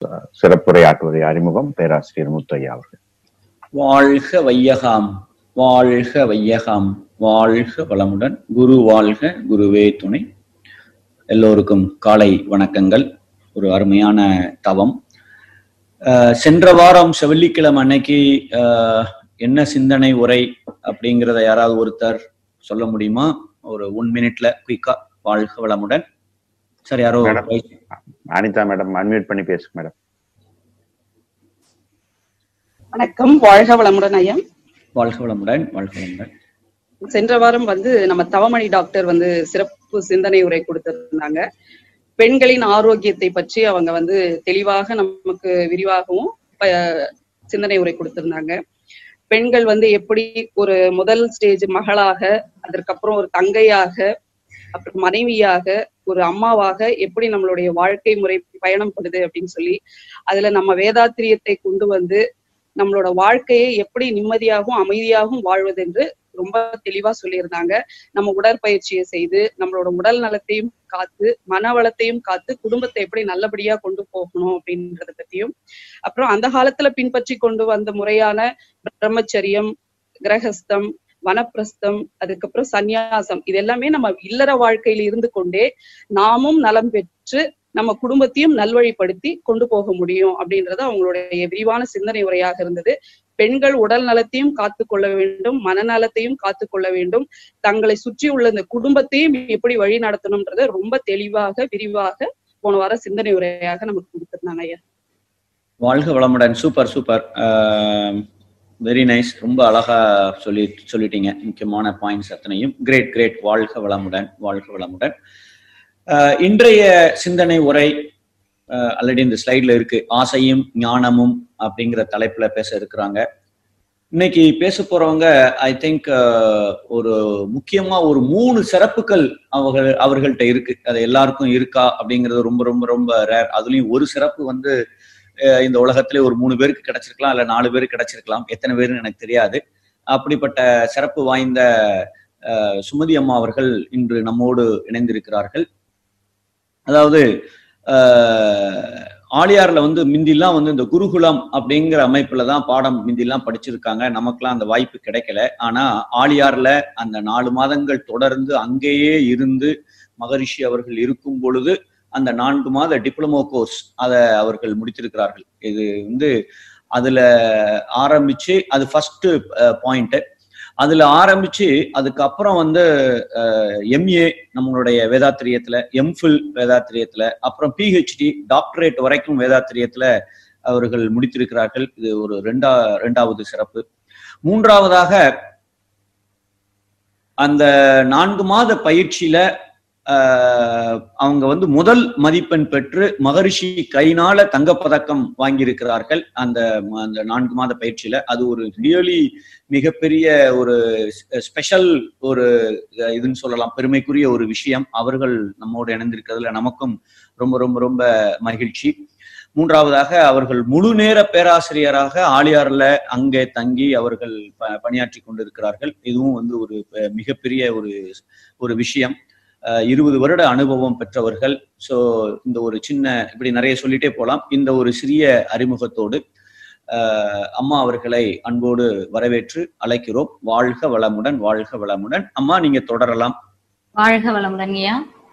ச- சிறப்புரையாற்றுவதை அறிமுகம் பேராசிரியர் முத்தையா அவர்கள் வாழ்க வையகாம் வாழ்க வையகாம் வாழ்க வளமுடன் குரு வாழ்க குருவே துணை எல்லோருக்கும் காலை வணக்கங்கள் ஒரு அருமையான தவம் அஹ், சென்ற வாரம் செவ்வாய்க்கிழமை அன்னைக்கு அஹ், என்ன சிந்தனை உரை அப்படிங்கிறத யாராவது ஒருத்தர் சொல்ல முடியுமா ஒரு ஒன் மினிட்ல குயிக்கா வாழ்க வளமுடன் சார் யாரோ மேடம். அனிதா மேடம் அன்மியூட் பண்ணி பேசுங்க மேடம் வணக்கம் வாழ்க வளமுடன் ஐயா வாழ்க வளமுடன் வாழ்க வளமுடன் சென்ற வாரம் வந்து நம்ம தவமணி டாக்டர் வந்து சிறப்பு சிந்தனை உரை கொடுத்திருந்தாங்க பெண்களின் ஆரோக்கியத்தை பற்றி அவங்க வந்து தெளிவாக நமக்கு விரிவாகவும் ப- சிந்தனை உரை கொடுத்திருந்தாங்க பெண்கள் வந்து எப்படி ஒரு முதல் ஸ்டேஜ் மகளாக அதற்கப்புறம் ஒரு தங்கையாக அப்புறம் மனைவியாக ஒரு அம்மாவாக எப்படி நம்மளுடைய வாழ்க்கை முறை பயணம் பண்ணுது அப்படின்னு சொல்லி அதுல நம்ம வேதாத்திரியத்தை கொண்டு வந்து நம்மளோட வாழ்க்கையை எப்படி நிம்மதியாகவும் அமைதியாகவும் வாழ்வது என்று ரொம்ப தெளிவா சொல்லியிருந்தாங்க நம்ம உடற்பயிற்சியை செய்து நம்மளோட உடல் நலத்தையும் காத்து மன வளத்தையும் காத்து குடும்பத்தை எப்படி நல்லபடியா கொண்டு போகணும் அப்படின்றத பத்தியும் அப்புறம் அந்த காலத்துல பின்பற்றி கொண்டு வந்த முறையான பிரம்மச்சரியம் கிரகஸ்தம் வனப்பிரஸ்தம் அதுக்கப்புறம் சந்நியாசம் இது எல்லாமே நம்ம இல்லற வாழ்க்கையில இருந்து கொண்டே நாமும் நலம் பெற்று நம்ம குடும்பத்தையும் நல்வழிப்படுத்தி கொண்டு போக முடியும் அப்படின்றது அவங்களுடைய விரிவான சிந்தனை உரையாக இருந்தது பெண்கள் உடல் நலத்தையும் காத்து கொள்ள வேண்டும் மனநலத்தையும் காத்து கொள்ள வேண்டும் தங்களை சுற்றி உள்ள இந்த குடும்பத்தையும் எப்படி வழி நடத்தணும்ன்றத ரொம்ப தெளிவாக விரிவாக போன வாரம் சிந்தனை உரையாக நமக்கு கொடுத்திருந்தாங்க ஐயா வாழ்க வளமுடன் சூப்பர் சூப்பர் வெரி நைஸ் ரொம்ப அழகா சொல்லி சொல்லிட்டீங்க முக்கியமான பாயிண்ட்ஸ் அத்தனையும் கிரேட் கிரேட் வாழ்க வளமுடன் வாழ்க வளமுடன் அஹ், இன்றைய சிந்தனை உரை ஆல்ரெடி இந்த ஸ்லைட்ல இருக்கு ஆசையும் ஞானமும் அப்படிங்கிற தலைப்புல பேச இருக்கிறாங்க இன்னைக்கு பேச போறவங்க ஐ திங்க் ஒரு முக்கியமா ஒரு மூணு சிறப்புகள் அவர்கள் அவர்கள்ட்ட இருக்கு அது எல்லாருக்கும் இருக்கா அப்படிங்கிறது ரொம்ப ரொம்ப ரொம்ப ரேர் அதுலயும் ஒரு சிறப்பு வந்து அஹ் இந்த உலகத்திலே ஒரு மூணு பேருக்கு கிடைச்சிருக்கலாம் இல்ல நாலு பேருக்கு கிடைச்சிருக்கலாம் எத்தனை பேருன்னு எனக்கு தெரியாது அப்படிப்பட்ட சிறப்பு வாய்ந்த அஹ், சுமதி அம்மா அவர்கள் இன்று நம்மோடு இணைந்திருக்கிறார்கள் அதாவது அஹ், ஆழியார்ல வந்து மிந்திலாம் வந்து இந்த குருகுலம் அப்படிங்கிற அமைப்புல தான் பாடம் மிந்திலாம் படிச்சிருக்காங்க நமக்கெல்லாம் அந்த வாய்ப்பு கிடைக்கல ஆனா ஆழியார்ல அந்த நாலு மாதங்கள் தொடர்ந்து அங்கேயே இருந்து மகரிஷி அவர்கள் இருக்கும் பொழுது அந்த நான்கு மாத டிப்ளமோ கோர்ஸ் அதை அவர்கள் முடித்திருக்கிறார்கள் இது வந்து அதுல ஆரம்பிச்சு அது ஃபர்ஸ்ட் பாயிண்ட் அதுல ஆரம்பிச்சு அதுக்கப்புறம் வந்து எம்ஏ நம்மளுடைய வேதாத்திரியத்துல எம்ஃபில் வேதாத்திரியத்துல அப்புறம் பிஹெச்டி டாக்டரேட் வரைக்கும் வேதாத்திரியத்துல அவர்கள் முடித்திருக்கிறார்கள் இது ஒரு ரெண்டா ரெண்டாவது சிறப்பு மூன்றாவதாக அந்த நான்கு மாத பயிற்சியில ஆஹ், அவங்க வந்து முதல் மதிப்பெண் பெற்று மகரிஷி கைனால தங்கப்பதக்கம் வாங்கியிருக்கிறார்கள் அந்த அந்த நான்கு மாத பயிற்சியில அது ஒரு ரியலி மிகப்பெரிய ஒரு ஸ்பெஷல் ஒரு அஹ், இதுன்னு சொல்லலாம் பெருமைக்குரிய ஒரு விஷயம் அவர்கள் நம்மோடு இணைந்திருக்கிறதுல நமக்கும் ரொம்ப ரொம்ப ரொம்ப மகிழ்ச்சி மூன்றாவதாக அவர்கள் முழு நேர பேராசிரியராக ஆழியார்ல அங்கே தங்கி அவர்கள் ப- பணியாற்றி கொண்டிருக்கிறார்கள் இதுவும் வந்து ஒரு அஹ், மிகப்பெரிய ஒரு ஒரு விஷயம் அஹ், இருபது வருட அனுபவம் பெற்றவர்கள் ஸோ இந்த ஒரு சின்ன இப்படி நிறைய சொல்லிட்டே போலாம் இந்த ஒரு சிறிய அறிமுகத்தோடு அஹ், அம்மா அவர்களை அன்போடு வரவேற்று அழைக்கிறோம் வாழ்க வளமுடன் வாழ்க வளமுடன் அம்மா நீங்க தொடரலாம் வாழ்க வளமுடன் ஐயா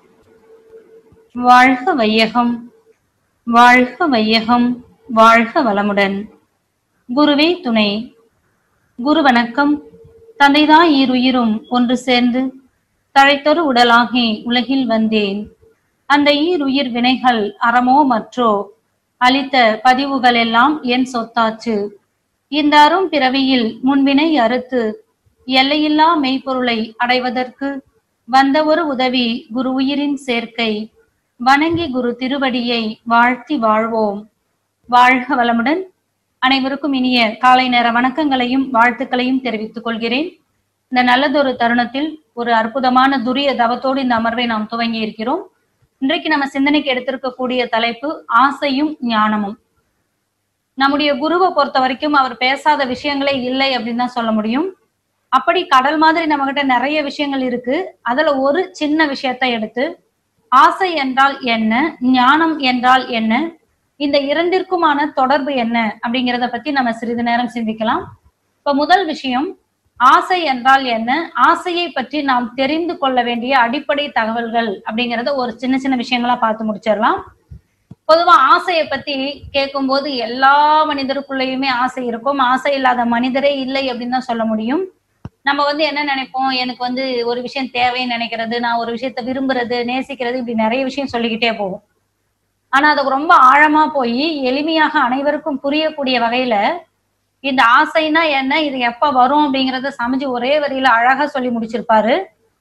வாழ்க வையகம் வாழ்க வையகம் வாழ்க வளமுடன் குருவே துணை குரு வணக்கம் தந்தைதான் ஈருயிரும் ஒன்று சேர்ந்து தழைத்தொரு உடலாகி உலகில் வந்தேன் அந்த ஈருயிர் வினைகள் அறமோ மற்றோ அளித்த பதிவுகள் எல்லாம் என் சொத்தாச்சு இந்த அரும் பிறவியில் முன்வினை அறுத்து எல்லையில்லா மெய்ப்பொருளை அடைவதற்கு வந்த ஒரு உதவி குரு உயிரின் சேர்க்கை வணங்கி குரு திருவடியை வாழ்த்தி வாழ்வோம் வாழ்க வளமுடன் அனைவருக்கும் இனிய காலை நேர வணக்கங்களையும் வாழ்த்துக்களையும் தெரிவித்துக் கொள்கிறேன் இந்த நல்லதொரு தருணத்தில் ஒரு அற்புதமான துரிய தவத்தோடு இந்த அமர்வை நாம் துவங்கி இருக்கிறோம் இன்றைக்கு நம்ம சிந்தனைக்கு எடுத்திருக்கக்கூடிய தலைப்பு ஆசையும் ஞானமும் நம்முடைய குருவை பொறுத்த வரைக்கும் அவர் பேசாத விஷயங்களே இல்லை அப்படின்னு தான் சொல்ல முடியும் அப்படி கடல் மாதிரி நம்ம கிட்ட நிறைய விஷயங்கள் இருக்கு அதுல ஒரு சின்ன விஷயத்தை எடுத்து ஆசை என்றால் என்ன ஞானம் என்றால் என்ன இந்த இரண்டிற்குமான தொடர்பு என்ன அப்படிங்கிறத பத்தி நம்ம சிறிது நேரம் சிந்திக்கலாம் இப்ப முதல் விஷயம் ஆசை என்றால் என்ன ஆசையை பற்றி நாம் தெரிந்து கொள்ள வேண்டிய அடிப்படை தகவல்கள் அப்படிங்கறத ஒரு சின்ன சின்ன விஷயங்களா பார்த்து முடிச்சிடலாம் பொதுவா ஆசையை பத்தி கேட்கும்போது எல்லா மனிதருக்குள்ளேயுமே ஆசை இருக்கும் ஆசை இல்லாத மனிதரே இல்லை அப்படின்னு தான் சொல்ல முடியும் நம்ம வந்து என்ன நினைப்போம் எனக்கு வந்து ஒரு விஷயம் தேவைன்னு நினைக்கிறது நான் ஒரு விஷயத்த விரும்புறது நேசிக்கிறது இப்படி நிறைய விஷயம் சொல்லிக்கிட்டே போகும் ஆனா அதுக்கு ரொம்ப ஆழமா போய் எளிமையாக அனைவருக்கும் புரியக்கூடிய வகையில இந்த ஆசைனா என்ன இது எப்ப வரும் அப்படிங்கறத சமைச்சு ஒரே வரியில அழகா சொல்லி முடிச்சிருப்பாரு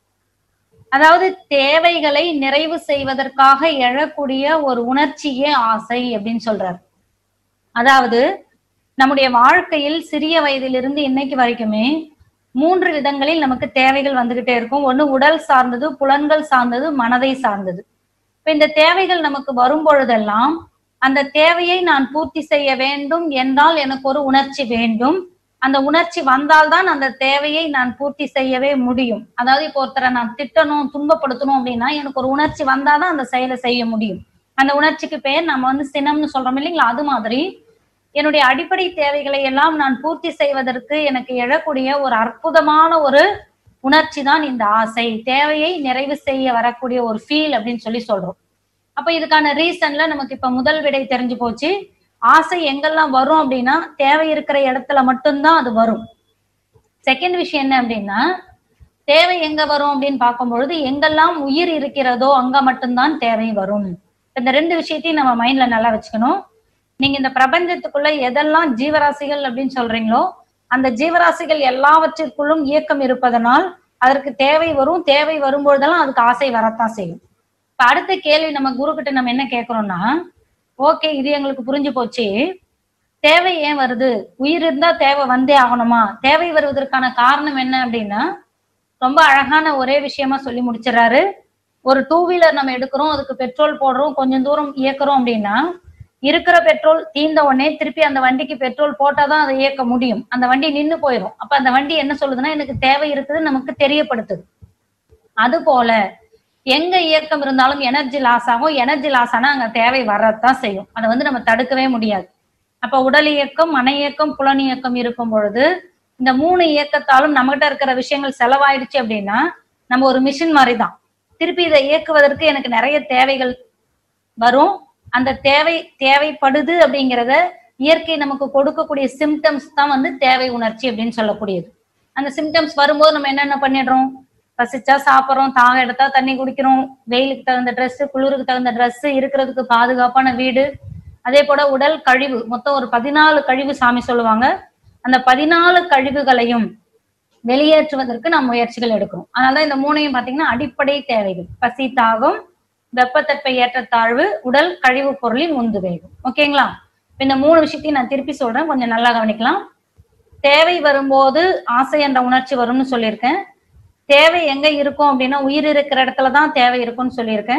அதாவது தேவைகளை நிறைவு செய்வதற்காக எழக்கூடிய ஒரு உணர்ச்சியே ஆசை அப்படின்னு சொல்றாரு அதாவது நம்முடைய வாழ்க்கையில் சிறிய வயதிலிருந்து இன்னைக்கு வரைக்குமே மூன்று விதங்களில் நமக்கு தேவைகள் வந்துகிட்டே இருக்கும் ஒண்ணு உடல் சார்ந்தது புலன்கள் சார்ந்தது மனதை சார்ந்தது இப்ப இந்த தேவைகள் நமக்கு வரும் பொழுதெல்லாம் அந்த தேவையை நான் பூர்த்தி செய்ய வேண்டும் என்றால் எனக்கு ஒரு உணர்ச்சி வேண்டும் அந்த உணர்ச்சி வந்தால்தான் அந்த தேவையை நான் பூர்த்தி செய்யவே முடியும் அதாவது இப்போ ஒருத்தரை நான் திட்டணும் துன்பப்படுத்தணும் அப்படின்னா எனக்கு ஒரு உணர்ச்சி வந்தாதான் அந்த செயலை செய்ய முடியும் அந்த உணர்ச்சிக்கு பேர் நம்ம வந்து சினம்னு சொல்றோம் இல்லைங்களா அது மாதிரி என்னுடைய அடிப்படை தேவைகளை எல்லாம் நான் பூர்த்தி செய்வதற்கு எனக்கு எழக்கூடிய ஒரு அற்புதமான ஒரு உணர்ச்சி தான் இந்த ஆசை தேவையை நிறைவு செய்ய வரக்கூடிய ஒரு ஃபீல் அப்படின்னு சொல்லி சொல்றோம் அப்ப இதுக்கான ரீசன்ல நமக்கு இப்ப முதல் விடை தெரிஞ்சு போச்சு ஆசை எங்கெல்லாம் வரும் அப்படின்னா தேவை இருக்கிற இடத்துல மட்டும்தான் அது வரும் செகண்ட் விஷயம் என்ன அப்படின்னா தேவை எங்க வரும் அப்படின்னு பார்க்கும்பொழுது எங்கெல்லாம் உயிர் இருக்கிறதோ அங்க மட்டும்தான் தேவை வரும் இந்த ரெண்டு விஷயத்தையும் நம்ம மைண்ட்ல நல்லா வச்சுக்கணும் நீங்க இந்த பிரபஞ்சத்துக்குள்ள எதெல்லாம் ஜீவராசிகள் அப்படின்னு சொல்றீங்களோ அந்த ஜீவராசிகள் எல்லாவற்றிற்குள்ளும் இயக்கம் இருப்பதனால் அதற்கு தேவை வரும் தேவை வரும்பொழுதெல்லாம் அதுக்கு ஆசை வரத்தான் செய்யும் இப்ப அடுத்த கேள்வி நம்ம குரு கிட்ட நம்ம என்ன கேக்குறோம்னா ஓகே இது எங்களுக்கு புரிஞ்சு போச்சு தேவை ஏன் வருது உயிர் இருந்தா தேவை வந்தே ஆகணுமா தேவை வருவதற்கான காரணம் என்ன அப்படின்னா ரொம்ப அழகான ஒரே விஷயமா சொல்லி முடிச்சிடறாரு ஒரு டூ வீலர் நம்ம எடுக்கிறோம் அதுக்கு பெட்ரோல் போடுறோம் கொஞ்சம் தூரம் இயக்குறோம் அப்படின்னா இருக்கிற பெட்ரோல் தீர்ந்த உடனே திருப்பி அந்த வண்டிக்கு பெட்ரோல் போட்டாதான் அதை இயக்க முடியும் அந்த வண்டி நின்னு போயிடும் அப்ப அந்த வண்டி என்ன சொல்லுதுன்னா எனக்கு தேவை இருக்குது நமக்கு தெரியப்படுத்துது அது போல எங்க இயக்கம் இருந்தாலும் எனர்ஜி லாஸ் ஆகும் எனர்ஜி லாஸ் ஆனா அங்க தேவை வரத்தான் செய்யும் அதை வந்து நம்ம தடுக்கவே முடியாது அப்ப உடல் இயக்கம் மன இயக்கம் புலன் இயக்கம் இருக்கும் பொழுது இந்த மூணு இயக்கத்தாலும் நம்மகிட்ட இருக்கிற விஷயங்கள் செலவாயிடுச்சு அப்படின்னா நம்ம ஒரு மிஷின் மாதிரி தான் திருப்பி இதை இயக்குவதற்கு எனக்கு நிறைய தேவைகள் வரும் அந்த தேவை தேவைப்படுது அப்படிங்கிறத இயற்கை நமக்கு கொடுக்கக்கூடிய சிம்டம்ஸ் தான் வந்து தேவை உணர்ச்சி அப்படின்னு சொல்லக்கூடியது அந்த சிம்டம்ஸ் வரும்போது நம்ம என்னென்ன பண்ணிடுறோம் பசிச்சா சாப்பிட்றோம் தாக எடுத்தா தண்ணி குடிக்கிறோம் வெயிலுக்கு தகுந்த Dress குளிருக்கு தகுந்த Dress இருக்கிறதுக்கு பாதுகாப்பான வீடு அதே போல உடல் கழிவு மொத்தம் ஒரு பதினாலு கழிவு சாமி சொல்லுவாங்க அந்த பதினாலு கழிவுகளையும் வெளியேற்றுவதற்கு நாம் முயற்சிகள் எடுக்கிறோம் அதனாலதான் இந்த மூணையும் பாத்தீங்கன்னா அடிப்படை தேவைகள் பசி தாகம் வெப்பத்தட்பை ஏற்றத்தாழ்வு உடல் கழிவு பொருளின் உந்து வேகம் ஓகேங்களா இப்ப இந்த மூணு விஷயத்தையும் நான் திருப்பி சொல்றேன் கொஞ்சம் நல்லா கவனிக்கலாம் தேவை வரும்போது ஆசை என்ற உணர்ச்சி வரும்னு சொல்லியிருக்கேன் தேவை எங்க இருக்கும் அப்படின்னா உயிர் இருக்கிற இடத்துல தான் தேவை இருக்கும்னு சொல்லியிருக்கேன்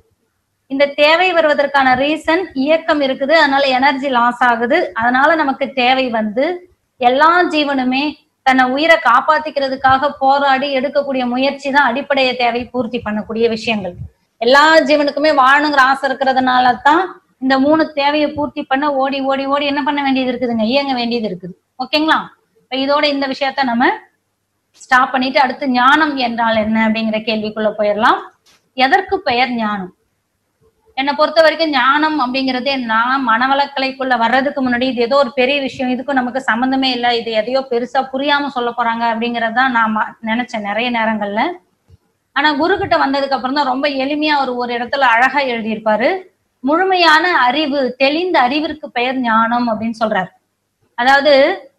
இந்த தேவை வருவதற்கான ரீசன் இயக்கம் இருக்குது அதனால எனர்ஜி லாஸ் ஆகுது அதனால நமக்கு தேவை வந்து எல்லா ஜீவனுமே தன்னை உயிரை காப்பாத்திக்கிறதுக்காக போராடி எடுக்கக்கூடிய முயற்சி தான் அடிப்படைய தேவை பூர்த்தி பண்ணக்கூடிய விஷயங்கள் எல்லா ஜீவனுக்குமே வாழணுங்கிற ஆசை இருக்கிறதுனால தான் இந்த மூணு தேவையை பூர்த்தி பண்ண ஓடி ஓடி ஓடி என்ன பண்ண வேண்டியது இருக்குதுங்க இயங்க வேண்டியது இருக்குது ஓகேங்களா இப்ப இதோட இந்த விஷயத்த நம்ம ஸ்டாப் பண்ணிட்டு அடுத்து ஞானம் என்றால் என்ன அப்படிங்கிற கேள்விக்குள்ள போயிடலாம் எதற்கு பெயர் ஞானம் என்னை பொறுத்த வரைக்கும் ஞானம் அப்படிங்கிறது நான் மனவளக்கலைக்குள்ள வர்றதுக்கு முன்னாடி இது ஏதோ ஒரு பெரிய விஷயம் இதுக்கும் நமக்கு சம்மந்தமே இல்லை இது எதையோ பெருசா புரியாம சொல்ல போறாங்க அப்படிங்கறதுதான் நான் ம- நினைச்சேன் நிறைய நேரங்கள்ல ஆனா குரு கிட்ட வந்ததுக்கு அப்புறம் தான் ரொம்ப எளிமையா அவர் ஒரு இடத்துல அழகா எழுதியிருப்பாரு முழுமையான அறிவு தெளிந்த அறிவிற்கு பெயர் ஞானம் அப்படின்னு சொல்றாரு அதாவது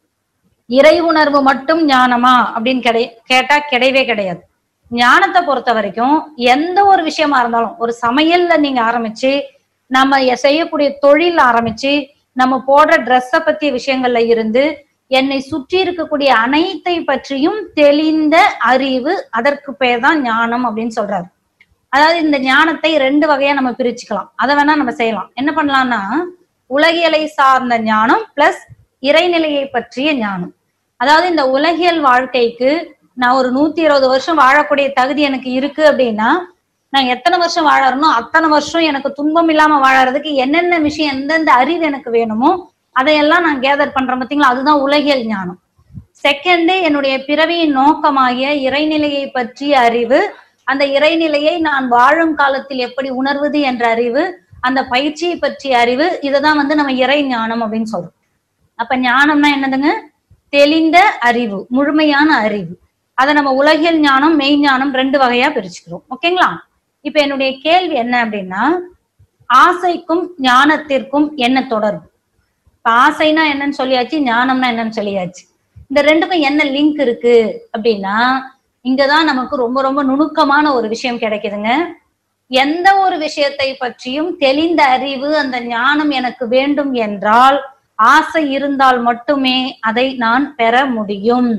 இறை உணர்வு மட்டும் ஞானமா அப்படின்னு கிடை கேட்டா கிடையவே கிடையாது ஞானத்தை பொறுத்த வரைக்கும் எந்த ஒரு விஷயமா இருந்தாலும் ஒரு சமையல்ல நீங்க ஆரம்பிச்சு நம்ம எ- செய்யக்கூடிய தொழில் ஆரம்பிச்சு நம்ம போடுற ட்ரெஸ்ஸ பத்திய விஷயங்கள்ல இருந்து என்னை சுற்றி இருக்கக்கூடிய அனைத்தை பற்றியும் தெளிந்த அறிவு அதற்கு பெயர் தான் ஞானம் அப்படின்னு சொல்றாரு அதாவது இந்த ஞானத்தை ரெண்டு வகையா நம்ம பிரிச்சுக்கலாம் அதை வேணா நம்ம செய்யலாம் என்ன பண்ணலாம்னா உலகியலை சார்ந்த ஞானம் பிளஸ் இறைநிலையை பற்றிய ஞானம் அதாவது இந்த உலகியல் வாழ்க்கைக்கு நான் ஒரு நூத்தி இருபது வருஷம் வாழக்கூடிய தகுதி எனக்கு இருக்கு அப்படின்னா நான் எத்தனை வருஷம் வாழறனோ அத்தனை வருஷம் எனக்கு துன்பம் இல்லாம வாழறதுக்கு என்னென்ன விஷயம் எந்தெந்த அறிவு எனக்கு வேணுமோ அதையெல்லாம் நான் கேதர் பண்றேன் பார்த்தீங்களா அதுதான் உலகியல் ஞானம் செகண்ட் என்னுடைய பிறவியின் நோக்கமாகிய இறைநிலையை பற்றிய அறிவு அந்த இறைநிலையை நான் வாழும் காலத்தில் எப்படி உணர்வது என்ற அறிவு அந்த பயிற்சியை பற்றிய அறிவு இதுதான் வந்து நம்ம இறை ஞானம் அப்படின்னு சொல்றோம் அப்ப ஞானம்னா என்னதுங்க தெளிந்த அறிவு முழுமையான அறிவு அதை நம்ம உலகியல் ஞானம் மெய் ஞானம் ரெண்டு வகையா பிரிச்சுக்கிறோம் ஓகேங்களா இப்ப என்னுடைய கேள்வி என்ன அப்படின்னா ஆசைக்கும் ஞானத்திற்கும் என்ன தொடர்பு இப்ப ஆசைனா என்னன்னு சொல்லியாச்சு ஞானம்னா என்னன்னு சொல்லியாச்சு இந்த ரெண்டுக்கும் என்ன லிங்க் இருக்கு அப்படின்னா இங்கதான் நமக்கு ரொம்ப ரொம்ப நுணுக்கமான ஒரு விஷயம் கிடைக்குதுங்க எந்த ஒரு விஷயத்தை பற்றியும் தெளிந்த அறிவு அந்த ஞானம் எனக்கு வேண்டும் என்றால் ஆசை இருந்தால் மட்டுமே அதை நான் பெற முடியும்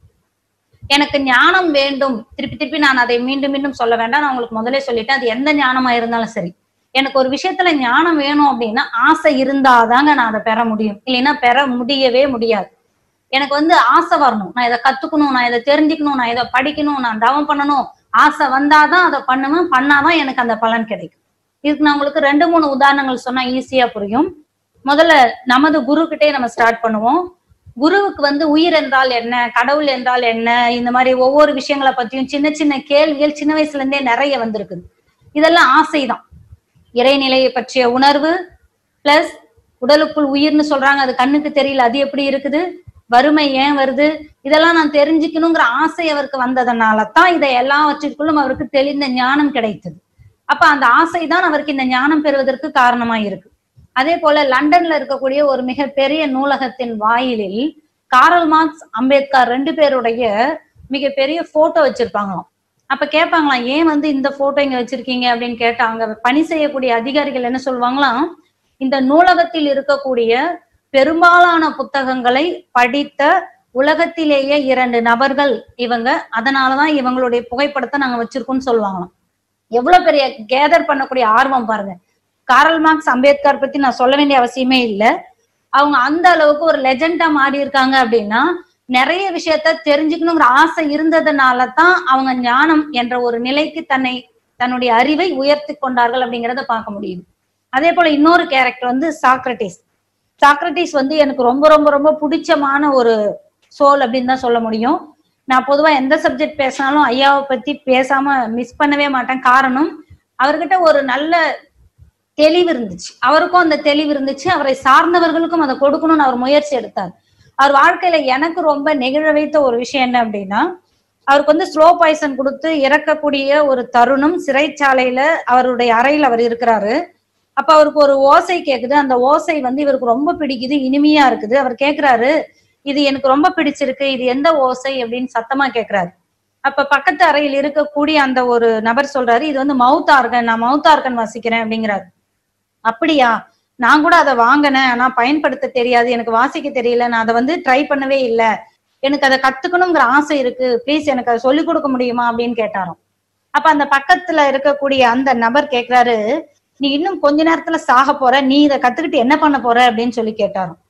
எனக்கு ஞானம் வேண்டும் திருப்பி திருப்பி நான் அதை மீண்டும் மீண்டும் சொல்ல வேண்டாம் நான் உங்களுக்கு முதல்ல சொல்லிட்டேன் அது எந்த ஞானமா இருந்தாலும் சரி எனக்கு ஒரு விஷயத்துல ஞானம் வேணும் அப்படின்னா ஆசை இருந்தாதாங்க நான் அதை பெற முடியும் இல்லைன்னா பெற முடியவே முடியாது எனக்கு வந்து ஆசை வரணும் நான் இதை கத்துக்கணும் நான் இதை தெரிஞ்சுக்கணும் நான் இதை படிக்கணும் நான் தவம் பண்ணணும் ஆசை வந்தாதான் அதை பண்ணுவேன் பண்ணாதான் எனக்கு அந்த பலன் கிடைக்கும் இதுக்கு நான் உங்களுக்கு ரெண்டு மூணு உதாரணங்கள் சொன்னா ஈஸியா புரியும் முதல்ல நமது குரு கிட்டே நம்ம ஸ்டார்ட் பண்ணுவோம் குருவுக்கு வந்து உயிர் என்றால் என்ன கடவுள் என்றால் என்ன இந்த மாதிரி ஒவ்வொரு விஷயங்களை பத்தியும் சின்ன சின்ன கேள்விகள் சின்ன வயசுல இருந்தே நிறைய வந்திருக்குது இதெல்லாம் ஆசைதான் இறைநிலையை பற்றிய உணர்வு பிளஸ் உடலுக்குள் உயிர்னு சொல்றாங்க அது கண்ணுக்கு தெரியல அது எப்படி இருக்குது வறுமை ஏன் வருது இதெல்லாம் நான் தெரிஞ்சுக்கணுங்கிற ஆசை அவருக்கு வந்ததுனால தான் இதை எல்லாவற்றிற்குள்ளும் அவருக்கு தெளிந்த ஞானம் கிடைத்தது அப்ப அந்த ஆசை தான் அவருக்கு இந்த ஞானம் பெறுவதற்கு காரணமா இருக்கு அதே போல லண்டன்ல இருக்கக்கூடிய ஒரு மிகப்பெரிய நூலகத்தின் வாயிலில் காரல் மார்க்ஸ் அம்பேத்கர் ரெண்டு பேருடைய மிகப்பெரிய போட்டோ வச்சிருப்பாங்களாம் அப்ப கேட்பாங்களாம் ஏன் வந்து இந்த போட்டோ இங்க வச்சிருக்கீங்க அப்படின்னு கேட்டா அங்க பணி செய்யக்கூடிய அதிகாரிகள் என்ன சொல்லுவாங்களாம் இந்த நூலகத்தில் இருக்கக்கூடிய பெரும்பாலான புத்தகங்களை படித்த உலகத்திலேயே இரண்டு நபர்கள் இவங்க அதனாலதான் இவங்களுடைய புகைப்படத்தை நாங்க வச்சிருக்கோம்னு சொல்லுவாங்களாம் எவ்வளவு பெரிய கேதர் பண்ணக்கூடிய ஆர்வம் பாருங்க காரல் மார்க்ஸ் அம்பேத்கர் பத்தி நான் சொல்ல வேண்டிய அவசியமே இல்லை அவங்க அந்த அளவுக்கு ஒரு லெஜெண்டா மாறி இருக்காங்க அப்படின்னா நிறைய விஷயத்த தெரிஞ்சுக்கணுங்கிற ஆசை இருந்ததுனால தான் அவங்க ஞானம் என்ற ஒரு நிலைக்கு தன்னை தன்னுடைய அறிவை உயர்த்தி கொண்டார்கள் அப்படிங்கிறத பார்க்க முடியுது அதே போல இன்னொரு கேரக்டர் வந்து சாக்ரட்டிஸ் சாக்ரட்டிஸ் வந்து எனக்கு ரொம்ப ரொம்ப ரொம்ப பிடிச்சமான ஒரு சோல் அப்படின்னு தான் சொல்ல முடியும் நான் பொதுவா எந்த சப்ஜெக்ட் பேசினாலும் ஐயாவை பத்தி பேசாம மிஸ் பண்ணவே மாட்டேன் காரணம் அவர்கிட்ட ஒரு நல்ல தெளிவு இருந்துச்சு அவருக்கும் அந்த தெளிவு இருந்துச்சு அவரை சார்ந்தவர்களுக்கும் அதை கொடுக்கணும்னு அவர் முயற்சி எடுத்தார் அவர் வாழ்க்கையில எனக்கு ரொம்ப நெகிழ வைத்த ஒரு விஷயம் என்ன அப்படின்னா அவருக்கு வந்து ஸ்லோ பாய்சன் கொடுத்து இறக்கக்கூடிய ஒரு தருணம் சிறைச்சாலையில அவருடைய அறையில் அவர் இருக்கிறாரு அப்ப அவருக்கு ஒரு ஓசை கேக்குது அந்த ஓசை வந்து இவருக்கு ரொம்ப பிடிக்குது இனிமையா இருக்குது அவர் கேக்குறாரு இது எனக்கு ரொம்ப பிடிச்சிருக்கு இது எந்த ஓசை அப்படின்னு சத்தமா கேக்குறாரு அப்ப பக்கத்து அறையில் இருக்கக்கூடிய அந்த ஒரு நபர் சொல்றாரு இது வந்து மவுத் ஆர்கன் நான் மவுத் ஆர்கன் வாசிக்கிறேன் அப்படிங்கிறாரு அப்படியா நான் கூட அதை வாங்கினேன் ஆனா பயன்படுத்த தெரியாது எனக்கு வாசிக்க தெரியல நான் அதை வந்து ட்ரை பண்ணவே இல்லை எனக்கு அதை கத்துக்கணுங்கிற ஆசை இருக்கு ப்ளீஸ் எனக்கு அதை சொல்லிக் கொடுக்க முடியுமா அப்படின்னு கேட்டாராம் அப்ப அந்த பக்கத்துல இருக்கக்கூடிய அந்த நபர் கேக்குறாரு நீ இன்னும் கொஞ்ச நேரத்துல சாக போற நீ இதை கத்துக்கிட்டு என்ன பண்ண போற அப்படின்னு சொல்லி கேட்டாராம்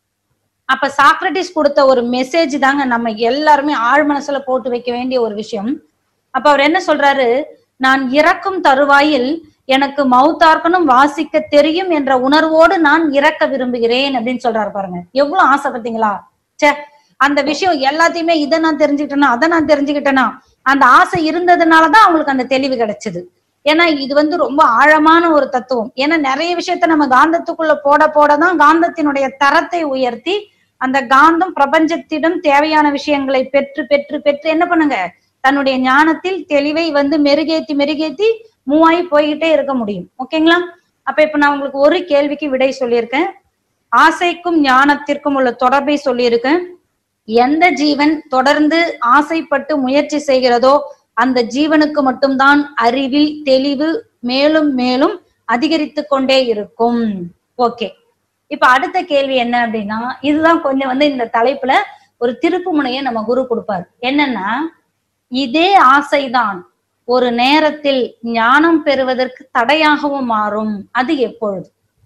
அப்ப சாக்ரட்டிஸ் கொடுத்த ஒரு மெசேஜ் தாங்க நம்ம எல்லாருமே ஆழ் மனசுல போட்டு வைக்க வேண்டிய ஒரு விஷயம் அப்ப அவர் என்ன சொல்றாரு நான் இறக்கும் தருவாயில் எனக்கு மவுத்தார்க்கனும் வாசிக்க தெரியும் என்ற உணர்வோடு நான் இறக்க விரும்புகிறேன் அப்படின்னு சொல்றாரு பாருங்க எவ்வளவு ஆசை பார்த்தீங்களா ச்சே அந்த விஷயம் எல்லாத்தையுமே இதை நான் தெரிஞ்சுக்கிட்டேனா அதை நான் தெரிஞ்சுக்கிட்டேனா அந்த ஆசை இருந்ததுனாலதான் அவங்களுக்கு அந்த தெளிவு கிடைச்சது ஏன்னா இது வந்து ரொம்ப ஆழமான ஒரு தத்துவம் ஏன்னா நிறைய விஷயத்த நம்ம காந்தத்துக்குள்ள போட போடதான் காந்தத்தினுடைய தரத்தை உயர்த்தி அந்த காந்தம் பிரபஞ்சத்திடம் தேவையான விஷயங்களை பெற்று பெற்று பெற்று என்ன பண்ணுங்க தன்னுடைய ஞானத்தில் தெளிவை வந்து மெருகேத்தி மெருகேத்தி மூவாயி போய்கிட்டே இருக்க முடியும் ஓகேங்களா அப்ப இப்ப நான் உங்களுக்கு ஒரு கேள்விக்கு விடை சொல்லியிருக்கேன் ஆசைக்கும் ஞானத்திற்கும் உள்ள தொடர்பை சொல்லியிருக்கேன் எந்த ஜீவன் தொடர்ந்து ஆசைப்பட்டு முயற்சி செய்கிறதோ அந்த ஜீவனுக்கு மட்டும்தான் அறிவில் தெளிவு மேலும் மேலும் அதிகரித்து கொண்டே இருக்கும் ஓகே இப்ப அடுத்த கேள்வி என்ன அப்படின்னா இதுதான் கொஞ்சம் வந்து இந்த தலைப்புல ஒரு திருப்பு முனையை நம்ம குரு கொடுப்பாரு என்னன்னா இதே ஆசைதான் ஒரு நேரத்தில் ஞானம் பெறுவதற்கு தடையாகவும் மாறும் அது எப்பொழுது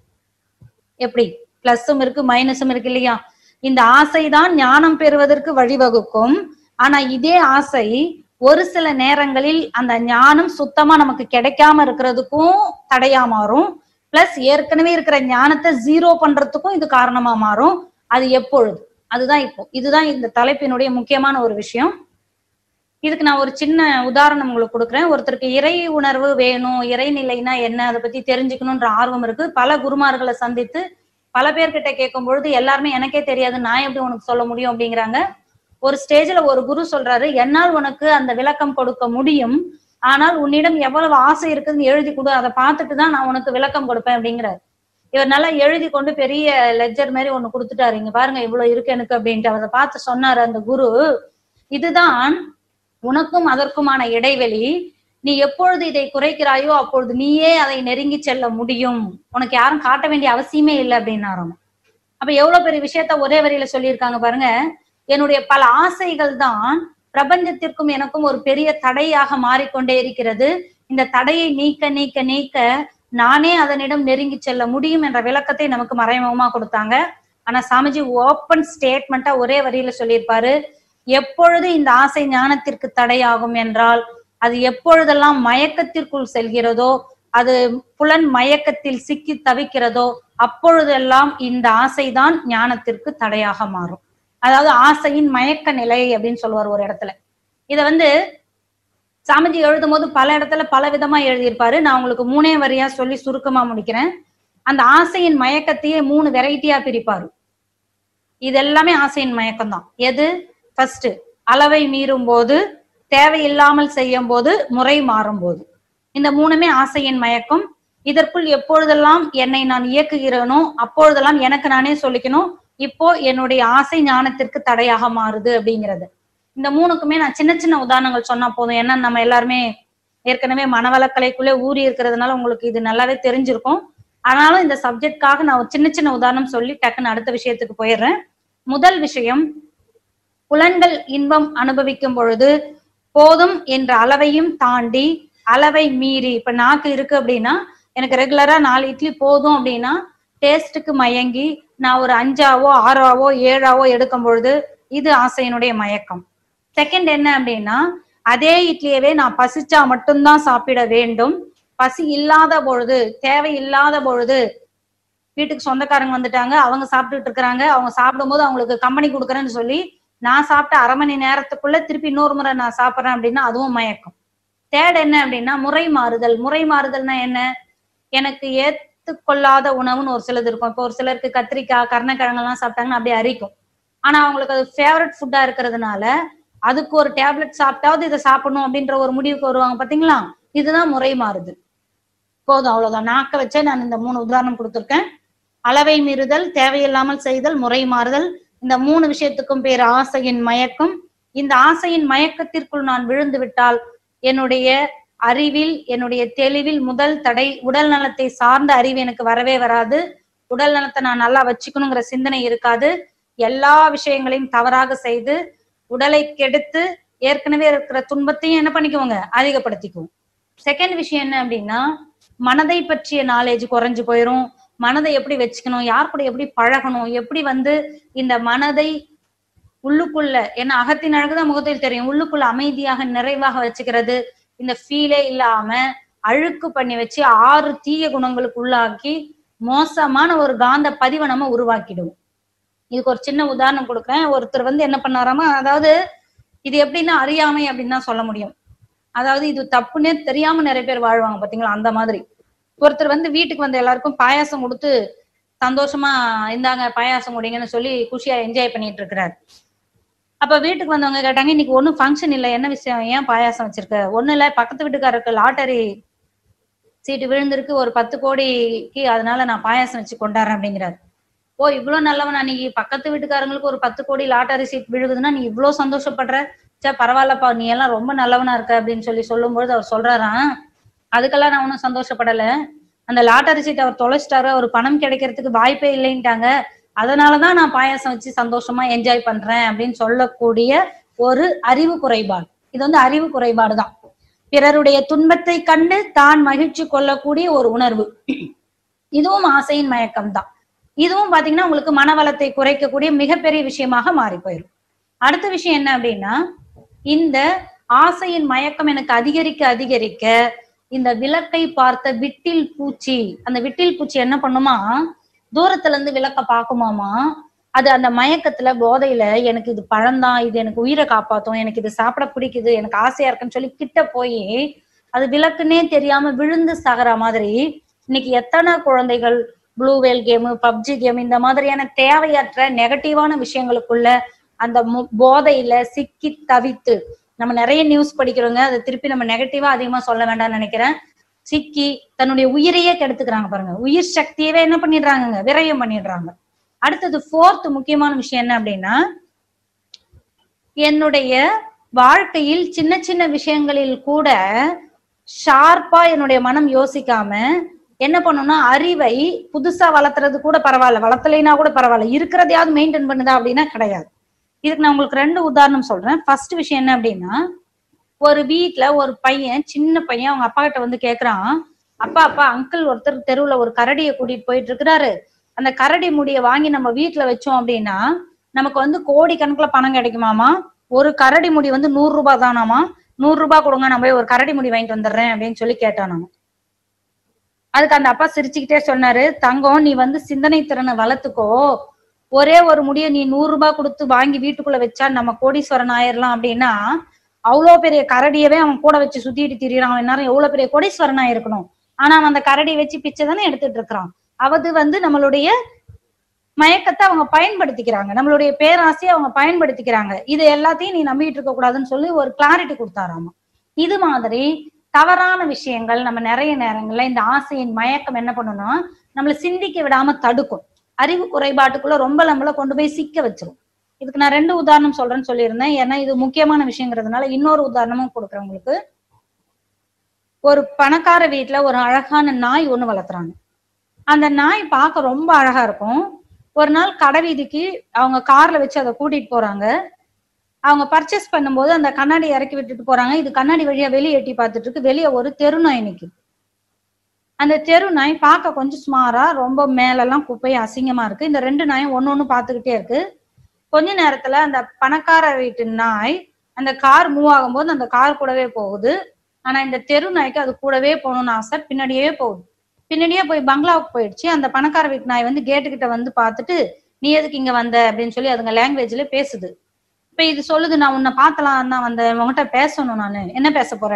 எப்படி பிளஸும் இருக்கு மைனஸும் இருக்கு இல்லையா இந்த ஆசைதான் ஞானம் பெறுவதற்கு வழிவகுக்கும் ஆனா இதே ஆசை ஒரு சில நேரங்களில் அந்த ஞானம் சுத்தமா நமக்கு கிடைக்காம இருக்கிறதுக்கும் தடையா மாறும் பிளஸ் ஏற்கனவே இருக்கிற ஞானத்தை ஜீரோ பண்றதுக்கும் இது காரணமா மாறும் அது எப்பொழுது அதுதான் இப்போ இதுதான் இந்த தலைப்பினுடைய முக்கியமான ஒரு விஷயம் இதுக்கு நான் ஒரு சின்ன உதாரணம் உங்களுக்கு கொடுக்குறேன் ஒருத்தருக்கு இறை உணர்வு வேணும் இறைநிலைனா என்ன அதை பத்தி தெரிஞ்சுக்கணுன்ற ஆர்வம் இருக்கு பல குருமார்களை சந்தித்து பல பேர்கிட்ட கேட்கும் பொழுது எல்லாருமே எனக்கே தெரியாது நான் எப்படி உனக்கு சொல்ல முடியும் அப்படிங்கிறாங்க ஒரு ஸ்டேஜ்ல ஒரு குரு சொல்றாரு என்னால் உனக்கு அந்த விளக்கம் கொடுக்க முடியும் ஆனால் உன்னிடம் எவ்வளவு ஆசை இருக்குதுன்னு எழுதி கொடு அதை பார்த்துட்டு தான் நான் உனக்கு விளக்கம் கொடுப்பேன் அப்படிங்கிறாரு இவர் நல்லா எழுதி கொண்டு பெரிய லெஜர் மாதிரி ஒண்ணு கொடுத்துட்டாரு இங்க பாருங்க இவ்வளவு இருக்கு எனக்கு அப்படின்ட்டு அதை பார்த்து சொன்னாரு அந்த குரு இதுதான் உனக்கும் அதற்குமான இடைவெளி நீ எப்பொழுது இதை குறைக்கிறாயோ அப்பொழுது நீயே அதை நெருங்கி செல்ல முடியும் உனக்கு யாரும் காட்ட வேண்டிய அவசியமே இல்லை அப்படின்னாராம் அப்ப எவ்வளவு பெரிய விஷயத்த ஒரே வரியில சொல்லியிருக்காங்க பாருங்க என்னுடைய பல ஆசைகள் தான் பிரபஞ்சத்திற்கும் எனக்கும் ஒரு பெரிய தடையாக மாறிக்கொண்டே இருக்கிறது இந்த தடையை நீக்க நீக்க நீக்க நானே அதனிடம் நெருங்கி செல்ல முடியும் என்ற விளக்கத்தை நமக்கு மறைமுகமா கொடுத்தாங்க ஆனா சாமிஜி ஓப்பன் ஸ்டேட்மெண்டா ஒரே வரியில சொல்லியிருப்பாரு எப்பொழுது இந்த ஆசை ஞானத்திற்கு தடையாகும் என்றால் அது எப்பொழுதெல்லாம் மயக்கத்திற்குள் செல்கிறதோ அது புலன் மயக்கத்தில் சிக்கி தவிக்கிறதோ அப்பொழுதெல்லாம் இந்த ஆசைதான் ஞானத்திற்கு தடையாக மாறும் அதாவது ஆசையின் மயக்க நிலை அப்படின்னு சொல்லுவார் ஒரு இடத்துல இத வந்து சாமிஜி எழுதும் போது பல இடத்துல பல விதமா எழுதியிருப்பாரு நான் உங்களுக்கு மூணே வரியா சொல்லி சுருக்கமா முடிக்கிறேன் அந்த ஆசையின் மயக்கத்தையே மூணு வெரைட்டியா பிரிப்பாரு இது எல்லாமே ஆசையின் மயக்கம் தான் எது ஃபர்ஸ்ட் அளவை மீறும் போது தேவையில்லாமல் செய்யும் போது முறை மாறும் போது இந்த மூணுமே ஆசையின் மயக்கம் இதற்குள் எப்பொழுதெல்லாம் என்னை நான் இயக்குகிறேனோ அப்பொழுதெல்லாம் எனக்கு நானே சொல்லிக்கணும் இப்போ என்னுடைய ஆசை ஞானத்திற்கு தடையாக மாறுது அப்படிங்கிறது இந்த மூணுக்குமே நான் சின்ன சின்ன உதாரணங்கள் சொன்னா போதும் ஏன்னா நம்ம எல்லாருமே ஏற்கனவே மனவளக்கலைக்குள்ளே ஊறி இருக்கிறதுனால உங்களுக்கு இது நல்லாவே தெரிஞ்சிருக்கும் ஆனாலும் இந்த சப்ஜெக்ட்காக நான் ஒரு சின்ன சின்ன உதாரணம் சொல்லி டக்குன்னு அடுத்த விஷயத்துக்கு போயிடுறேன் முதல் விஷயம் புலன்கள் இன்பம் அனுபவிக்கும் பொழுது போதும் என்ற அளவையும் தாண்டி அளவை மீறி இப்ப நாக்கு இருக்கு அப்படின்னா எனக்கு ரெகுலரா நாலு இட்லி போதும் அப்படின்னா டேஸ்ட்டுக்கு மயங்கி நான் ஒரு அஞ்சாவோ ஆறாவோ ஏழாவோ எடுக்கும் பொழுது இது ஆசையினுடைய மயக்கம் செகண்ட் என்ன அப்படின்னா அதே இட்லியவே நான் பசிச்சா மட்டும்தான் சாப்பிட வேண்டும் பசி இல்லாத பொழுது தேவை இல்லாத பொழுது வீட்டுக்கு சொந்தக்காரங்க வந்துட்டாங்க அவங்க சாப்பிட்டுட்டு இருக்கிறாங்க அவங்க சாப்பிடும்போது அவங்களுக்கு கம்பெனி கொடுக்குறேன்னு சொல்லி நான் சாப்பிட்ட அரை மணி நேரத்துக்குள்ள திருப்பி இன்னொரு முறை நான் சாப்பிட்றேன் அப்படின்னா அதுவும் மயக்கம் தேர்ட் என்ன அப்படின்னா முறை மாறுதல் முறை மாறுதல்னா என்ன எனக்கு ஏத்துக்கொள்ளாத உணவுன்னு ஒரு சிலது இருக்கும் இப்போ ஒரு சிலருக்கு கத்திரிக்காய் கருணக்கிழங்கெல்லாம் சாப்பிட்டாங்கன்னா அப்படியே அரிக்கும் ஆனா அவங்களுக்கு அது ஃபேவரட் ஃபுட்டா இருக்கிறதுனால அதுக்கு ஒரு டேப்லெட் சாப்பிட்டாவது இதை சாப்பிடணும் அப்படின்ற ஒரு முடிவுக்கு வருவாங்க பாத்தீங்களா இதுதான் முறை மாறுது போதும் அவ்வளவுதான் நாக்க வச்சே நான் இந்த மூணு உதாரணம் கொடுத்துருக்கேன் அளவை மீறுதல் தேவையில்லாமல் செய்தல் முறை மாறுதல் இந்த மூணு விஷயத்துக்கும் பேர் ஆசையின் மயக்கம் இந்த ஆசையின் மயக்கத்திற்குள் நான் விழுந்து விட்டால் என்னுடைய அறிவில் என்னுடைய தெளிவில் முதல் தடை உடல் நலத்தை சார்ந்த அறிவு எனக்கு வரவே வராது உடல் நலத்தை நான் நல்லா வச்சுக்கணுங்கிற சிந்தனை இருக்காது எல்லா விஷயங்களையும் தவறாக செய்து உடலை கெடுத்து ஏற்கனவே இருக்கிற துன்பத்தையும் என்ன பண்ணிக்குவோங்க அதிகப்படுத்திக்குவோம் செகண்ட் விஷயம் என்ன அப்படின்னா மனதை பற்றிய நாலேஜ் குறைஞ்சு போயிரும் மனதை எப்படி வச்சுக்கணும் யார் கூட எப்படி பழகணும் எப்படி வந்து இந்த மனதை உள்ளுக்குள்ள ஏன்னா அகத்தின் அழகுதான் முகத்தில் தெரியும் உள்ளுக்குள்ள அமைதியாக நிறைவாக வச்சுக்கிறது இந்த ஃபீலே இல்லாம அழுக்கு பண்ணி வச்சு ஆறு தீய குணங்களுக்கு உள்ளாக்கி மோசமான ஒரு காந்த பதிவை நம்ம உருவாக்கிடுவோம் இதுக்கு ஒரு சின்ன உதாரணம் கொடுக்குறேன் ஒருத்தர் வந்து என்ன பண்ணாராமா அதாவது இது எப்படின்னா அறியாமை அப்படின்னு தான் சொல்ல முடியும் அதாவது இது தப்புன்னே தெரியாம நிறைய பேர் வாழ்வாங்க பாத்தீங்களா அந்த மாதிரி ஒருத்தர் வந்து வீட்டுக்கு வந்த எல்லாருக்கும் பாயாசம் கொடுத்து சந்தோஷமா இந்தாங்க பாயாசம் குடிங்கன்னு சொல்லி குஷியா என்ஜாய் பண்ணிட்டு இருக்கிறாரு அப்ப வீட்டுக்கு வந்தவங்க கேட்டாங்க இன்னைக்கு ஒண்ணும் ஃபங்க்ஷன் இல்ல என்ன விஷயம் ஏன் பாயாசம் வச்சிருக்க ஒண்ணு இல்ல பக்கத்து வீட்டுக்காரருக்கு லாட்டரி சீட்டு விழுந்திருக்கு ஒரு பத்து கோடிக்கு அதனால நான் பாயாசம் வச்சு கொண்டாடுறேன் அப்படிங்கிறாரு ஓ இவ்வளவு நல்லவனா நீ பக்கத்து வீட்டுக்காரங்களுக்கு ஒரு பத்து கோடி லாட்டரி சீட் விழுகுதுன்னா நீ இவ்வளவு சந்தோஷப்படுற சே பரவாயில்லப்பா நீ எல்லாம் ரொம்ப நல்லவனா இருக்க அப்படின்னு சொல்லி சொல்லும்போது அவர் சொல்றாராம் அதுக்கெல்லாம் நான் ஒன்றும் சந்தோஷப்படல அந்த லாட்டரி சீட் அவர் தொலைச்சிட்டாரு அவர் பணம் கிடைக்கிறதுக்கு வாய்ப்பே இல்லைன்ட்டாங்க அதனாலதான் நான் பாயாசம் வச்சு சந்தோஷமா என்ஜாய் பண்றேன் அப்படின்னு சொல்லக்கூடிய ஒரு அறிவு குறைபாடு இது வந்து அறிவு குறைபாடு தான் பிறருடைய துன்பத்தை கண்டு தான் மகிழ்ச்சி கொள்ளக்கூடிய ஒரு உணர்வு இதுவும் ஆசையின் மயக்கம் தான் இதுவும் பாத்தீங்கன்னா உங்களுக்கு மனவளத்தை குறைக்கக்கூடிய மிகப்பெரிய விஷயமாக மாறி போயிடும் அடுத்த விஷயம் என்ன அப்படின்னா இந்த ஆசையின் மயக்கம் எனக்கு அதிகரிக்க அதிகரிக்க இந்த விளக்கை பார்த்த விட்டில் பூச்சி அந்த விட்டில் பூச்சி என்ன பண்ணுமா தூரத்துல இருந்து விளக்க பாக்குமாமா அது அந்த மயக்கத்துல போதையில எனக்கு இது பழம்தான் இது எனக்கு உயிரை காப்பாத்தும் எனக்கு இது சாப்பிட பிடிக்குது எனக்கு ஆசையா இருக்குன்னு சொல்லி கிட்ட போய் அது விளக்குன்னே தெரியாம விழுந்து சாகிற மாதிரி இன்னைக்கு எத்தனை குழந்தைகள் ப்ளூவேல் கேமு பப்ஜி கேம் இந்த மாதிரியான தேவையற்ற நெகட்டிவான விஷயங்களுக்குள்ள அந்த மு- போதையில சிக்கி தவித்து நம்ம நிறைய நியூஸ் படிக்கிறோங்க அதை திருப்பி நம்ம நெகட்டிவா அதிகமா சொல்ல வேண்டாம்னு நினைக்கிறேன் சிக்கி தன்னுடைய உயிரையே கெடுத்துக்கிறாங்க பாருங்க உயிர் சக்தியவே என்ன பண்ணிடுறாங்க விரயம் பண்ணிடுறாங்க அடுத்தது ஃபோர்த் முக்கியமான விஷயம் என்ன அப்படின்னா என்னுடைய வாழ்க்கையில் சின்ன சின்ன விஷயங்களில் கூட ஷார்ப்பா என்னுடைய மனம் யோசிக்காம என்ன பண்ணும்னா அறிவை புதுசா வளர்த்துறது கூட பரவாயில்ல வளர்த்தலைனா கூட பரவாயில்ல இருக்கிறதையாவது மெயின்டைன் பண்ணுதா அப்படின்னா கிடையாது இதுக்கு நான் உங்களுக்கு ரெண்டு உதாரணம் சொல்றேன் ஃபர்ஸ்ட் விஷயம் என்ன அப்படின்னா ஒரு வீட்ல ஒரு பையன் சின்ன பையன் அவங்க அப்பா கிட்ட வந்து கேக்குறான் அப்பா அப்பா அங்கிள் ஒருத்தர் தெருவுல ஒரு கரடியை கூட்டிட்டு போயிட்டு இருக்கிறாரு அந்த கரடி முடிய வாங்கி நம்ம வீட்ல வச்சோம் அப்படின்னா நமக்கு வந்து கோடி கணக்குல பணம் கிடைக்குமாமா ஒரு கரடி முடி வந்து நூறு ரூபாய் தானாமா நூறு ரூபாய் கொடுங்க நான் போய் ஒரு கரடி முடி வாங்கிட்டு வந்துடுறேன் அப்படின்னு சொல்லி கேட்டானாமா அதுக்கு அந்த அப்பா சிரிச்சுக்கிட்டே சொன்னாரு தங்கம் நீ வந்து சிந்தனை திறனை வளர்த்துக்கோ ஒரே ஒரு முடிய நீ நூறு ரூபாய் கொடுத்து வாங்கி வீட்டுக்குள்ள வச்சா நம்ம கோடீஸ்வரன் ஆயிரலாம் அப்படின்னா அவ்வளோ பெரிய கரடியவே அவன் கூட வச்சு சுத்திட்டு திரியறான் அவன் நேரம் எவ்வளவு பெரிய கோடீஸ்வரன் ஆயிருக்கணும் ஆனா அவன் அந்த கரடி வச்சு பிச்சை தானே எடுத்துட்டு இருக்கிறான் அவது வந்து நம்மளுடைய மயக்கத்தை அவங்க பயன்படுத்திக்கிறாங்க நம்மளுடைய பேராசையை அவங்க பயன்படுத்திக்கிறாங்க இது எல்லாத்தையும் நீ நம்பிட்டு இருக்க கூடாதுன்னு சொல்லி ஒரு கிளாரிட்டி கொடுத்தாராமா இது மாதிரி தவறான விஷயங்கள் நம்ம நிறைய நேரங்கள்ல இந்த ஆசையின் மயக்கம் என்ன பண்ணும்னா நம்மளை சிந்திக்க விடாம தடுக்கும் அறிவு குறைபாட்டுக்குள்ள ரொம்ப நம்மள கொண்டு போய் சிக்க வச்சிரும் இதுக்கு நான் ரெண்டு உதாரணம் சொல்றேன்னு சொல்லியிருந்தேன் ஏன்னா இது முக்கியமான விஷயங்கிறதுனால இன்னொரு உதாரணமும் கொடுக்குறேன் உங்களுக்கு ஒரு பணக்கார வீட்டுல ஒரு அழகான நாய் ஒண்ணு வளர்த்துறாங்க அந்த நாய் பார்க்க ரொம்ப அழகா இருக்கும் ஒரு நாள் கடை வீதிக்கு அவங்க கார்ல வச்சு அதை கூட்டிட்டு போறாங்க அவங்க பர்ச்சேஸ் பண்ணும்போது அந்த கண்ணாடி இறக்கி விட்டுட்டு போறாங்க இது கண்ணாடி வழியா வெளியே எட்டி பார்த்துட்டு இருக்கு வெளியே ஒரு தெரு நாய் நிக்குது அந்த தெரு நாய் பார்க்க கொஞ்சம் சுமாரா ரொம்ப மேலெல்லாம் குப்பை அசிங்கமா இருக்கு இந்த ரெண்டு நாயும் ஒண்ணு ஒண்ணு பார்த்துக்கிட்டே இருக்கு கொஞ்ச நேரத்துல அந்த பணக்கார வீட்டு நாய் அந்த கார் மூவ் ஆகும்போது அந்த கார் கூடவே போகுது ஆனா இந்த தெரு நாய்க்கு அது கூடவே போகணும்னு ஆசை பின்னாடியே போகுது பின்னாடியே போய் பங்களாவுக்கு போயிடுச்சு அந்த பணக்கார வீட்டு நாய் வந்து கேட்டு கிட்ட வந்து பார்த்துட்டு நீ எதுக்கு இங்க வந்த அப்படின்னு சொல்லி அதுங்க லாங்குவேஜ்ல பேசுது இப்ப இது சொல்லுது நான் உன்னை பார்த்தலாம் தான் வந்தேன் உன்கிட்ட பேசணும் நானு என்ன பேச போற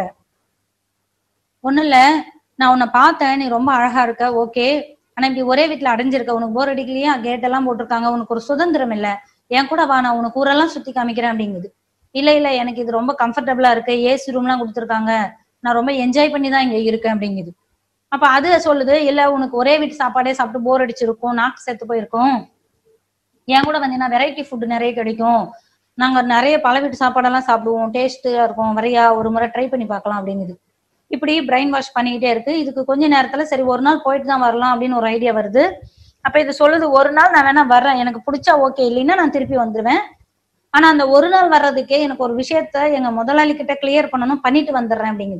ஒண்ணு இல்ல நான் உன்னை பார்த்தேன் நீ ரொம்ப அழகா இருக்க ஓகே ஆனா இப்படி ஒரே வீட்டுல அடைஞ்சிருக்க உனக்கு போர் அடிக்கலையா கேட் எல்லாம் போட்டிருக்காங்க உனக்கு ஒரு சுதந்திரம் இல்ல என் கூட வா நான் உனக்கு ஊரெல்லாம் சுத்தி காமிக்கிறேன் அப்படிங்குது இல்ல இல்ல எனக்கு இது ரொம்ப கம்ஃபர்டபுளா இருக்கு ஏசி ரூம் எல்லாம் கொடுத்துருக்காங்க நான் ரொம்ப என்ஜாய் பண்ணி தான் இங்க இருக்கேன் அப்படிங்குது அப்ப அது சொல்லுது இல்ல உனக்கு ஒரே வீட்டு சாப்பாடே சாப்பிட்டு போர் அடிச்சிருக்கும் நாக்கு செத்து போயிருக்கும் என் கூட வந்தீங்கன்னா வெரைட்டி ஃபுட் நிறைய கிடைக்கும் நாங்க நிறைய பல வீட்டு சாப்பாடெல்லாம் சாப்பிடுவோம் டேஸ்டா இருக்கும் வரையா ஒரு முறை ட்ரை பண்ணி பார்க்கலாம் அப்படிங்குது இப்படி பிரெயின் வாஷ் பண்ணிக்கிட்டே இருக்கு இதுக்கு கொஞ்ச நேரத்துல சரி ஒரு நாள் போயிட்டு தான் வரலாம் அப்படின்னு ஒரு ஐடியா வருது அப்ப இது சொல்லுது ஒரு நாள் நான் வேணா வர்றேன் எனக்கு பிடிச்சா ஓகே இல்லைன்னா நான் திருப்பி வந்துடுவேன் ஆனா அந்த ஒரு நாள் வர்றதுக்கே எனக்கு ஒரு விஷயத்த எங்க முதலாளி கிட்ட கிளியர் பண்ணணும் பண்ணிட்டு வந்துடுறேன் அப்படிங்குது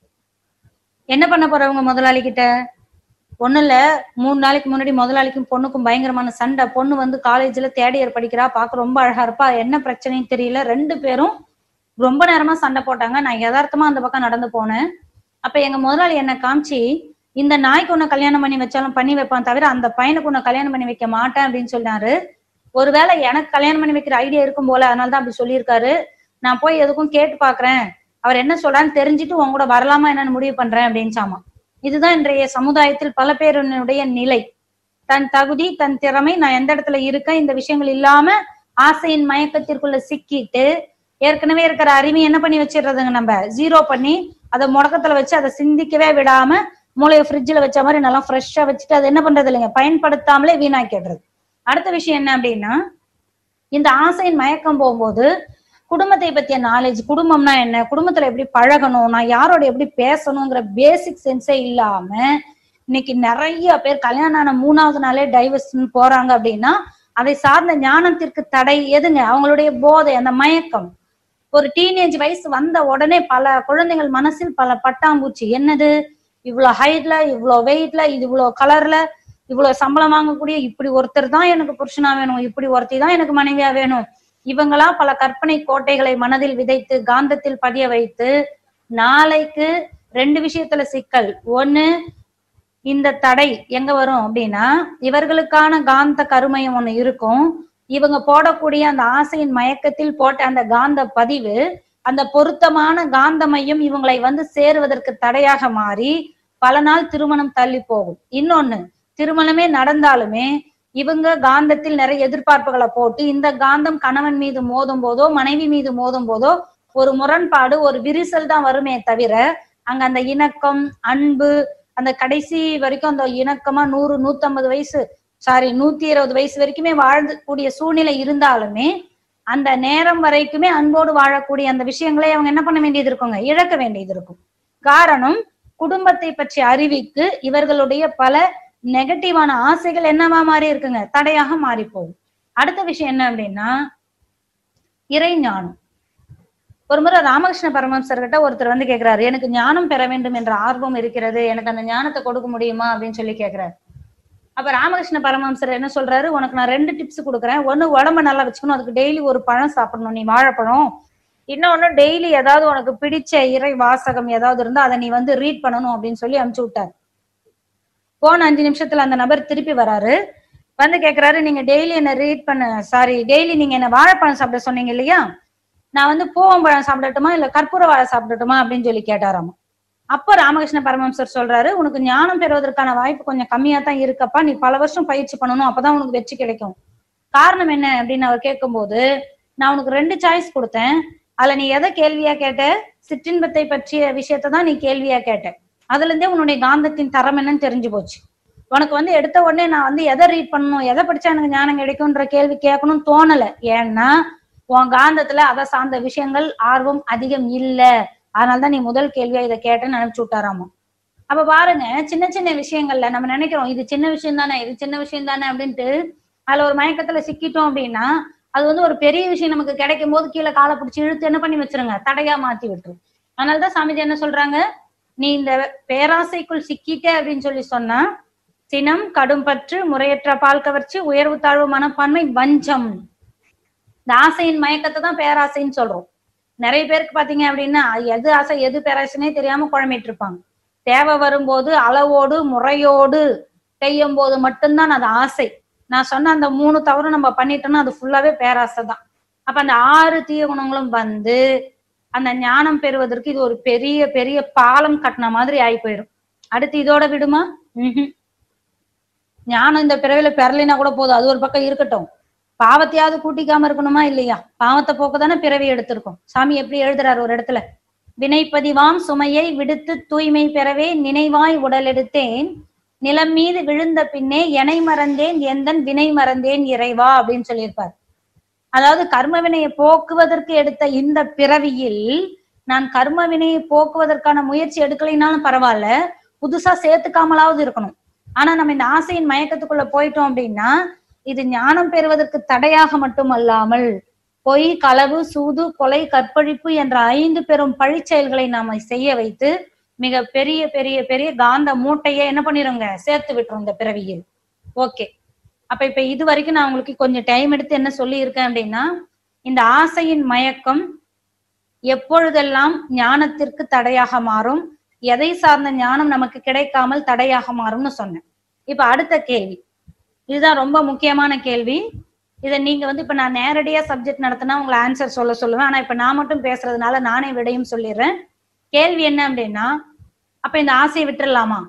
என்ன பண்ண போறவங்க முதலாளி கிட்ட ஒண்ணு இல்ல மூணு நாளைக்கு முன்னாடி முதலாளிக்கும் பொண்ணுக்கும் பயங்கரமான சண்டை பொண்ணு வந்து காலேஜ்ல தேர்ட் இயர் படிக்கிறா பார்க்க ரொம்ப அழகா இருப்பா என்ன பிரச்சனைன்னு தெரியல ரெண்டு பேரும் ரொம்ப நேரமா சண்டை போட்டாங்க நான் யதார்த்தமா அந்த பக்கம் நடந்து போனேன் அப்ப எங்க முதலாளி என்ன காமிச்சு இந்த நாய்க்கு உன்னை கல்யாணம் பண்ணி வச்சாலும் பண்ணி வைப்பான் தவிர அந்த பையனுக்கு உன்னை கல்யாணம் பண்ணி வைக்க மாட்டேன் அப்படின்னு சொன்னாரு ஒருவேளை எனக்கு கல்யாணம் பண்ணி வைக்கிற ஐடியா இருக்கும் போல அதனால தான் அப்படி சொல்லியிருக்காரு நான் போய் எதுக்கும் கேட்டு பாக்குறேன் அவர் என்ன சொல்றான்னு தெரிஞ்சுட்டு உன் கூட வரலாமா என்னன்னு முடிவு பண்றேன் அப்படின்னு இதுதான் இன்றைய சமுதாயத்தில் பல பேருடைய நிலை தன் தகுதி தன் திறமை நான் எந்த இடத்துல இருக்கேன் இந்த விஷயங்கள் இல்லாம ஆசையின் மயக்கத்திற்குள்ள சிக்கிட்டு ஏற்கனவே இருக்கிற அறிவை என்ன பண்ணி வச்சிடுறதுங்க நம்ம ஜீரோ பண்ணி அதை முடக்கத்துல வச்சு அதை சிந்திக்கவே விடாம மூளையை ஃப்ரிட்ஜில் வச்ச மாதிரி நல்லா ஃப்ரெஷ்ஷா வச்சுட்டு அதை என்ன பண்றது இல்லைங்க பயன்படுத்தாமலே வீணாக்கிடுறது அடுத்த விஷயம் என்ன அப்படின்னா இந்த ஆசையின் மயக்கம் போகும்போது குடும்பத்தை பத்திய நாலேஜ் குடும்பம்னா என்ன குடும்பத்துல எப்படி பழகணும் நான் யாரோட எப்படி பேசணுங்கிற பேசிக் சென்ஸே இல்லாம இன்னைக்கு நிறைய பேர் கல்யாணம் ஆன மூணாவது நாளே டைவர்ஸ்னு போறாங்க அப்படின்னா அதை சார்ந்த ஞானத்திற்கு தடை எதுங்க அவங்களுடைய போதை அந்த மயக்கம் ஒரு டீனேஜ் வயசு வந்த உடனே பல குழந்தைகள் மனசில் பல பட்டாம்பூச்சி என்னது இவ்வளவு ஹைட்ல இவ்வளவு வெயிட்ல இது இவ்வளவு கலர்ல இவ்வளவு சம்பளம் வாங்கக்கூடிய இப்படி ஒருத்தர் தான் எனக்கு புருஷனா வேணும் இப்படி ஒருத்தி தான் எனக்கு மனைவியா வேணும் இவங்களா பல கற்பனை கோட்டைகளை மனதில் விதைத்து காந்தத்தில் பதிய வைத்து நாளைக்கு ரெண்டு விஷயத்துல சிக்கல் ஒண்ணு இந்த தடை எங்க வரும் அப்படின்னா இவர்களுக்கான காந்த கருமையம் ஒண்ணு இருக்கும் இவங்க போடக்கூடிய அந்த ஆசையின் மயக்கத்தில் போட்ட அந்த காந்த பதிவு அந்த பொருத்தமான காந்த மையம் இவங்களை வந்து சேருவதற்கு தடையாக மாறி பல நாள் திருமணம் தள்ளி போகும் இன்னொன்னு திருமணமே நடந்தாலுமே இவங்க காந்தத்தில் நிறைய எதிர்பார்ப்புகளை போட்டு இந்த காந்தம் கணவன் மீது மோதும் போதோ மனைவி மீது மோதும் போதோ ஒரு முரண்பாடு ஒரு விரிசல் தான் வருமே தவிர அங்க அந்த இணக்கம் அன்பு அந்த கடைசி வரைக்கும் அந்த இணக்கமா நூறு நூத்தம்பது வயசு சாரி நூத்தி இருபது வயசு வரைக்குமே வாழ்ந்து கூடிய சூழ்நிலை இருந்தாலுமே அந்த நேரம் வரைக்குமே அன்போடு வாழக்கூடிய அந்த விஷயங்களை அவங்க என்ன பண்ண வேண்டியது இருக்குங்க இழக்க வேண்டியது இருக்கும் காரணம் குடும்பத்தை பற்றிய அறிவிக்கு இவர்களுடைய பல நெகட்டிவான ஆசைகள் என்னவா மாறி இருக்குங்க தடையாக மாறி போகும் அடுத்த விஷயம் என்ன அப்படின்னா இறை ஞானம் ஒரு முறை ராமகிருஷ்ண பரமஹம்சர் கிட்ட ஒருத்தர் வந்து கேக்குறாரு எனக்கு ஞானம் பெற வேண்டும் என்ற ஆர்வம் இருக்கிறது எனக்கு அந்த ஞானத்தை கொடுக்க முடியுமா அப்படின்னு சொல்லி கேக்குறாரு அப்ப ராமகிருஷ்ண பரமஹம்சர் என்ன சொல்றாரு உனக்கு நான் ரெண்டு டிப்ஸ் கொடுக்குறேன் ஒண்ணு உடம்ப நல்லா வச்சுக்கணும் அதுக்கு டெய்லி ஒரு பழம் சாப்பிடணும் நீ வாழைப்பழம் இன்னொன்னு டெய்லி ஏதாவது உனக்கு பிடிச்ச இறை வாசகம் ஏதாவது இருந்தா அதை நீ வந்து ரீட் பண்ணணும் அப்படின்னு சொல்லி அனுப்பிச்சு விட்டாரு போன அஞ்சு நிமிஷத்துல அந்த நபர் திருப்பி வராரு வந்து கேக்குறாரு நீங்க டெய்லி என்ன ரீட் பண்ண சாரி டெய்லி நீங்க என்ன வாழைப்பழம் சாப்பிட சொன்னீங்க இல்லையா நான் வந்து பூவம்பழம் சாப்பிடட்டுமா இல்ல கற்பூர வாழை சாப்பிடட்டுமா அப்படின்னு சொல்லி கேட்டாராமா அப்ப ராமகிருஷ்ண பரமஹம்சர் சொல்றாரு உனக்கு ஞானம் பெறுவதற்கான வாய்ப்பு கொஞ்சம் கம்மியா தான் இருக்கப்பா நீ பல வருஷம் பயிற்சி பண்ணணும் அப்பதான் உனக்கு வெற்றி கிடைக்கும் காரணம் என்ன அப்படின்னு அவர் கேட்கும்போது நான் உனக்கு ரெண்டு சாய்ஸ் கொடுத்தேன் அதுல நீ எதை கேள்வியா கேட்ட சிற்றின்பத்தை பற்றிய விஷயத்தை தான் நீ கேள்வியா கேட்ட அதுல இருந்தே உன்னுடைய காந்தத்தின் தரம் என்னன்னு தெரிஞ்சு போச்சு உனக்கு வந்து எடுத்த உடனே நான் வந்து எதை ரீட் பண்ணணும் எதை படிச்சா எனக்கு ஞானம் கிடைக்கும்ன்ற கேள்வி கேட்கணும்னு தோணல ஏன்னா உன் காந்தத்துல அதை சார்ந்த விஷயங்கள் ஆர்வம் அதிகம் இல்ல அதனாலதான் நீ முதல் கேள்வியா இதை கேட்டேன்னு அனுப்பிச்சு விட்டாராமா அப்ப பாருங்க சின்ன சின்ன விஷயங்கள்ல நம்ம நினைக்கிறோம் இது சின்ன விஷயம் தானே இது சின்ன விஷயம் தானே அப்படின்ட்டு அதுல ஒரு மயக்கத்துல சிக்கிட்டோம் அப்படின்னா அது வந்து ஒரு பெரிய விஷயம் நமக்கு கிடைக்கும் போது கீழே காலை பிடிச்சி இழுத்து என்ன பண்ணி வச்சிருங்க தடையா மாத்தி விட்டுரும் அதனாலதான் சாமிஜி என்ன சொல்றாங்க நீ இந்த பேராசைக்குள் சிக்கிட்ட அப்படின்னு சொல்லி சொன்னா சினம் கடும்பற்று முறையற்ற பால் கவர்ச்சி உயர்வு தாழ்வு மனப்பான்மை வஞ்சம் இந்த ஆசையின் மயக்கத்தை தான் பேராசைன்னு சொல்றோம் நிறைய பேருக்கு பாத்தீங்க அப்படின்னா எது ஆசை எது பேராசைனே தெரியாம குழம்பிட்டு இருப்பாங்க தேவை வரும்போது அளவோடு முறையோடு செய்யும் போது மட்டும்தான் அது ஆசை நான் சொன்ன அந்த மூணு தவறு நம்ம பண்ணிட்டோம்னா அது ஃபுல்லாவே பேராசை தான் அப்ப அந்த ஆறு தீய குணங்களும் வந்து அந்த ஞானம் பெறுவதற்கு இது ஒரு பெரிய பெரிய பாலம் கட்டின மாதிரி ஆகி போயிடும் அடுத்து இதோட விடுமா ம்ஹும். ஞானம் இந்த பிறவில பெறலைனா கூட போதும் அது ஒரு பக்கம் இருக்கட்டும் பாவத்தையாவது கூட்டிக்காம இருக்கணுமா இல்லையா பாவத்தை போக்க தானே பிறவி எடுத்திருக்கோம் சாமி எப்படி எழுதுறாரு ஒரு இடத்துல வினைப்பதிவாம் சுமையை விடுத்து தூய்மை பெறவே நினைவாய் உடல் எடுத்தேன் நிலம் மீது விழுந்த பின்னே எனை மறந்தேன் எந்தன் வினை மறந்தேன் இறைவா அப்படின்னு சொல்லியிருப்பார் அதாவது கர்ம வினையை போக்குவதற்கு எடுத்த இந்த பிறவியில் நான் கர்ம வினையை போக்குவதற்கான முயற்சி எடுக்கலைனாலும் பரவாயில்ல புதுசா சேர்த்துக்காமலாவது இருக்கணும் ஆனா நம்ம இந்த ஆசையின் மயக்கத்துக்குள்ள போயிட்டோம் அப்படின்னா இது ஞானம் பெறுவதற்கு தடையாக மட்டும் அல்லாமல் பொய் களவு சூது கொலை கற்பழிப்பு என்ற ஐந்து பெரும் பழிச்செயல்களை நாம செய்ய வைத்து மிக பெரிய பெரிய பெரிய காந்த மூட்டையை என்ன பண்ணிருங்க சேர்த்து விட்டுரும் இந்த பிறவியில் ஓகே அப்ப இப்ப இது வரைக்கும் நான் உங்களுக்கு கொஞ்சம் டைம் எடுத்து என்ன சொல்லி இருக்கேன் அப்படின்னா இந்த ஆசையின் மயக்கம் எப்பொழுதெல்லாம் ஞானத்திற்கு தடையாக மாறும் எதை சார்ந்த ஞானம் நமக்கு கிடைக்காமல் தடையாக மாறும்னு சொன்னேன் இப்ப அடுத்த கேள்வி இதுதான் ரொம்ப முக்கியமான கேள்வி இதை நீங்க வந்து இப்ப நான் நேரடியா சப்ஜெக்ட் நடத்தினா உங்களை ஆன்சர் சொல்ல சொல்லுவேன் ஆனா இப்ப நான் மட்டும் பேசுறதுனால நானே விடையும் சொல்லிடுறேன் கேள்வி என்ன அப்படின்னா அப்ப இந்த ஆசையை விட்டுறலாமா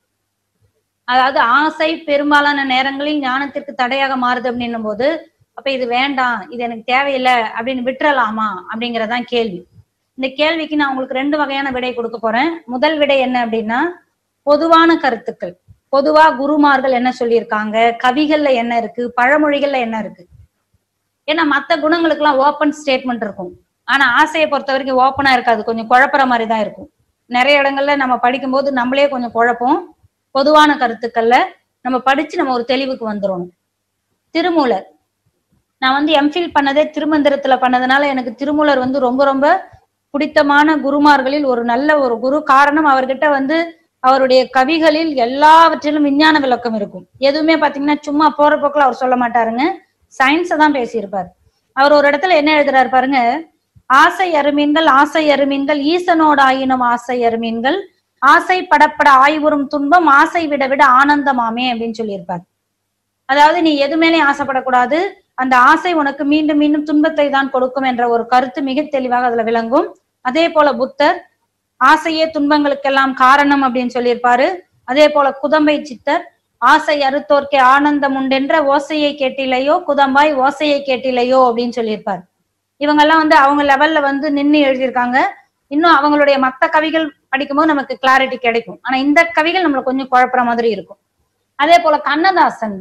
அதாவது ஆசை பெரும்பாலான நேரங்களில் ஞானத்திற்கு தடையாக மாறுது அப்படின்னும் போது அப்ப இது வேண்டாம் இது எனக்கு தேவையில்லை அப்படின்னு விட்டுறலாமா அப்படிங்கறதான் கேள்வி இந்த கேள்விக்கு நான் உங்களுக்கு ரெண்டு வகையான விடை கொடுக்க போறேன் முதல் விடை என்ன அப்படின்னா பொதுவான கருத்துக்கள் பொதுவா குருமார்கள் என்ன சொல்லியிருக்காங்க கவிகள்ல என்ன இருக்கு பழமொழிகள்ல என்ன இருக்கு ஏன்னா மத்த குணங்களுக்கு எல்லாம் ஓப்பன் ஸ்டேட்மெண்ட் இருக்கும் ஆனா ஆசையை பொறுத்த வரைக்கும் ஓப்பனா இருக்காது கொஞ்சம் குழப்புற மாதிரி தான் இருக்கும் நிறைய இடங்கள்ல நம்ம படிக்கும்போது நம்மளே கொஞ்சம் குழப்பம் பொதுவான கருத்துக்கள்ல நம்ம படிச்சு நம்ம ஒரு தெளிவுக்கு வந்துடணும் திருமூலர் நான் வந்து எம்ஃபில் பண்ணதே திருமந்திரத்துல பண்ணதுனால எனக்கு திருமூலர் வந்து ரொம்ப ரொம்ப பிடித்தமான குருமார்களில் ஒரு நல்ல ஒரு குரு காரணம் அவர்கிட்ட வந்து அவருடைய கவிகளில் எல்லாவற்றிலும் விஞ்ஞான விளக்கம் இருக்கும் எதுவுமே பாத்தீங்கன்னா சும்மா போற போக்குல அவர் சொல்ல மாட்டாருங்க சயின்ஸை தான் பேசியிருப்பார் அவர் ஒரு இடத்துல என்ன எழுதுறாரு பாருங்க ஆசை அருமீன்கள் ஆசை அருமீன்கள் ஈசனோடு ஆயினும் ஆசை அருமீன்கள் ஆசை படப்பட ஆய்வுறும் துன்பம் ஆசை விட விட ஆனந்தமாமே அப்படின்னு சொல்லியிருப்பார் அதாவது நீ எது மேலே ஆசைப்படக்கூடாது அந்த ஆசை உனக்கு மீண்டும் மீண்டும் துன்பத்தை தான் கொடுக்கும் என்ற ஒரு கருத்து மிக தெளிவாக அதுல விளங்கும் அதே போல புத்தர் ஆசையே துன்பங்களுக்கெல்லாம் காரணம் அப்படின்னு சொல்லியிருப்பாரு அதே போல குதம்பை சித்தர் ஆசை அறுத்தோர்க்கே ஆனந்தம் உண்டென்ற ஓசையை கேட்டிலையோ குதம்பாய் ஓசையை கேட்டிலையோ அப்படின்னு சொல்லியிருப்பார் இவங்கெல்லாம் வந்து அவங்க லெவல்ல வந்து நின்னு எழுதியிருக்காங்க இன்னும் அவங்களுடைய மத்த கவிகள் படிக்கும்போது நமக்கு கிளாரிட்டி கிடைக்கும் ஆனா இந்த கவிகள் நம்மளுக்கு கொஞ்சம் குழப்புற மாதிரி இருக்கும் அதே போல கண்ணதாசன்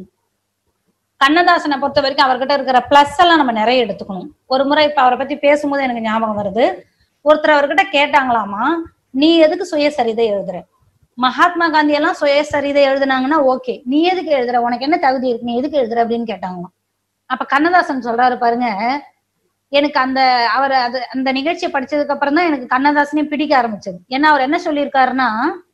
கண்ணதாசனை பொறுத்த வரைக்கும் அவர்கிட்ட இருக்கிற பிளஸ் எல்லாம் நம்ம நிறைய எடுத்துக்கணும் ஒரு முறை இப்ப அவரை பத்தி பேசும்போது எனக்கு ஞாபகம் வருது ஒருத்தர் அவர்கிட்ட கேட்டாங்களாமா நீ எதுக்கு சுயசரிதை எழுதுற மகாத்மா காந்தி எல்லாம் சுயசரிதை எழுதுனாங்கன்னா ஓகே நீ எதுக்கு எழுதுற உனக்கு என்ன தகுதி இருக்கு நீ எதுக்கு எழுதுற அப்படின்னு கேட்டாங்களாம் அப்ப கண்ணதாசன் சொல்றாரு பாருங்க எனக்கு அந்த அவர் அது அந்த நிகழ்ச்சியை படிச்சதுக்கு அப்புறம் தான் எனக்கு கண்ணதாசனையும் பிடிக்க ஆரம்பிச்சது ஏன்னா அவர் என்ன சொல்லியிருக்காருன்னா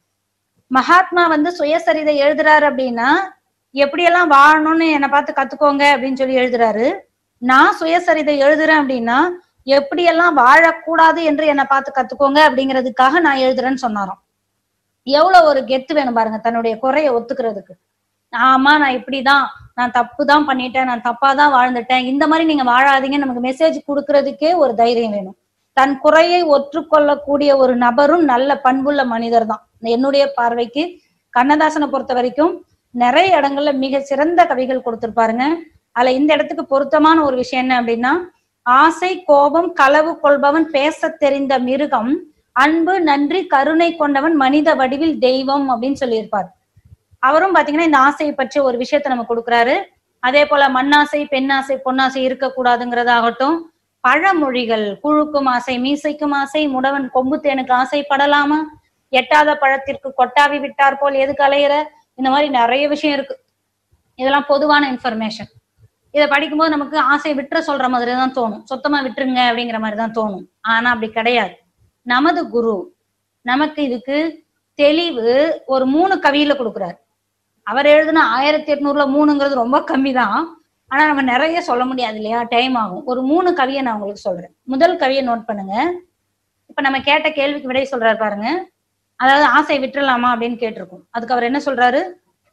மகாத்மா வந்து சுயசரிதை எழுதுறாரு அப்படின்னா எப்படியெல்லாம் வாழணும்னு என்னை பார்த்து கத்துக்கோங்க அப்படின்னு சொல்லி எழுதுறாரு நான் சுயசரிதை எழுதுறேன் அப்படின்னா எப்படியெல்லாம் வாழக்கூடாது என்று என்னை பார்த்து கத்துக்கோங்க அப்படிங்கிறதுக்காக நான் எழுதுறேன்னு சொன்னாராம் எவ்வளவு ஒரு கெத்து வேணும் பாருங்க தன்னுடைய குறைய ஒத்துக்கிறதுக்கு ஆமா நான் இப்படிதான் நான் தப்பு தான் பண்ணிட்டேன் நான் தப்பா தான் வாழ்ந்துட்டேன் இந்த மாதிரி நீங்க வாழாதீங்க நமக்கு மெசேஜ் கொடுக்கறதுக்கே ஒரு தைரியம் வேணும் தன் குறையை ஒற்றுக்கொள்ளக்கூடிய ஒரு நபரும் நல்ல பண்புள்ள மனிதர் தான் என்னுடைய பார்வைக்கு கண்ணதாசனை பொறுத்த வரைக்கும் நிறைய இடங்கள்ல மிக சிறந்த கவிகள் கொடுத்திருப்பாருங்க அதுல இந்த இடத்துக்கு பொருத்தமான ஒரு விஷயம் என்ன அப்படின்னா ஆசை கோபம் களவு கொள்பவன் பேசத் தெரிந்த மிருகம் அன்பு நன்றி கருணை கொண்டவன் மனித வடிவில் தெய்வம் அப்படின்னு சொல்லியிருப்பார் அவரும் பாத்தீங்கன்னா இந்த ஆசையை பற்றி ஒரு விஷயத்த நம்ம கொடுக்குறாரு அதே போல மண்ணாசை பெண்ணாசை பொன்னாசை இருக்கக்கூடாதுங்கிறதாகட்டும் பழமொழிகள் குழுக்கும் ஆசை மீசைக்கும் ஆசை முடவன் கொம்பு தேனுக்கு ஆசைப்படலாமா எட்டாத பழத்திற்கு கொட்டாவி விட்டார் போல் எதுக்கு அலையிற இந்த மாதிரி நிறைய விஷயம் இருக்கு இதெல்லாம் பொதுவான இன்ஃபர்மேஷன் இதை படிக்கும்போது நமக்கு ஆசை விட்டுற சொல்ற மாதிரி தான் தோணும் சுத்தமா விட்டுருங்க அப்படிங்கிற மாதிரி தான் தோணும் ஆனா அப்படி கிடையாது நமது குரு நமக்கு இதுக்கு தெளிவு ஒரு மூணு கவியில கொடுக்குறாரு அவர் எழுதுன ஆயிரத்தி எட்நூறுல மூணுங்கிறது ரொம்ப கம்மி தான் ஆனா நம்ம நிறைய சொல்ல முடியாது இல்லையா டைம் ஆகும் ஒரு மூணு கவியை நான் உங்களுக்கு சொல்றேன் முதல் கவியை நோட் பண்ணுங்க இப்ப நம்ம கேட்ட கேள்விக்கு விடை சொல்றாரு பாருங்க அதாவது ஆசை விட்டுறலாமா அப்படின்னு கேட்டிருக்கோம் அதுக்கு அவர் என்ன சொல்றாரு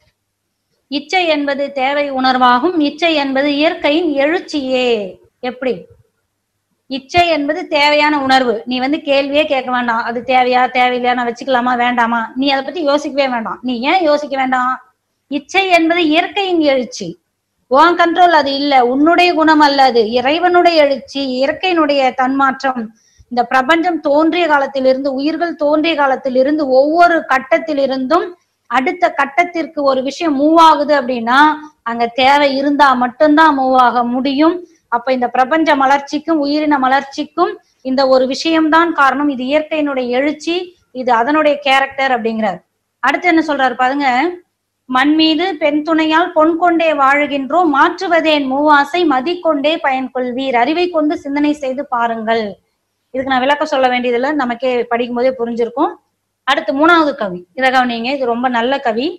இச்சை என்பது தேவை உணர்வாகும் இச்சை என்பது இயற்கையின் எழுச்சியே எப்படி இச்சை என்பது தேவையான உணர்வு நீ வந்து கேள்வியே கேட்க வேண்டாம் அது தேவையா தேவையில்லையா நான் வச்சுக்கலாமா வேண்டாமா நீ அதை பத்தி யோசிக்கவே வேண்டாம் நீ ஏன் யோசிக்க வேண்டாம் இச்சை என்பது இயற்கையின் எழுச்சி உன் கண்ட்ரோல் அது இல்ல உன்னுடைய குணம் அல்ல அது இறைவனுடைய எழுச்சி இயற்கையினுடைய தன்மாற்றம் இந்த பிரபஞ்சம் தோன்றிய காலத்திலிருந்து உயிர்கள் தோன்றிய காலத்திலிருந்து ஒவ்வொரு கட்டத்திலிருந்தும் அடுத்த கட்டத்திற்கு ஒரு விஷயம் மூவ் ஆகுது அப்படின்னா அங்க தேவை இருந்தா மட்டும்தான் மூவ் ஆக முடியும் அப்ப இந்த பிரபஞ்ச மலர்ச்சிக்கும் உயிரின மலர்ச்சிக்கும் இந்த ஒரு விஷயம்தான் காரணம் இது இயற்கையினுடைய எழுச்சி இது அதனுடைய கேரக்டர் அப்படிங்கிறார் அடுத்து என்ன சொல்றாரு பாருங்க மண் மீது பெண் துணையால் பொன் கொண்டே வாழுகின்றோம் மாற்றுவதேன் மூவாசை மதி கொண்டே பயன் கொள்வீர் அறிவை கொண்டு சிந்தனை செய்து பாருங்கள் இதுக்கு நான் விளக்கம் சொல்ல வேண்டியதில்லை நமக்கே படிக்கும் போதே புரிஞ்சிருக்கும் அடுத்து மூணாவது கவி இதை கவனிங்க இது ரொம்ப நல்ல கவி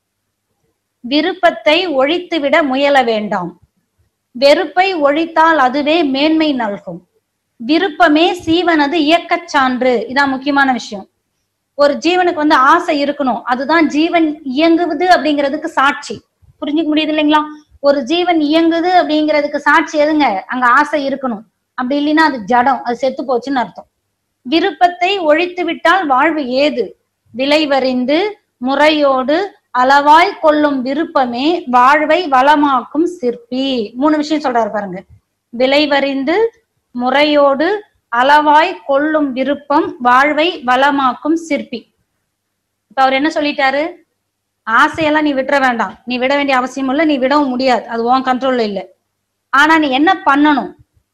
விருப்பத்தை ஒழித்துவிட முயல வேண்டாம் வெறுப்பை ஒழித்தால் அதுவே மேன்மை நல்கும் விருப்பமே சீவனது இயக்கச் சான்று இதான் முக்கியமான விஷயம் ஒரு ஜீவனுக்கு வந்து ஆசை இருக்கணும் அதுதான் ஜீவன் இயங்குவது அப்படிங்கிறதுக்கு சாட்சி புரிஞ்சுக்க முடியுது இல்லைங்களா ஒரு ஜீவன் இயங்குது அப்படிங்கிறதுக்கு சாட்சி எதுங்க அங்க ஆசை இருக்கணும் அப்படி இல்லைன்னா அது ஜடம் அது செத்து போச்சுன்னு அர்த்தம் விருப்பத்தை ஒழித்து விட்டால் வாழ்வு ஏது விளைவறிந்து முறையோடு அளவாய் கொள்ளும் விருப்பமே வாழ்வை வளமாக்கும் சிற்பி மூணு விஷயம் சொல்றாரு பாருங்க விளைவறிந்து முறையோடு அளவாய் கொள்ளும் விருப்பம் வாழ்வை வளமாக்கும் சிற்பி இப்ப அவர் என்ன சொல்லிட்டாரு ஆசையெல்லாம் நீ விட்டுற வேண்டாம் நீ விட வேண்டிய அவசியம் இல்லை நீ விடவும் முடியாது அது உன் கண்ட்ரோல்ல இல்லை ஆனா நீ என்ன பண்ணணும்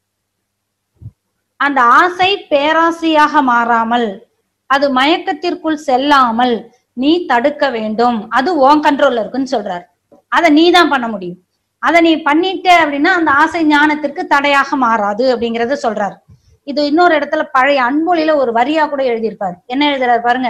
அந்த ஆசை பேராசையாக மாறாமல் அது மயக்கத்திற்குள் செல்லாமல் நீ தடுக்க வேண்டும் அது உன் கண்ட்ரோல்ல இருக்குன்னு சொல்றாரு அதை நீ தான் பண்ண முடியும் அதை நீ பண்ணிட்ட அப்படின்னா அந்த ஆசை ஞானத்திற்கு தடையாக மாறாது அப்படிங்கறத சொல்றாரு இது இன்னொரு இடத்துல பழைய அன்பொழியில ஒரு வரியா கூட எழுதியிருப்பாரு என்ன எழுதுறாரு பாருங்க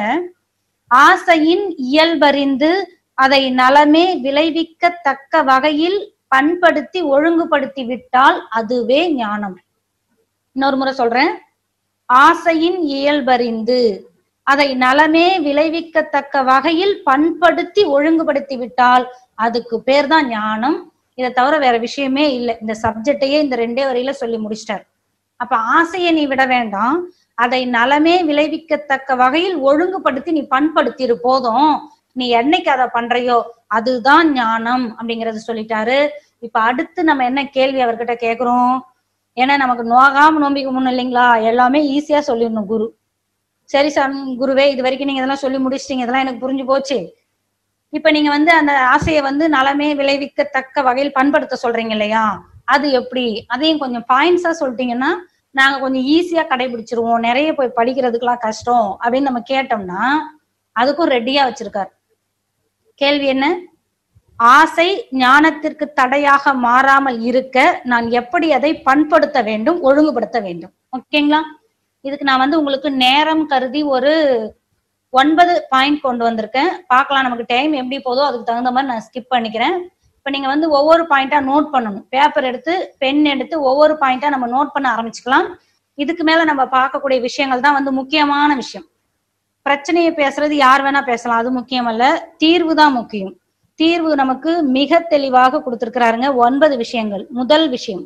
ஆசையின் இயல்பறிந்து அதை நலமே விளைவிக்கத்தக்க வகையில் பண்படுத்தி ஒழுங்குபடுத்தி விட்டால் அதுவே ஞானம் இன்னொரு முறை சொல்றேன் ஆசையின் இயல்பறிந்து அதை நலமே விளைவிக்கத்தக்க வகையில் பண்படுத்தி ஒழுங்குபடுத்தி விட்டால் அதுக்கு பேர் தான் ஞானம் இதை தவிர வேற விஷயமே இல்லை இந்த சப்ஜெக்டையே இந்த ரெண்டே வரையில சொல்லி முடிச்சிட்டார் அப்ப ஆசையை நீ விட வேண்டாம் அதை நலமே விளைவிக்கத்தக்க வகையில் ஒழுங்குபடுத்தி நீ பண்படுத்திரு போதும் நீ என்னைக்கு அதை பண்றையோ அதுதான் ஞானம் அப்படிங்கறது சொல்லிட்டாரு இப்ப அடுத்து நம்ம என்ன கேள்வி அவர்கிட்ட கேக்குறோம் ஏன்னா நமக்கு நோகாம நோம்பிக்க முன்னும் இல்லைங்களா எல்லாமே ஈஸியா சொல்லிடணும் குரு சரி சாமி குருவே இது வரைக்கும் நீங்க இதெல்லாம் சொல்லி முடிச்சிட்டீங்க இதெல்லாம் எனக்கு புரிஞ்சு போச்சு இப்ப நீங்க வந்து அந்த ஆசையை வந்து நலமே விளைவிக்கத்தக்க வகையில் பண்படுத்த சொல்றீங்க இல்லையா அது எப்படி அதையும் கொஞ்சம் பாயிண்ட்ஸா சொல்லிட்டீங்கன்னா நாங்க கொஞ்சம் ஈஸியா கடைபிடிச்சிருவோம் நிறைய போய் படிக்கிறதுக்கெல்லாம் கஷ்டம் அப்படின்னு நம்ம கேட்டோம்னா அதுக்கும் ரெடியா வச்சிருக்காரு கேள்வி என்ன ஆசை ஞானத்திற்கு தடையாக மாறாமல் இருக்க நான் எப்படி அதை பண்படுத்த வேண்டும் ஒழுங்குபடுத்த வேண்டும் ஓகேங்களா இதுக்கு நான் வந்து உங்களுக்கு நேரம் கருதி ஒரு ஒன்பது பாயிண்ட் கொண்டு வந்திருக்கேன் பார்க்கலாம் நமக்கு டைம் எப்படி போதோ அதுக்கு தகுந்த மாதிரி நான் ஸ்கிப் பண்ணிக்கிறேன் இப்ப நீங்க வந்து ஒவ்வொரு பாயிண்டா நோட் பண்ணணும் பேப்பர் எடுத்து பென் எடுத்து ஒவ்வொரு பாயிண்டா நம்ம நோட் பண்ண ஆரம்பிச்சுக்கலாம் இதுக்கு மேல நம்ம பார்க்கக்கூடிய விஷயங்கள் தான் வந்து முக்கியமான விஷயம் பிரச்சனையை பேசுறது யார் வேணா பேசலாம் அது முக்கியம் அல்ல தீர்வு தான் முக்கியம் தீர்வு நமக்கு மிக தெளிவாக கொடுத்திருக்கிறாருங்க ஒன்பது விஷயங்கள் முதல் விஷயம்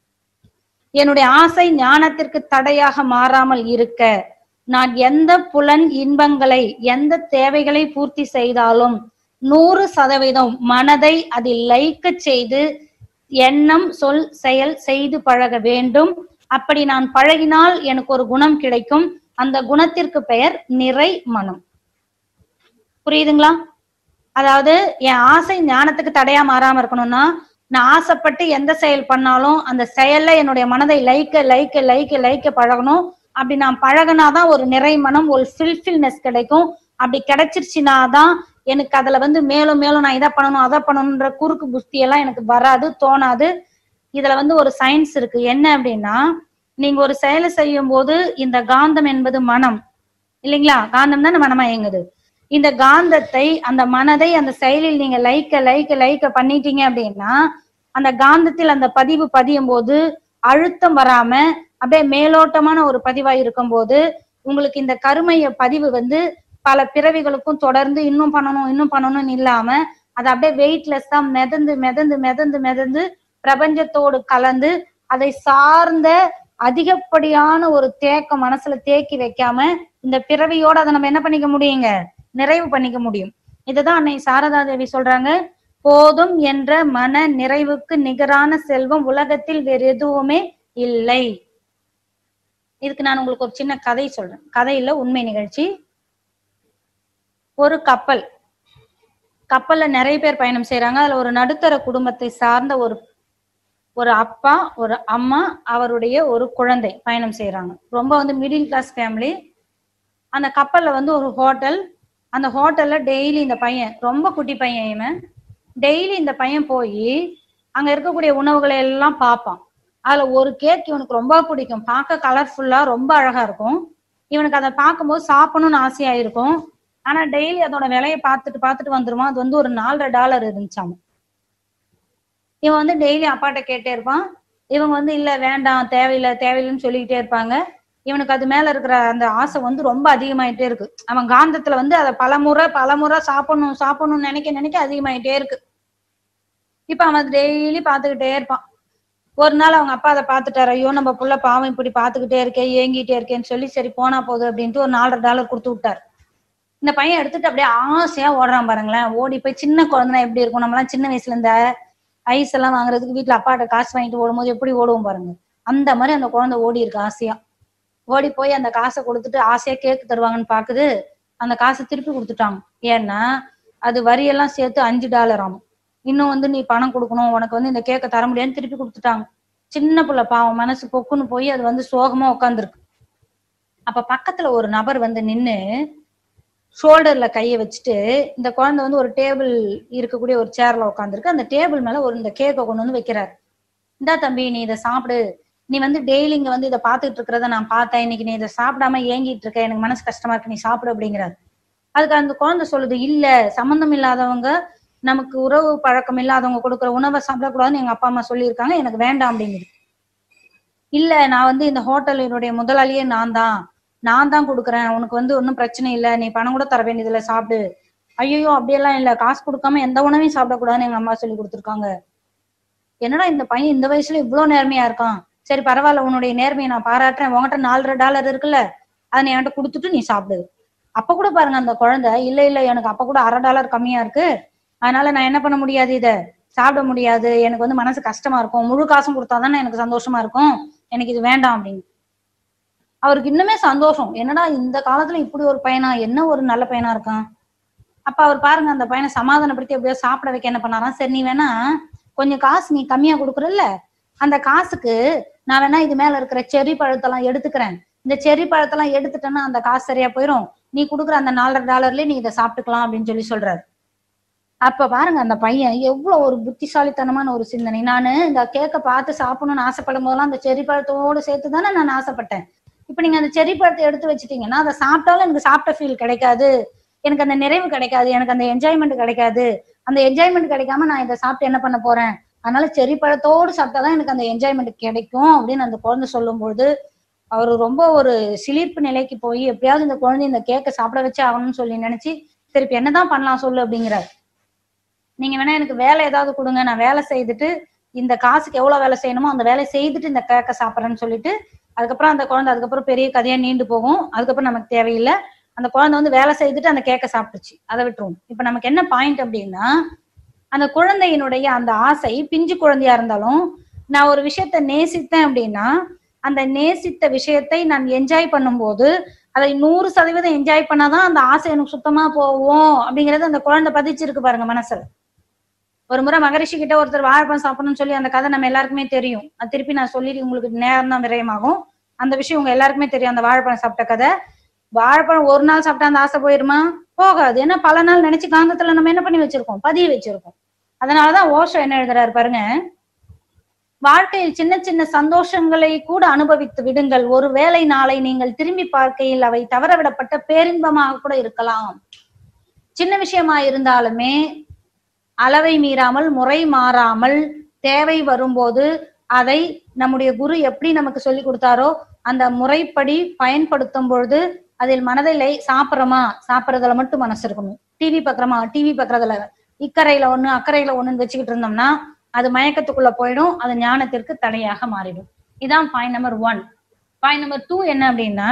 என்னுடைய ஆசை ஞானத்திற்கு தடையாக மாறாமல் இருக்க நான் எந்த புலன் இன்பங்களை எந்த தேவைகளை பூர்த்தி செய்தாலும் நூறு சதவீதம் மனதை அதில் லயிக்க செய்து எண்ணம் சொல் செயல் செய்து பழக வேண்டும் அப்படி நான் பழகினால் எனக்கு ஒரு குணம் கிடைக்கும் அந்த குணத்திற்கு பெயர் நிறை மனம் புரியுதுங்களா அதாவது என் ஆசை ஞானத்துக்கு தடையா மாறாம இருக்கணும்னா நான் ஆசைப்பட்டு எந்த செயல் பண்ணாலும் அந்த செயல்ல என்னுடைய மனதை லைக்க லைக்க லைக்க லைக்க பழகணும் அப்படி நான் பழகினாதான் ஒரு நிறை மனம் ஒரு ஃபில்ஃபில்னஸ் கிடைக்கும் அப்படி கிடைச்சிருச்சுனா தான் எனக்கு அதுல வந்து மேலும் மேலும் நான் இதை பண்ணணும் அதை பண்ணணுன்ற குறுக்கு புஸ்தி எல்லாம் எனக்கு வராது தோணாது இதுல வந்து ஒரு சயின்ஸ் இருக்கு என்ன அப்படின்னா நீங்க ஒரு செயலை செய்யும் போது இந்த காந்தம் என்பது மனம் இல்லைங்களா காந்தம் தானே மனமா இயங்குது இந்த காந்தத்தை அந்த மனதை அந்த செயலில் நீங்க லைக்க லைக்க லைக்க பண்ணிட்டீங்க அப்படின்னா அந்த காந்தத்தில் அந்த பதிவு பதியும் போது அழுத்தம் வராம அப்படியே மேலோட்டமான ஒரு பதிவா இருக்கும் போது உங்களுக்கு இந்த கருமைய பதிவு வந்து பல பிறவிகளுக்கும் தொடர்ந்து இன்னும் பண்ணணும் இன்னும் பண்ணணும்னு இல்லாம அது அப்படியே வெயிட்லெஸ்ஸா மிதந்து மிதந்து மிதந்து மிதந்து பிரபஞ்சத்தோடு கலந்து அதை சார்ந்த அதிகப்படியான ஒரு தேக்கம் மனசுல தேக்கி வைக்காம இந்த பிறவியோட அதை நம்ம என்ன பண்ணிக்க முடியுங்க நிறைவு பண்ணிக்க முடியும் இதுதான் அன்னை சாரதா தேவி சொல்றாங்க போதும் என்ற மன நிறைவுக்கு நிகரான செல்வம் உலகத்தில் வேறு எதுவுமே இல்லை இதுக்கு நான் உங்களுக்கு ஒரு சின்ன கதை சொல்றேன் கதையில உண்மை நிகழ்ச்சி ஒரு கப்பல் கப்பல்ல நிறைய பேர் பயணம் செய்யறாங்க அதுல ஒரு நடுத்தர குடும்பத்தை சார்ந்த ஒரு ஒரு அப்பா ஒரு அம்மா அவருடைய ஒரு குழந்தை பயணம் செய்யறாங்க ரொம்ப வந்து மிடில் கிளாஸ் ஃபேமிலி அந்த கப்பல்ல வந்து ஒரு ஹோட்டல் அந்த ஹோட்டல்ல டெய்லி இந்த பையன் ரொம்ப குட்டி பையன் இவன் டெய்லி இந்த பையன் போய் அங்க இருக்கக்கூடிய உணவுகளை எல்லாம் பார்ப்பான் அதுல ஒரு கேக் இவனுக்கு ரொம்ப பிடிக்கும் பார்க்க கலர்ஃபுல்லா ரொம்ப அழகா இருக்கும் இவனுக்கு அதை பார்க்கும்போது சாப்பிடணும்னு ஆசையா இருக்கும் ஆனா டெய்லி அதோட விலையை பார்த்துட்டு பார்த்துட்டு வந்துருவான் அது வந்து ஒரு நாலரை டாலர் இருந்துச்சாம் இவன் வந்து டெய்லி அப்பாட்ட கேட்டே இருப்பான் இவங்க வந்து இல்ல வேண்டாம் தேவையில்லை தேவையில்லைன்னு சொல்லிக்கிட்டே இருப்பாங்க இவனுக்கு அது மேல இருக்கிற அந்த ஆசை வந்து ரொம்ப அதிகமாயிட்டே இருக்கு அவன் காந்தத்துல வந்து அதை பலமுறை பலமுறை சாப்பிடணும் சாப்பிடணும்னு நினைக்க நினைக்க அதிகமாயிட்டே இருக்கு இப்ப அவன் டெய்லி பாத்துக்கிட்டே இருப்பான் ஒரு நாள் அவங்க அப்பா அதை பார்த்துட்டாரு ஐயோ நம்ம புள்ள பாவம் இப்படி பாத்துக்கிட்டே இருக்கேன் ஏங்கிட்டே இருக்கேன்னு சொல்லி சரி போனா போகுது அப்படின்ட்டு ஒரு நாலரை டாலர் கொடுத்து விட்டாரு இந்த பையன் எடுத்துட்டு அப்படியே ஆசையா ஓடுறான் பாருங்களேன் ஓடி போய் சின்ன குழந்தைனா எப்படி இருக்கும் நம்மலாம் சின்ன வயசுல இந்த ஐஸ் எல்லாம் வாங்குறதுக்கு வீட்டுல அப்பாட்ட காசு வாங்கிட்டு ஓடும்போது எப்படி ஓடுவோம் பாருங்க அந்த மாதிரி அந்த குழந்தை ஓடி இருக்கு ஆசையா ஓடி போய் அந்த காசை கொடுத்துட்டு ஆசையா கேக்கு தருவாங்கன்னு பாக்குது அந்த காசை திருப்பி கொடுத்துட்டாங்க ஏன்னா அது வரியெல்லாம் சேர்த்து அஞ்சு டாலர் ஆகும் இன்னும் வந்து நீ பணம் கொடுக்கணும் உனக்கு வந்து இந்த கேக்கை தர முடியாதுன்னு திருப்பி கொடுத்துட்டாங்க சின்ன புள்ள பாவம் மனசு பொக்குன்னு போய் அது வந்து சோகமா உட்காந்துருக்கு அப்ப பக்கத்துல ஒரு நபர் வந்து நின்னு ஷோல்டர்ல கையை வச்சுட்டு இந்த குழந்தை வந்து ஒரு டேபிள் இருக்கக்கூடிய ஒரு சேர்ல உட்காந்துருக்கு அந்த டேபிள் மேல ஒரு இந்த கேக்கை கொண்டு வந்து வைக்கிறாரு இந்தா தம்பி நீ இதை சாப்பிடு நீ வந்து டெய்லி இங்க வந்து இதை பாத்துட்டு இருக்கிறத நான் பார்த்தேன் இன்னைக்கு நீ இதை சாப்பிடாம ஏங்கிட்டு இருக்க எனக்கு மனசு கஷ்டமா இருக்கு நீ சாப்பிடு அப்படிங்கிறாரு அதுக்கு அந்த குழந்தை சொல்லுது இல்ல சம்பந்தம் இல்லாதவங்க நமக்கு உறவு பழக்கம் இல்லாதவங்க கொடுக்குற உணவை சாப்பிடக்கூடாதுன்னு எங்க அப்பா அம்மா சொல்லியிருக்காங்க எனக்கு வேண்டாம் அப்படிங்குது இல்ல நான் வந்து இந்த ஹோட்டலினுடைய முதலாளியே நான் தான் நான் தான் கொடுக்குறேன் உனக்கு வந்து ஒன்றும் பிரச்சனை இல்லை நீ பணம் கூட தர வேண்டியதில்லை சாப்பிடு ஐயோ அப்படியெல்லாம் இல்லை காசு கொடுக்காம எந்த உணவையும் சாப்பிடக்கூடாதுன்னு எங்க அம்மா சொல்லி கொடுத்துருக்காங்க என்னடா இந்த பையன் இந்த வயசுல இவ்வளவு நேர்மையா இருக்கான் சரி பரவாயில்ல உன்னுடைய நேர்மையை நான் பாராட்டுறேன் உன்கிட்ட நாலரை டாலர் இருக்குல்ல அதை நீ என்கிட்ட கொடுத்துட்டு நீ சாப்பிடு அப்ப கூட பாருங்க அந்த குழந்தை இல்ல இல்ல எனக்கு அப்ப கூட அரை டாலர் கம்மியா இருக்கு அதனால நான் என்ன பண்ண முடியாது இத சாப்பிட முடியாது எனக்கு வந்து மனசு கஷ்டமா இருக்கும் முழு காசும் கொடுத்தாதானே எனக்கு சந்தோஷமா இருக்கும் எனக்கு இது வேண்டாம் அப்படின்னு அவருக்கு இன்னுமே சந்தோஷம் என்னடா இந்த காலத்துல இப்படி ஒரு பையனா என்ன ஒரு நல்ல பையனா இருக்கான் அப்ப அவர் பாருங்க அந்த பையனை சமாதானப்படுத்தி எப்படியோ சாப்பிட வைக்க என்ன பண்ணாராம் சரி நீ வேணா கொஞ்சம் காசு நீ கம்மியா கொடுக்குறல்ல அந்த காசுக்கு நான் வேணா இது மேல இருக்கிற செரி பழத்தெல்லாம் எடுத்துக்கிறேன் இந்த செரி பழத்தெல்லாம் எடுத்துட்டேன்னா அந்த காசு சரியா போயிடும் நீ கொடுக்குற அந்த நாலரை டாலர்லயே நீ இதை சாப்பிட்டுக்கலாம் அப்படின்னு சொல்லி சொல்றாரு அப்ப பாருங்க அந்த பையன் எவ்வளவு ஒரு புத்திசாலித்தனமான ஒரு சிந்தனை நானு இந்த கேக்க பார்த்து சாப்பிடணும்னு ஆசைப்படும் போதெல்லாம் அந்த செரி பழத்தோடு சேர்த்து தானே நான் ஆசைப்பட்டேன் இப்ப நீங்க அந்த செரி பழத்தை எடுத்து வச்சுட்டீங்கன்னா அதை சாப்பிட்டாலும் எனக்கு சாப்பிட்ட ஃபீல் கிடைக்காது எனக்கு அந்த நிறைவு கிடைக்காது எனக்கு அந்த என்ஜாய்மெண்ட் கிடைக்காது அந்த என்ஜாய்மெண்ட் கிடைக்காம நான் இதை சாப்பிட்டு என்ன பண்ண போறேன் அதனால செரி பழத்தோடு சாப்பிட்டாதான் எனக்கு அந்த என்ஜாய்மெண்ட் கிடைக்கும் அப்படின்னு அந்த குழந்தை சொல்லும்போது அவர் ரொம்ப ஒரு சிலிர்ப்பு நிலைக்கு போய் எப்படியாவது இந்த குழந்தை இந்த கேக்கை சாப்பிட வச்சு ஆகணும்னு சொல்லி நினைச்சு திருப்பி என்னதான் பண்ணலாம் சொல்லு அப்படிங்கிறார் நீங்க வேணா எனக்கு வேலை ஏதாவது கொடுங்க நான் வேலை செய்துட்டு இந்த காசுக்கு எவ்வளவு வேலை செய்யணுமோ அந்த வேலையை செய்துட்டு இந்த கேக்கை சாப்பிட்றேன்னு சொல்லிட்டு அதுக்கப்புறம் அந்த குழந்தை அதுக்கப்புறம் பெரிய கதையா நீண்டு போகும் அதுக்கப்புறம் நமக்கு தேவையில்லை அந்த குழந்தை வந்து வேலை செய்துட்டு அந்த கேக்கை சாப்பிட்டுச்சு அதை விட்டுருவோம் இப்ப நமக்கு என்ன பாயிண்ட் அப்படின்னா அந்த குழந்தையினுடைய அந்த ஆசை பிஞ்சு குழந்தையா இருந்தாலும் நான் ஒரு விஷயத்த நேசித்தேன் அப்படின்னா அந்த நேசித்த விஷயத்தை நான் என்ஜாய் பண்ணும்போது அதை நூறு சதவீதம் என்ஜாய் பண்ணாதான் அந்த ஆசை எனக்கு சுத்தமா போகும் அப்படிங்கறது அந்த குழந்தை பதிச்சிருக்கு பாருங்க மனசுல ஒரு முறை மகரிஷி கிட்ட ஒருத்தர் வாழைப்பழம் சாப்பிடணும்னு சொல்லி அந்த கதை நம்ம எல்லாருக்குமே தெரியும் அது திருப்பி நான் சொல்லி உங்களுக்கு நேரம் தான் விரயமாகும் அந்த விஷயம் உங்க எல்லாருக்குமே தெரியும் அந்த வாழைப்பழம் சாப்பிட்ட கதை வாழைப்பழம் ஒரு நாள் சாப்பிட்டா அந்த ஆசை போயிருமா போகாது ஏன்னா பல நாள் நினைச்சு காந்தத்துல நம்ம என்ன பண்ணி வச்சிருக்கோம் பதிய வச்சிருக்கோம் அதனாலதான் ஓஷோ என்ன எழுதுறாரு பாருங்க வாழ்க்கையில் சின்ன சின்ன சந்தோஷங்களை கூட அனுபவித்து விடுங்கள் ஒருவேளை நாளை நீங்கள் திரும்பி பார்க்கையில் அவை தவறவிடப்பட்ட பேரின்பமாக கூட இருக்கலாம் சின்ன விஷயமா இருந்தாலுமே அளவை மீறாமல் முறை மாறாமல் தேவை வரும்போது அதை நம்முடைய குரு எப்படி நமக்கு சொல்லி கொடுத்தாரோ அந்த முறைப்படி பயன்படுத்தும் பொழுது அதில் மனதில் சாப்பிட்றோமா சாப்பிட்றதுல மட்டும் மனசு இருக்கணும் டிவி பாக்குறோமா டிவி பாக்குறதுல இக்கரையில ஒண்ணு அக்கறையில ஒண்ணுன்னு வச்சுக்கிட்டு இருந்தோம்னா அது மயக்கத்துக்குள்ள போயிடும் அது ஞானத்திற்கு தடையாக மாறிடும் இதான் point number one point number two என்ன அப்படின்னா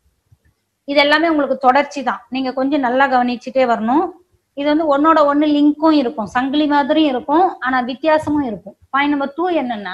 இது எல்லாமே உங்களுக்கு தொடர்ச்சி தான் நீங்க கொஞ்சம் நல்லா கவனிச்சுட்டே வரணும் இது வந்து ஒன்னோட ஒண்ணு லிங்க்கும் இருக்கும் சங்கிலி மாதிரியும் இருக்கும் ஆனா வித்தியாசமும் இருக்கும் பாயிண்ட் நம்பர் டூ என்னன்னா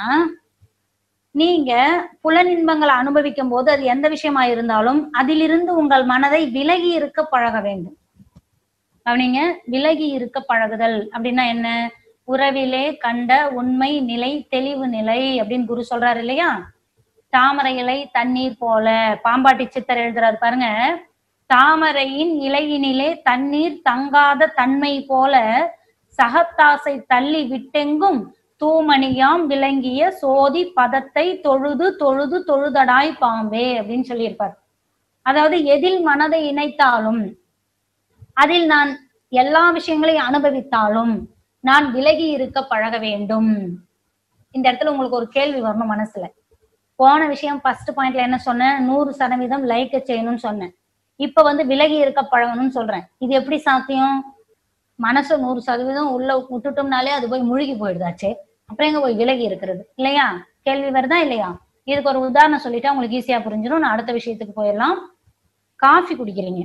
நீங்க புலனின்பங்களை அனுபவிக்கும் போது அது எந்த விஷயமா இருந்தாலும் அதிலிருந்து உங்கள் மனதை விலகி இருக்க பழக வேண்டும் கவனிங்க விலகி இருக்க பழகுதல் அப்படின்னா என்ன உறவிலே கண்ட உண்மை நிலை தெளிவு நிலை அப்படின்னு குரு சொல்றாரு இல்லையா தாமரை இலை தண்ணீர் போல பாம்பாட்டி சித்தர் எழுதுறாரு பாருங்க தாமரையின் இலையினிலே தண்ணீர் தங்காத தன்மை போல சகத்தாசை தள்ளி விட்டெங்கும் தூமணியாம் விளங்கிய சோதி பதத்தை தொழுது தொழுது தொழுதடாய் பாம்பே அப்படின்னு சொல்லியிருப்பார் அதாவது எதில் மனதை இணைத்தாலும் அதில் நான் எல்லா விஷயங்களையும் அனுபவித்தாலும் நான் விலகி இருக்க பழக வேண்டும் இந்த இடத்துல உங்களுக்கு ஒரு கேள்வி வரணும் மனசுல போன விஷயம் ஃபர்ஸ்ட் பாயிண்ட்ல என்ன சொன்னேன் நூறு சதவீதம் லைக்க செய்யணும்னு சொன்னேன் இப்ப வந்து விலகி இருக்க பழகணும்னு சொல்றேன் இது எப்படி சாத்தியம் மனசு நூறு சதவீதம் உள்ள விட்டுட்டோம்னாலே அது போய் முழுகி போயிடுதாச்சே அப்புறம் எங்க போய் விலகி இருக்கிறது இல்லையா கேள்வி வருதா இல்லையா இதுக்கு ஒரு உதாரணம் சொல்லிட்டா உங்களுக்கு ஈஸியா புரிஞ்சிடும் நான் அடுத்த விஷயத்துக்கு போயிடலாம் காஃபி குடிக்கிறீங்க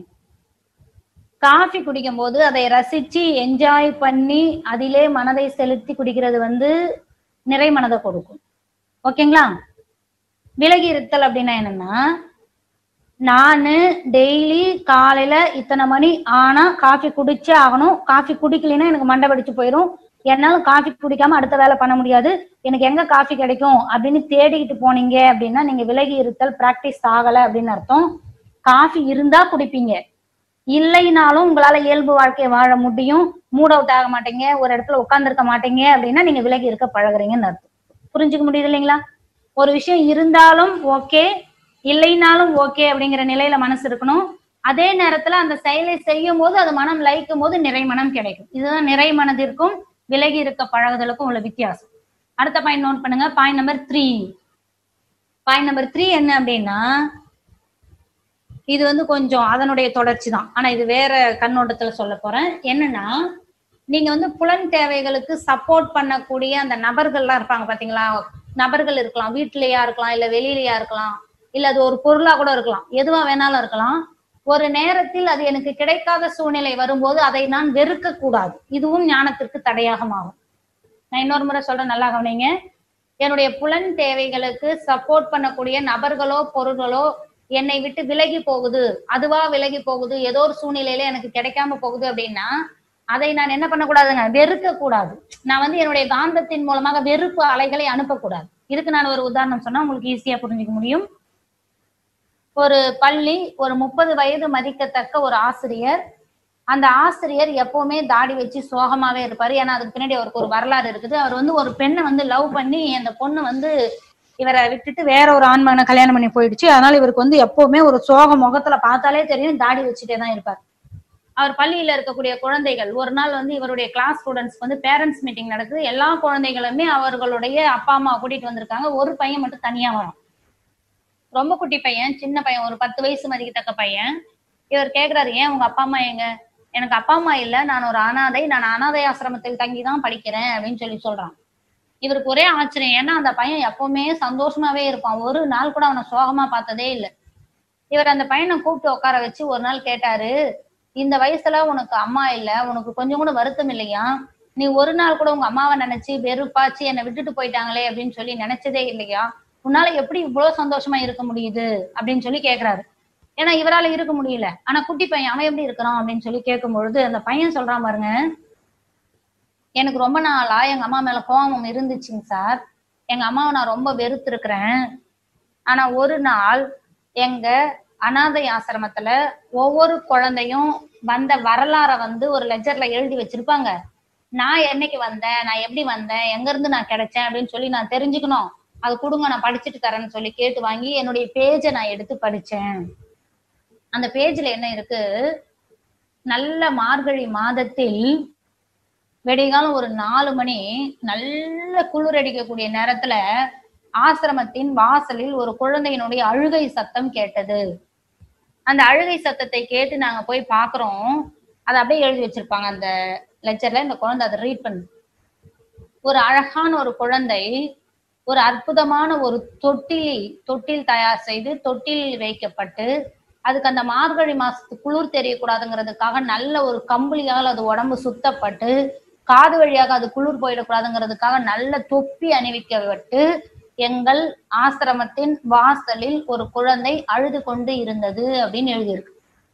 காஃபி குடிக்கும் போது அதை ரசிச்சு என்ஜாய் பண்ணி அதிலே மனதை செலுத்தி குடிக்கிறது வந்து நிறை மனதை கொடுக்கும் ஓகேங்களா விலகி இருத்தல் அப்படின்னா என்னன்னா நானு டெய்லி காலையில இத்தனை மணி ஆனா காஃபி குடிச்சே ஆகணும் காஃபி குடிக்கலைன்னா எனக்கு மண்டை வெடிச்சு போயிடும் என்னால காஃபி குடிக்காம அடுத்த வேலை பண்ண முடியாது எனக்கு எங்க காஃபி கிடைக்கும் அப்படின்னு தேடிக்கிட்டு போனீங்க அப்படின்னா நீங்க விலகி இருத்தல் பிராக்டிஸ் ஆகல அப்படின்னு அர்த்தம் காஃபி இருந்தா குடிப்பீங்க இல்லைனாலும் உங்களால இயல்பு வாழ்க்கையை வாழ முடியும் மூட் அவுட் ஆக மாட்டீங்க ஒரு இடத்துல உட்கார்ந்துருக்க மாட்டீங்க அப்படின்னா நீங்க விலகி இருக்க பழகுறீங்கன்னு அர்த்தம் புரிஞ்சுக்க முடியுது இல்லைங்களா ஒரு விஷயம் இருந்தாலும் ஓகே இல்லைனாலும் ஓகே அப்படிங்கிற நிலையில மனசு இருக்கணும் அதே நேரத்துல அந்த செயலை செய்யும் போது அது மனம் லயிக்கும் போது நிறை மனம் கிடைக்கும் இதுதான் நிறை மனதிற்கும் விலகி இருக்க பழகுதலுக்கும் உள்ள வித்தியாசம் அடுத்த பாயிண்ட் நோட் பண்ணுங்க point number three point number three என்ன அப்படின்னா இது வந்து கொஞ்சம் அதனுடைய தொடர்ச்சி தான் ஆனா இது வேற கண்ணோட்டத்துல சொல்ல போறேன் என்னன்னா நீங்க வந்து புலன் தேவைகளுக்கு சப்போர்ட் பண்ணக்கூடிய அந்த நபர்கள்லாம் இருப்பாங்க பாத்தீங்களா நபர்கள் இருக்கலாம் வீட்லயா இருக்கலாம் இல்ல வெளியிலயா இருக்கலாம் இல்ல அது ஒரு பொருளா கூட இருக்கலாம் எதுவா வேணாலும் இருக்கலாம் ஒரு நேரத்தில் அது எனக்கு கிடைக்காத சூழ்நிலை வரும்போது அதை நான் வெறுக்க கூடாது இதுவும் ஞானத்திற்கு தடையாக ஆகும் நான் இன்னொரு முறை சொல்றேன் நல்லா கவனிங்க என்னுடைய புலன் தேவைகளுக்கு சப்போர்ட் பண்ணக்கூடிய நபர்களோ பொருள்களோ என்னை விட்டு விலகி போகுது அதுவா விலகி போகுது ஏதோ ஒரு சூழ்நிலையில எனக்கு கிடைக்காம போகுது அப்படின்னா அதை நான் என்ன பண்ணக்கூடாதுங்க வெறுக்க கூடாது நான் வந்து என்னுடைய காந்தத்தின் மூலமாக வெறுப்பு அலைகளை அனுப்பக்கூடாது இதுக்கு நான் ஒரு உதாரணம் சொன்னா உங்களுக்கு ஈஸியா புரிஞ்சுக்க முடியும் ஒரு பள்ளி ஒரு முப்பது வயது மதிக்கத்தக்க ஒரு ஆசிரியர் அந்த ஆசிரியர் எப்பவுமே தாடி வச்சு சோகமாவே இருப்பாரு ஏன்னா அதுக்கு பின்னாடி அவருக்கு ஒரு வரலாறு இருக்குது அவர் வந்து ஒரு பெண்ணை வந்து லவ் பண்ணி அந்த பொண்ணு வந்து இவரை விட்டுட்டு வேற ஒரு ஆண்மகனை கல்யாணம் பண்ணி போயிடுச்சு அதனால இவருக்கு வந்து எப்பவுமே ஒரு சோக முகத்துல பார்த்தாலே தெரியும் தாடி வச்சுட்டே தான் இருப்பார் அவர் பள்ளியில இருக்கக்கூடிய குழந்தைகள் ஒரு நாள் வந்து இவருடைய கிளாஸ் ஸ்டூடெண்ட்ஸ் வந்து பேரண்ட்ஸ் மீட்டிங் நடக்குது எல்லா குழந்தைகளுமே அவர்களுடைய அப்பா அம்மா கூட்டிட்டு வந்திருக்காங்க ஒரு பையன் மட்டும் தனியா வரும் ரொம்ப குட்டி பையன் சின்ன பையன் ஒரு பத்து வயசு மதிக்கத்தக்க பையன் இவர் கேக்குறாரு ஏன் உங்க அப்பா அம்மா எங்க எனக்கு அப்பா அம்மா இல்ல நான் ஒரு அனாதை நான் அனாதை ஆசிரமத்தில் தங்கி தான் படிக்கிறேன் அப்படின்னு சொல்லி சொல்றான் இவருக்கு ஒரே ஆச்சரியம் ஏன்னா அந்த பையன் எப்பவுமே சந்தோஷமாவே இருப்பான் ஒரு நாள் கூட அவனை சோகமா பார்த்ததே இல்லை இவர் அந்த பையனை கூப்பிட்டு உட்கார வச்சு ஒரு நாள் கேட்டாரு இந்த வயசுல உனக்கு அம்மா இல்ல உனக்கு கொஞ்சம் கூட வருத்தம் இல்லையா நீ ஒரு நாள் கூட உங்க அம்மாவை நினைச்சு வெறுப்பாச்சு என்னை விட்டுட்டு போயிட்டாங்களே அப்படின்னு சொல்லி நினைச்சதே இல்லையா உன்னால எப்படி இவ்வளவு சந்தோஷமா இருக்க முடியுது அப்படின்னு சொல்லி கேக்குறாரு ஏன்னா இவரால இருக்க முடியல ஆனா குட்டி பையன் அவன் எப்படி இருக்கிறான் அப்படின்னு சொல்லி கேட்கும் பொழுது அந்த பையன் சொல்றான் பாருங்க எனக்கு ரொம்ப நாளா எங்க அம்மா மேல கோபம் இருந்துச்சுங்க சார் எங்க அம்மாவை நான் ரொம்ப வெறுத்திருக்கிறேன் ஆனா ஒரு நாள் எங்க அனாதை ஆசிரமத்துல ஒவ்வொரு குழந்தையும் வந்த வரலாற வந்து ஒரு லெஜர்ல எழுதி வச்சிருப்பாங்க நான் என்னைக்கு வந்தேன் நான் எப்படி வந்தேன் எங்க இருந்து நான் கிடைச்சேன் அப்படின்னு சொல்லி நான் தெரிஞ்சுக்கணும் அது கொடுங்க நான் படிச்சுட்டு தரேன்னு சொல்லி கேட்டு வாங்கி என்னுடைய பேஜை நான் எடுத்து படிச்சேன் அந்த பேஜ்ல என்ன இருக்கு நல்ல மார்கழி மாதத்தில் வெடிகாலம் ஒரு நாலு மணி நல்ல குளிர் அடிக்கக்கூடிய நேரத்துல ஆசிரமத்தின் வாசலில் ஒரு குழந்தையினுடைய அழுகை சத்தம் கேட்டது அந்த அழுகை சத்தத்தை கேட்டு நாங்க போய் பாக்குறோம் அதை அப்படியே எழுதி வச்சிருப்பாங்க அந்த லெக்சர்ல இந்த குழந்தை அதை ரீட் பண்ணு ஒரு அழகான ஒரு குழந்தை ஒரு அற்புதமான ஒரு தொட்டில் தொட்டில் தயார் செய்து தொட்டில் வைக்கப்பட்டு அதுக்கு அந்த மார்கழி மாசத்து குளிர் தெரியக்கூடாதுங்கிறதுக்காக நல்ல ஒரு கம்பளியால் அது உடம்பு சுத்தப்பட்டு காது வழியாக அது குளிர் போயிடக்கூடாதுங்கிறதுக்காக நல்ல தொப்பி அணிவிக்கப்பட்டு எங்கள் ஆசிரமத்தின் வாசலில் ஒரு குழந்தை அழுது கொண்டு இருந்தது அப்படின்னு எழுதியிருக்கு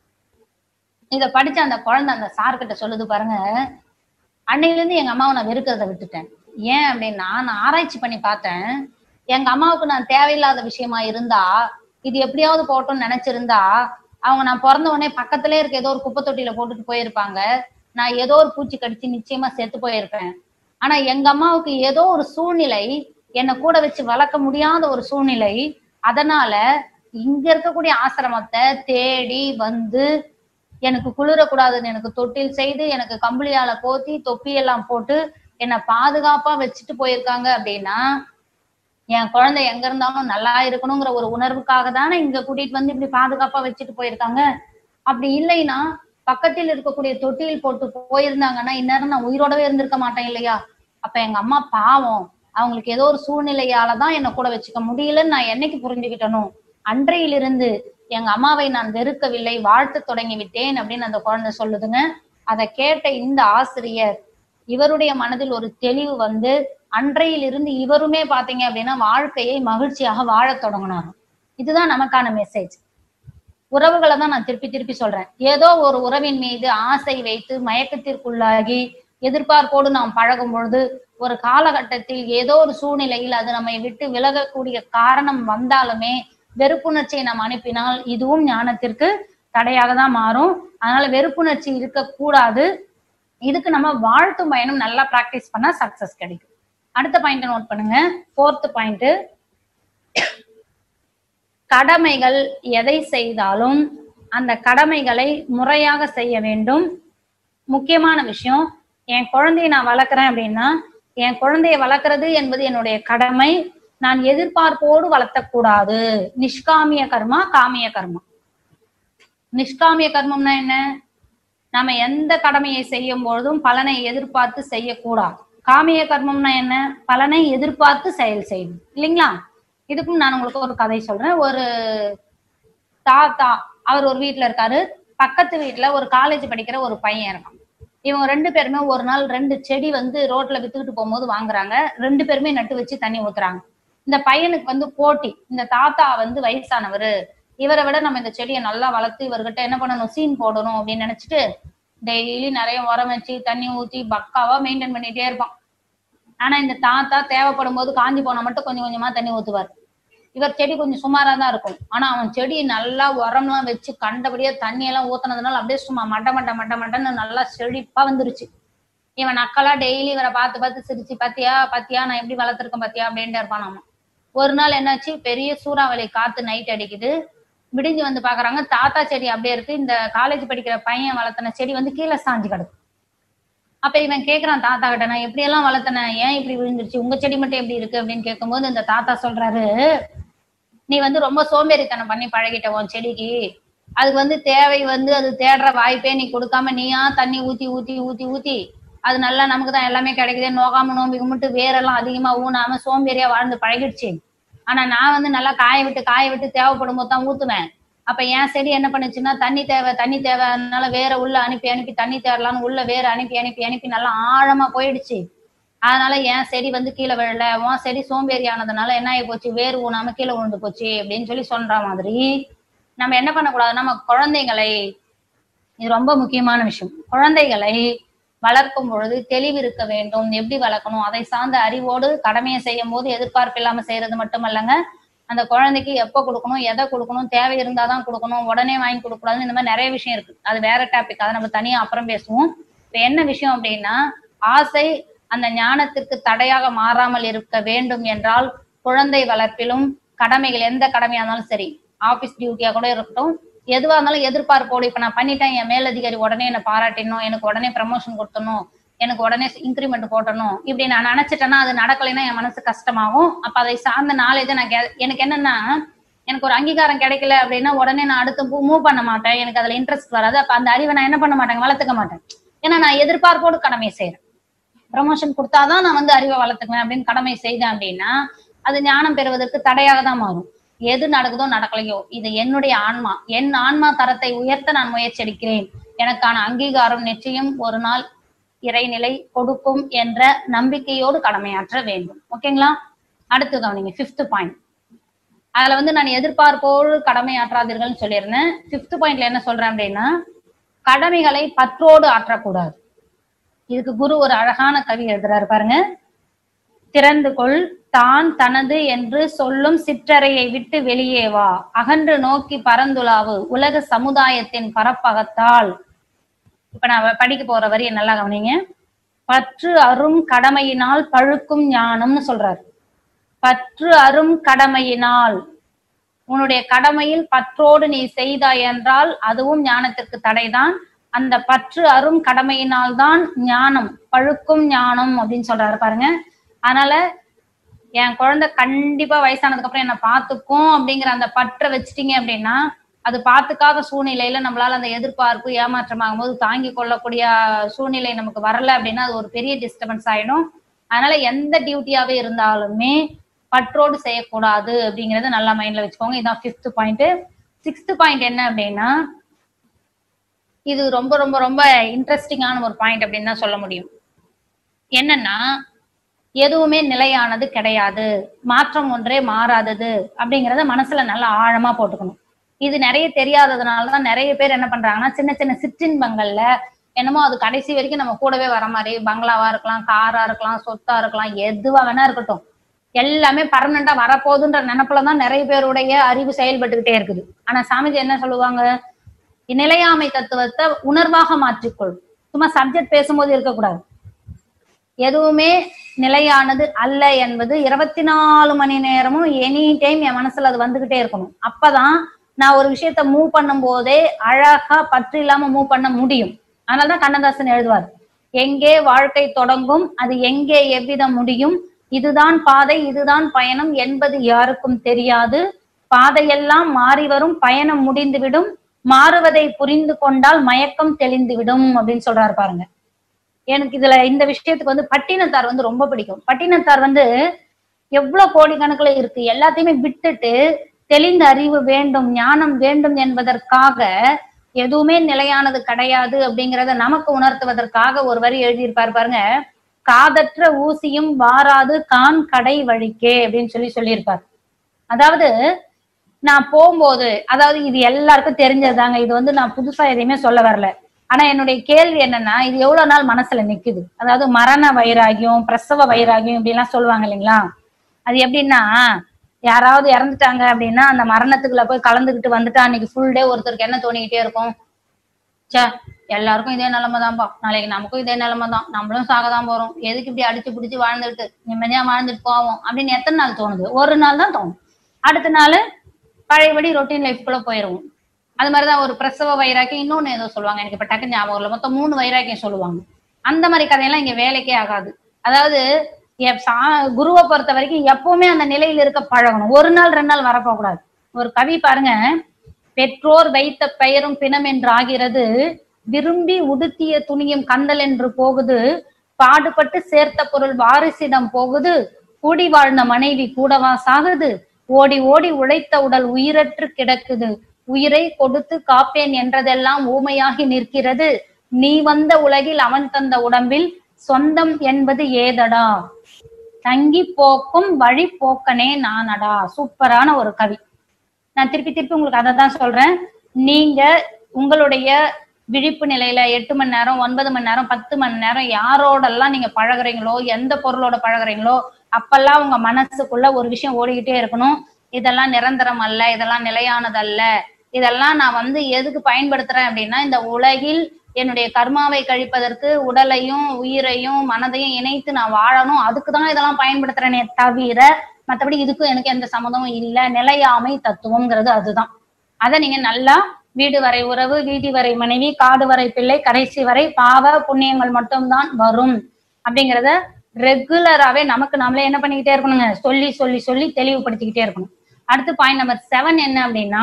இத படிச்ச அந்த குழந்தை அந்த சார் கிட்ட சொல்லுது பாருங்க அன்னையில இருந்து எங்க அம்மாவை நான் வெறுக்கிறத விட்டுட்டேன் ஏன் அப்படின்னா நான் ஆராய்ச்சி பண்ணி பார்த்தேன் எங்க அம்மாவுக்கு நான் தேவையில்லாத விஷயமா இருந்தா இது எப்படியாவது போட்டோம்னு நினைச்சிருந்தா அவங்க நான் பிறந்த உடனே பக்கத்திலே இருக்க ஏதோ ஒரு குப்பை தொட்டியில போட்டுட்டு போயிருப்பாங்க நான் ஏதோ ஒரு பூச்சி கடிச்சு நிச்சயமா செத்து போயிருப்பேன் ஆனா எங்க அம்மாவுக்கு ஏதோ ஒரு சூழ்நிலை என்னை கூட வச்சு வளர்க்க முடியாத ஒரு சூழ்நிலை அதனால இங்க இருக்கக்கூடிய ஆசிரமத்தை தேடி வந்து எனக்கு குளிரக்கூடாதுன்னு எனக்கு தொட்டில் செய்து எனக்கு கம்பளியால போத்தி தொப்பியெல்லாம் போட்டு என்னை பாதுகாப்பா வச்சுட்டு போயிருக்காங்க அப்படின்னா என் குழந்தை எங்க இருந்தாலும் நல்லா இருக்கணுங்கிற ஒரு உணர்வுக்காக தானே இங்க கூட்டிட்டு வந்து இப்படி பாதுகாப்பா வச்சுட்டு போயிருக்காங்க அப்படி இல்லைன்னா பக்கத்தில் இருக்கக்கூடிய தொட்டில் போட்டு போயிருந்தாங்கன்னா இந்நேரம் நான் உயிரோடவே இருந்திருக்க மாட்டேன் இல்லையா அப்ப எங்க அம்மா பாவம் அவங்களுக்கு ஏதோ ஒரு சூழ்நிலையாலதான் என்னை கூட வச்சுக்க முடியலன்னு நான் என்னைக்கு புரிஞ்சுக்கிட்டனும் அன்றையிலிருந்து எங்க அம்மாவை நான் வெறுக்கவில்லை வாழ்த்து தொடங்கி விட்டேன் அப்படின்னு அந்த குழந்தை சொல்லுதுங்க அதை கேட்ட இந்த ஆசிரியர் இவருடைய மனதில் ஒரு தெளிவு வந்து அன்றையிலிருந்து இவருமே பாத்தீங்க அப்படின்னா வாழ்க்கையை மகிழ்ச்சியாக வாழத் தொடங்கினார் இதுதான் நமக்கான மெசேஜ் உறவுகளை தான் நான் திருப்பி திருப்பி சொல்றேன் ஏதோ ஒரு உறவின் மீது ஆசை வைத்து மயக்கத்திற்குள்ளாகி எதிர்பார்ப்போடு நாம் பழகும் பொழுது ஒரு காலகட்டத்தில் ஏதோ ஒரு சூழ்நிலையில் அது நம்மை விட்டு விலகக்கூடிய காரணம் வந்தாலுமே வெறுப்புணர்ச்சியை நாம் அனுப்பினால் இதுவும் ஞானத்திற்கு தடையாக தான் மாறும் அதனால வெறுப்புணர்ச்சி இருக்கக்கூடாது இதுக்கு நம்ம வாழ்த்தும் பயணம் நல்லா பிராக்டிஸ் பண்ணா சக்சஸ் கிடைக்கும் அடுத்த பாயிண்ட் நோட் பண்ணுங்க ஃபோர்த் பாயிண்ட் கடமைகள் எதை செய்தாலும் அந்த கடமைகளை முறையாக செய்ய வேண்டும் முக்கியமான விஷயம் என் குழந்தையை நான் வளர்க்குறேன் அப்படின்னா என் குழந்தையை வளர்க்கறது என்பது என்னுடைய கடமை நான் எதிர்பார்ப்போடு வளர்த்தக்கூடாது நிஷ்காமிய கர்மா காமிய கர்மா நிஷ்காமிய கர்மம்னா என்ன நம்ம எந்த கடமையை செய்யும் பொழுதும் பலனை எதிர்பார்த்து செய்யக்கூடாது காமிய கர்மம்னா என்ன பலனை எதிர்பார்த்து செயல் செய்யணும் இல்லைங்களா இதுக்கும் நான் உங்களுக்கு ஒரு கதை சொல்றேன் ஒரு தாத்தா அவர் ஒரு வீட்ல இருக்காரு பக்கத்து வீட்ல ஒரு காலேஜ் படிக்கிற ஒரு பையன் இருக்கான் இவங்க ரெண்டு பேருமே ஒரு நாள் ரெண்டு செடி வந்து ரோட்ல வித்துக்கிட்டு போகும்போது வாங்குறாங்க ரெண்டு பேருமே நட்டு வச்சு தண்ணி ஊத்துறாங்க இந்த பையனுக்கு வந்து போட்டி இந்த தாத்தா வந்து வயசானவர் இவரை விட நம்ம இந்த செடியை நல்லா வளர்த்து இவர்கிட்ட என்ன பண்ணணும் சீன் போடணும் அப்படின்னு நினைச்சிட்டு டெய்லி நிறைய உரம் வச்சு தண்ணி ஊத்தி பக்காவா மெயின்டைன் பண்ணிட்டே இருப்பான் ஆனா இந்த தாத்தா தேவைப்படும் போது காஞ்சி போனா மட்டும் கொஞ்சம் கொஞ்சமா தண்ணி ஊத்துவார் இவர் செடி கொஞ்சம் சுமாரா தான் இருக்கும் ஆனா அவன் செடி நல்லா உரம்லாம் வச்சு கண்டபடியா தண்ணி எல்லாம் ஊத்துனதுனால அப்படியே சும்மா மட்ட மட்ட மட்ட மட்டன்னு நல்லா செழிப்பா வந்துருச்சு இவன் நக்கலா டெய்லி இவரை பார்த்து பார்த்து சிரிச்சு பாத்தியா பாத்தியா நான் எப்படி வளர்த்துருக்கேன் பாத்தியா அப்படின்ட்டு இருப்பான் நம்ம ஒரு நாள் என்னாச்சு பெரிய சூறாவளி காத்து நைட் அடிக்குது விடிஞ்சு வந்து பாக்குறாங்க தாத்தா செடி அப்படியே இருக்கு இந்த காலேஜ் படிக்கிற பையன் வளர்த்தன செடி வந்து கீழே சாஞ்சு கிடக்கு அப்ப இவன் கேக்குறான் தாத்தா கிட்ட நான் எப்படி எல்லாம் வளர்த்தனேன் ஏன் இப்படி விழுந்துருச்சு உங்க செடி மட்டும் எப்படி இருக்கு அப்படின்னு கேட்கும்போது இந்த தாத்தா சொல்றாரு நீ வந்து ரொம்ப சோம்பேறித்தனம் பண்ணி பழகிட்ட உன் செடிக்கு அதுக்கு வந்து தேவை வந்து அது தேடுற வாய்ப்பே நீ கொடுக்காம நீயா தண்ணி ஊத்தி ஊத்தி ஊத்தி ஊத்தி அது நல்லா நமக்கு தான் எல்லாமே கிடைக்குதே நோகாம நோம்பி கும்பிட்டு வேரெல்லாம் அதிகமா ஊனாம சோம்பேறியா வாழ்ந்து பழகிடுச்சு ஆனா நான் வந்து நல்லா காய விட்டு காய விட்டு தேவைப்படும் போது தான் ஊத்துவேன் அப்ப என் செடி என்ன பண்ணுச்சுன்னா தண்ணி தேவை தண்ணி தேவை அதனால வேற உள்ள அனுப்பி அனுப்பி தண்ணி தேடலாம்னு உள்ள வேற அனுப்பி அனுப்பி அனுப்பி நல்லா ஆழமா போயிடுச்சு அதனால என் செடி வந்து கீழே விழல உன் செடி சோம்பேறி ஆனதுனால என்ன ஆகி போச்சு வேர் ஊனாம கீழே விழுந்து போச்சு அப்படின்னு சொல்லி சொல்ற மாதிரி நம்ம என்ன பண்ணக்கூடாது நம்ம குழந்தைகளை இது ரொம்ப முக்கியமான விஷயம் குழந்தைகளை வளர்க்கும் பொழுது தெளிவு இருக்க வேண்டும் எப்படி வளர்க்கணும் அதை சார்ந்த அறிவோடு கடமையை செய்யும் போது எதிர்பார்ப்பு இல்லாம செய்யறது மட்டுமல்லங்க அந்த குழந்தைக்கு எப்போ கொடுக்கணும் எதை கொடுக்கணும் தேவை இருந்தாதான் கொடுக்கணும் உடனே வாங்கி கொடுக்கக்கூடாதுன்னு இந்த மாதிரி நிறைய விஷயம் இருக்கு அது வேற டாபிக் அதை நம்ம தனியா அப்புறம் பேசுவோம் இப்ப என்ன விஷயம் அப்படின்னா ஆசை அந்த ஞானத்திற்கு தடையாக மாறாமல் இருக்க வேண்டும் என்றால் குழந்தை வளர்ப்பிலும் கடமைகள் எந்த கடமையா இருந்தாலும் சரி ஆபீஸ் டியூட்டியா கூட இருக்கட்டும் எதுவா இருந்தாலும் எதிர்பார்ப்போடு இப்ப நான் பண்ணிட்டேன் என் மேலதிகாரி உடனே என்ன பாராட்டணும் எனக்கு உடனே ப்ரமோஷன் கொடுத்தணும் எனக்கு உடனே இன்க்ரிமெண்ட் போட்டணும் இப்படி நான் நினைச்சிட்டேன்னா அது நடக்கலைன்னா என் மனசு கஷ்டமாகும் அப்ப அதை சார்ந்த நாலேஜை நான் கே- எனக்கு என்னன்னா எனக்கு ஒரு அங்கீகாரம் கிடைக்கல அப்படின்னா உடனே நான் அடுத்து மூவ் பண்ண மாட்டேன் எனக்கு அதுல இன்ட்ரெஸ்ட் வராது அப்ப அந்த அறிவை நான் என்ன பண்ண மாட்டேன் வளர்த்துக்க மாட்டேன் ஏன்னா நான் எதிர்பார்ப்போடு கடமை செய்யறேன் ப்ரமோஷன் கொடுத்தாதான் நான் வந்து அறிவை வளர்த்துக்குவேன் அப்படின்னு கடமை செய்தேன் அப்படின்னா அது ஞானம் பெறுவதற்கு தடையாக தான் மாறும் எது நடக்குதோ நடக்கலையோ இது என்னுடைய ஆன்மா என் ஆன்மா தரத்தை உயர்த்த நான் முயற்சி எடுக்கிறேன் எனக்கான அங்கீகாரம் நிச்சயம் ஒரு நாள் இறைநிலை கொடுக்கும் என்ற நம்பிக்கையோடு கடமையாற்ற வேண்டும் ஓகேங்களா அடுத்து கவனிங்க ஃபிஃப்த் பாயிண்ட் அதுல வந்து நான் எதிர்பார்ப்போடு கடமையாற்றாதீர்கள்னு சொல்லியிருந்தேன் ஃபிஃப்த் பாயிண்ட்ல என்ன சொல்றேன் அப்படின்னா கடமைகளை பற்றோடு ஆற்றக்கூடாது இதுக்கு குரு ஒரு அழகான கவி எழுதுறாரு பாருங்க திறந்து கொள் தான் தனது என்று சொல்லும் சிற்றறையை விட்டு வெளியே வா அகன்று நோக்கி பரந்துலாவு உலக சமுதாயத்தின் பரப்பகத்தால் இப்ப நான் படிக்க போற வரியை நல்லா கவனிங்க பற்று அரும் கடமையினால் பழுக்கும் ஞானம்னு சொல்றாரு பற்று அரும் கடமையினால் உன்னுடைய கடமையில் பற்றோடு நீ செய்தாய் என்றால் அதுவும் ஞானத்திற்கு தடைதான் அந்த பற்று அரும் கடமையினால் தான் ஞானம் பழுக்கும் ஞானம் அப்படின்னு சொல்றாரு பாருங்க அதனால என் குழந்தை கண்டிப்பா வயசானதுக்கு அப்புறம் என்ன பாத்துக்கும் அப்படிங்கிற அந்த பற்றை வச்சிட்டீங்க அப்படின்னா அது பார்த்துக்காத சூழ்நிலையில நம்மளால அந்த எதிர்பார்ப்பு ஏமாற்றமாகும் போது தாங்கி கொள்ளக்கூடிய சூழ்நிலை நமக்கு வரல அப்படின்னா அது ஒரு பெரிய டிஸ்டர்பன்ஸ் ஆயிடும் அதனால எந்த டியூட்டியாவே இருந்தாலுமே பற்றோடு செய்யக்கூடாது அப்படிங்கறத நல்லா மைண்ட்ல வச்சுக்கோங்க இதான் ஃபிஃப்த் பாயிண்ட் சிக்ஸ்த் பாயிண்ட் என்ன அப்படின்னா இது ரொம்ப ரொம்ப ரொம்ப இன்ட்ரெஸ்டிங்கான ஒரு பாயிண்ட் அப்படின்னு தான் சொல்ல முடியும் என்னன்னா எதுவுமே நிலையானது கிடையாது மாற்றம் ஒன்றே மாறாதது அப்படிங்கறத மனசுல நல்லா ஆழமா போட்டுக்கணும் இது நிறைய தெரியாததுனாலதான் நிறைய பேர் என்ன பண்றாங்கன்னா சின்ன சின்ன சிற்றின்பங்கள்ல என்னமோ அது கடைசி வரைக்கும் நம்ம கூடவே வர மாதிரி பங்களாவா இருக்கலாம் காரா இருக்கலாம் சொத்தா இருக்கலாம் எதுவா வேணா இருக்கட்டும் எல்லாமே பர்மனண்டா வரப்போகுதுன்ற நினைப்புலதான் நிறைய பேருடைய அறிவு செயல்பட்டுக்கிட்டே இருக்குது ஆனா சாமிஜி என்ன சொல்லுவாங்க நிலையாமை தத்துவத்தை உணர்வாக மாற்றிக்கொள் சும்மா சப்ஜெக்ட் பேசும்போது இருக்கக்கூடாது எதுவுமே நிலையானது அல்ல என்பது இருபத்தி நாலு மணி நேரமும் எனி டைம் என் மனசுல அது வந்துகிட்டே இருக்கணும் அப்பதான் நான் ஒரு விஷயத்த மூவ் பண்ணும் போதே அழகா பற்று இல்லாம மூவ் பண்ண முடியும் அதனாலதான் கண்ணதாசன் எழுதுவார் எங்கே வாழ்க்கை தொடங்கும் அது எங்கே எவ்விதம் முடியும் இதுதான் பாதை இதுதான் பயணம் என்பது யாருக்கும் தெரியாது பாதையெல்லாம் மாறி வரும் பயணம் முடிந்துவிடும் மாறுவதை புரிந்து கொண்டால் மயக்கம் தெளிந்துவிடும் அப்படின்னு சொல்றாரு பாருங்க எனக்கு இதுல இந்த விஷயத்துக்கு வந்து பட்டினத்தார் வந்து ரொம்ப பிடிக்கும் பட்டினத்தார் வந்து எவ்வளவு கோடிக்கணக்குல இருக்கு எல்லாத்தையுமே விட்டுட்டு தெளிந்த அறிவு வேண்டும் ஞானம் வேண்டும் என்பதற்காக எதுவுமே நிலையானது கிடையாது அப்படிங்கறத நமக்கு உணர்த்துவதற்காக ஒரு வரி எழுதியிருப்பார் பாருங்க காதற்ற ஊசியும் வாராது கான் கடை வழிக்கே அப்படின்னு சொல்லி சொல்லியிருப்பார் அதாவது நான் போகும்போது அதாவது இது எல்லாருக்கும் தெரிஞ்சதுதாங்க இது வந்து நான் புதுசா எதையுமே சொல்ல வரல ஆனா என்னுடைய கேள்வி என்னன்னா இது எவ்வளவு நாள் மனசுல நிக்குது அதாவது மரண வைராகியம் பிரசவ வைராகியம் இப்படி எல்லாம் சொல்லுவாங்க இல்லைங்களா அது எப்படின்னா யாராவது இறந்துட்டாங்க அப்படின்னா அந்த மரணத்துக்குள்ள போய் கலந்துக்கிட்டு வந்துட்டு அன்னைக்கு ஃபுல் டே ஒருத்தருக்கு என்ன தோணிக்கிட்டே இருக்கும் ச்சே எல்லாருக்கும் இதே நிலைமை தான்ப்பா நாளைக்கு நமக்கும் இதே நிலைமை தான் நம்மளும் சாக தான் போறோம் எதுக்கு இப்படி அடிச்சு பிடிச்சி வாழ்ந்துட்டு நிம்மதியா வாழ்ந்துட்டு போவோம் அப்படின்னு எத்தனை நாள் தோணுது ஒரு நாள் தான் தோணும் அடுத்த நாள் பழையபடி ரொட்டீன் லைஃப்குள்ள போயிருவோம் அது மாதிரிதான் ஒரு பிரசவ வைராக்கியம் இன்னொன்னு ஏதோ சொல்லுவாங்க எனக்கு இப்ப டக்கு ஞாபகம் இல்லை மொத்தம் மூணு வைராக்கியம் சொல்லுவாங்க அந்த மாதிரி கதையெல்லாம் இங்க வேலைக்கே ஆகாது அதாவது எப் சா- குருவை பொறுத்த வரைக்கும் எப்பவுமே அந்த நிலையில இருக்க பழகணும் ஒரு நாள் ரெண்டு நாள் வரப்போக கூடாது ஒரு கவி பாருங்க பெற்றோர் வைத்த பெயரும் பிணம் என்று ஆகிறது விரும்பி உடுத்திய துணியும் கந்தல் என்று போகுது பாடுபட்டு சேர்த்த பொருள் வாரிசிடம் போகுது கூடி வாழ்ந்த மனைவி கூடவா சாகுது ஓடி ஓடி உழைத்த உடல் உயிரற்று கிடக்குது உயிரை கொடுத்து காப்பேன் என்றதெல்லாம் ஊமையாகி நிற்கிறது நீ வந்த உலகில் அவன் தந்த உடம்பில் சொந்தம் என்பது ஏதடா தங்கி போக்கும் வழி போக்கனே நானடா சூப்பரான ஒரு கவி நான் திருப்பி திருப்பி உங்களுக்கு அதை தான் சொல்றேன் நீங்க உங்களுடைய விழிப்பு நிலையில எட்டு மணி நேரம் ஒன்பது மணி நேரம் பத்து மணி நேரம் யாரோடெல்லாம் நீங்க பழகுறீங்களோ எந்த பொருளோட பழகுறீங்களோ அப்பெல்லாம் உங்க மனசுக்குள்ள ஒரு விஷயம் ஓடிக்கிட்டே இருக்கணும் இதெல்லாம் நிரந்தரம் அல்ல இதெல்லாம் நிலையானது அல்ல இதெல்லாம் நான் வந்து எதுக்கு பயன்படுத்துறேன் அப்படின்னா இந்த உலகில் என்னுடைய கர்மாவை கழிப்பதற்கு உடலையும் உயிரையும் மனதையும் இணைத்து நான் வாழணும் அதுக்கு தான் இதெல்லாம் பயன்படுத்துறேனே தவிர மத்தபடி இதுக்கும் எனக்கு எந்த சம்மந்தமும் இல்ல நிலையாமை தத்துவம்ங்கிறது அதுதான் அதை நீங்க நல்லா வீடு வரை உறவு வீதி வரை மனைவி காடு வரை பிள்ளை கடைசி வரை பாவ புண்ணியங்கள் மட்டும்தான் வரும் அப்படிங்கறத ரெகுலராவே நமக்கு நாமளே என்ன பண்ணிக்கிட்டே இருக்கணுங்க சொல்லி சொல்லி சொல்லி தெளிவுபடுத்திக்கிட்டே இருக்கணும் அடுத்து பாயிண்ட் நம்பர் செவன் என்ன அப்படின்னா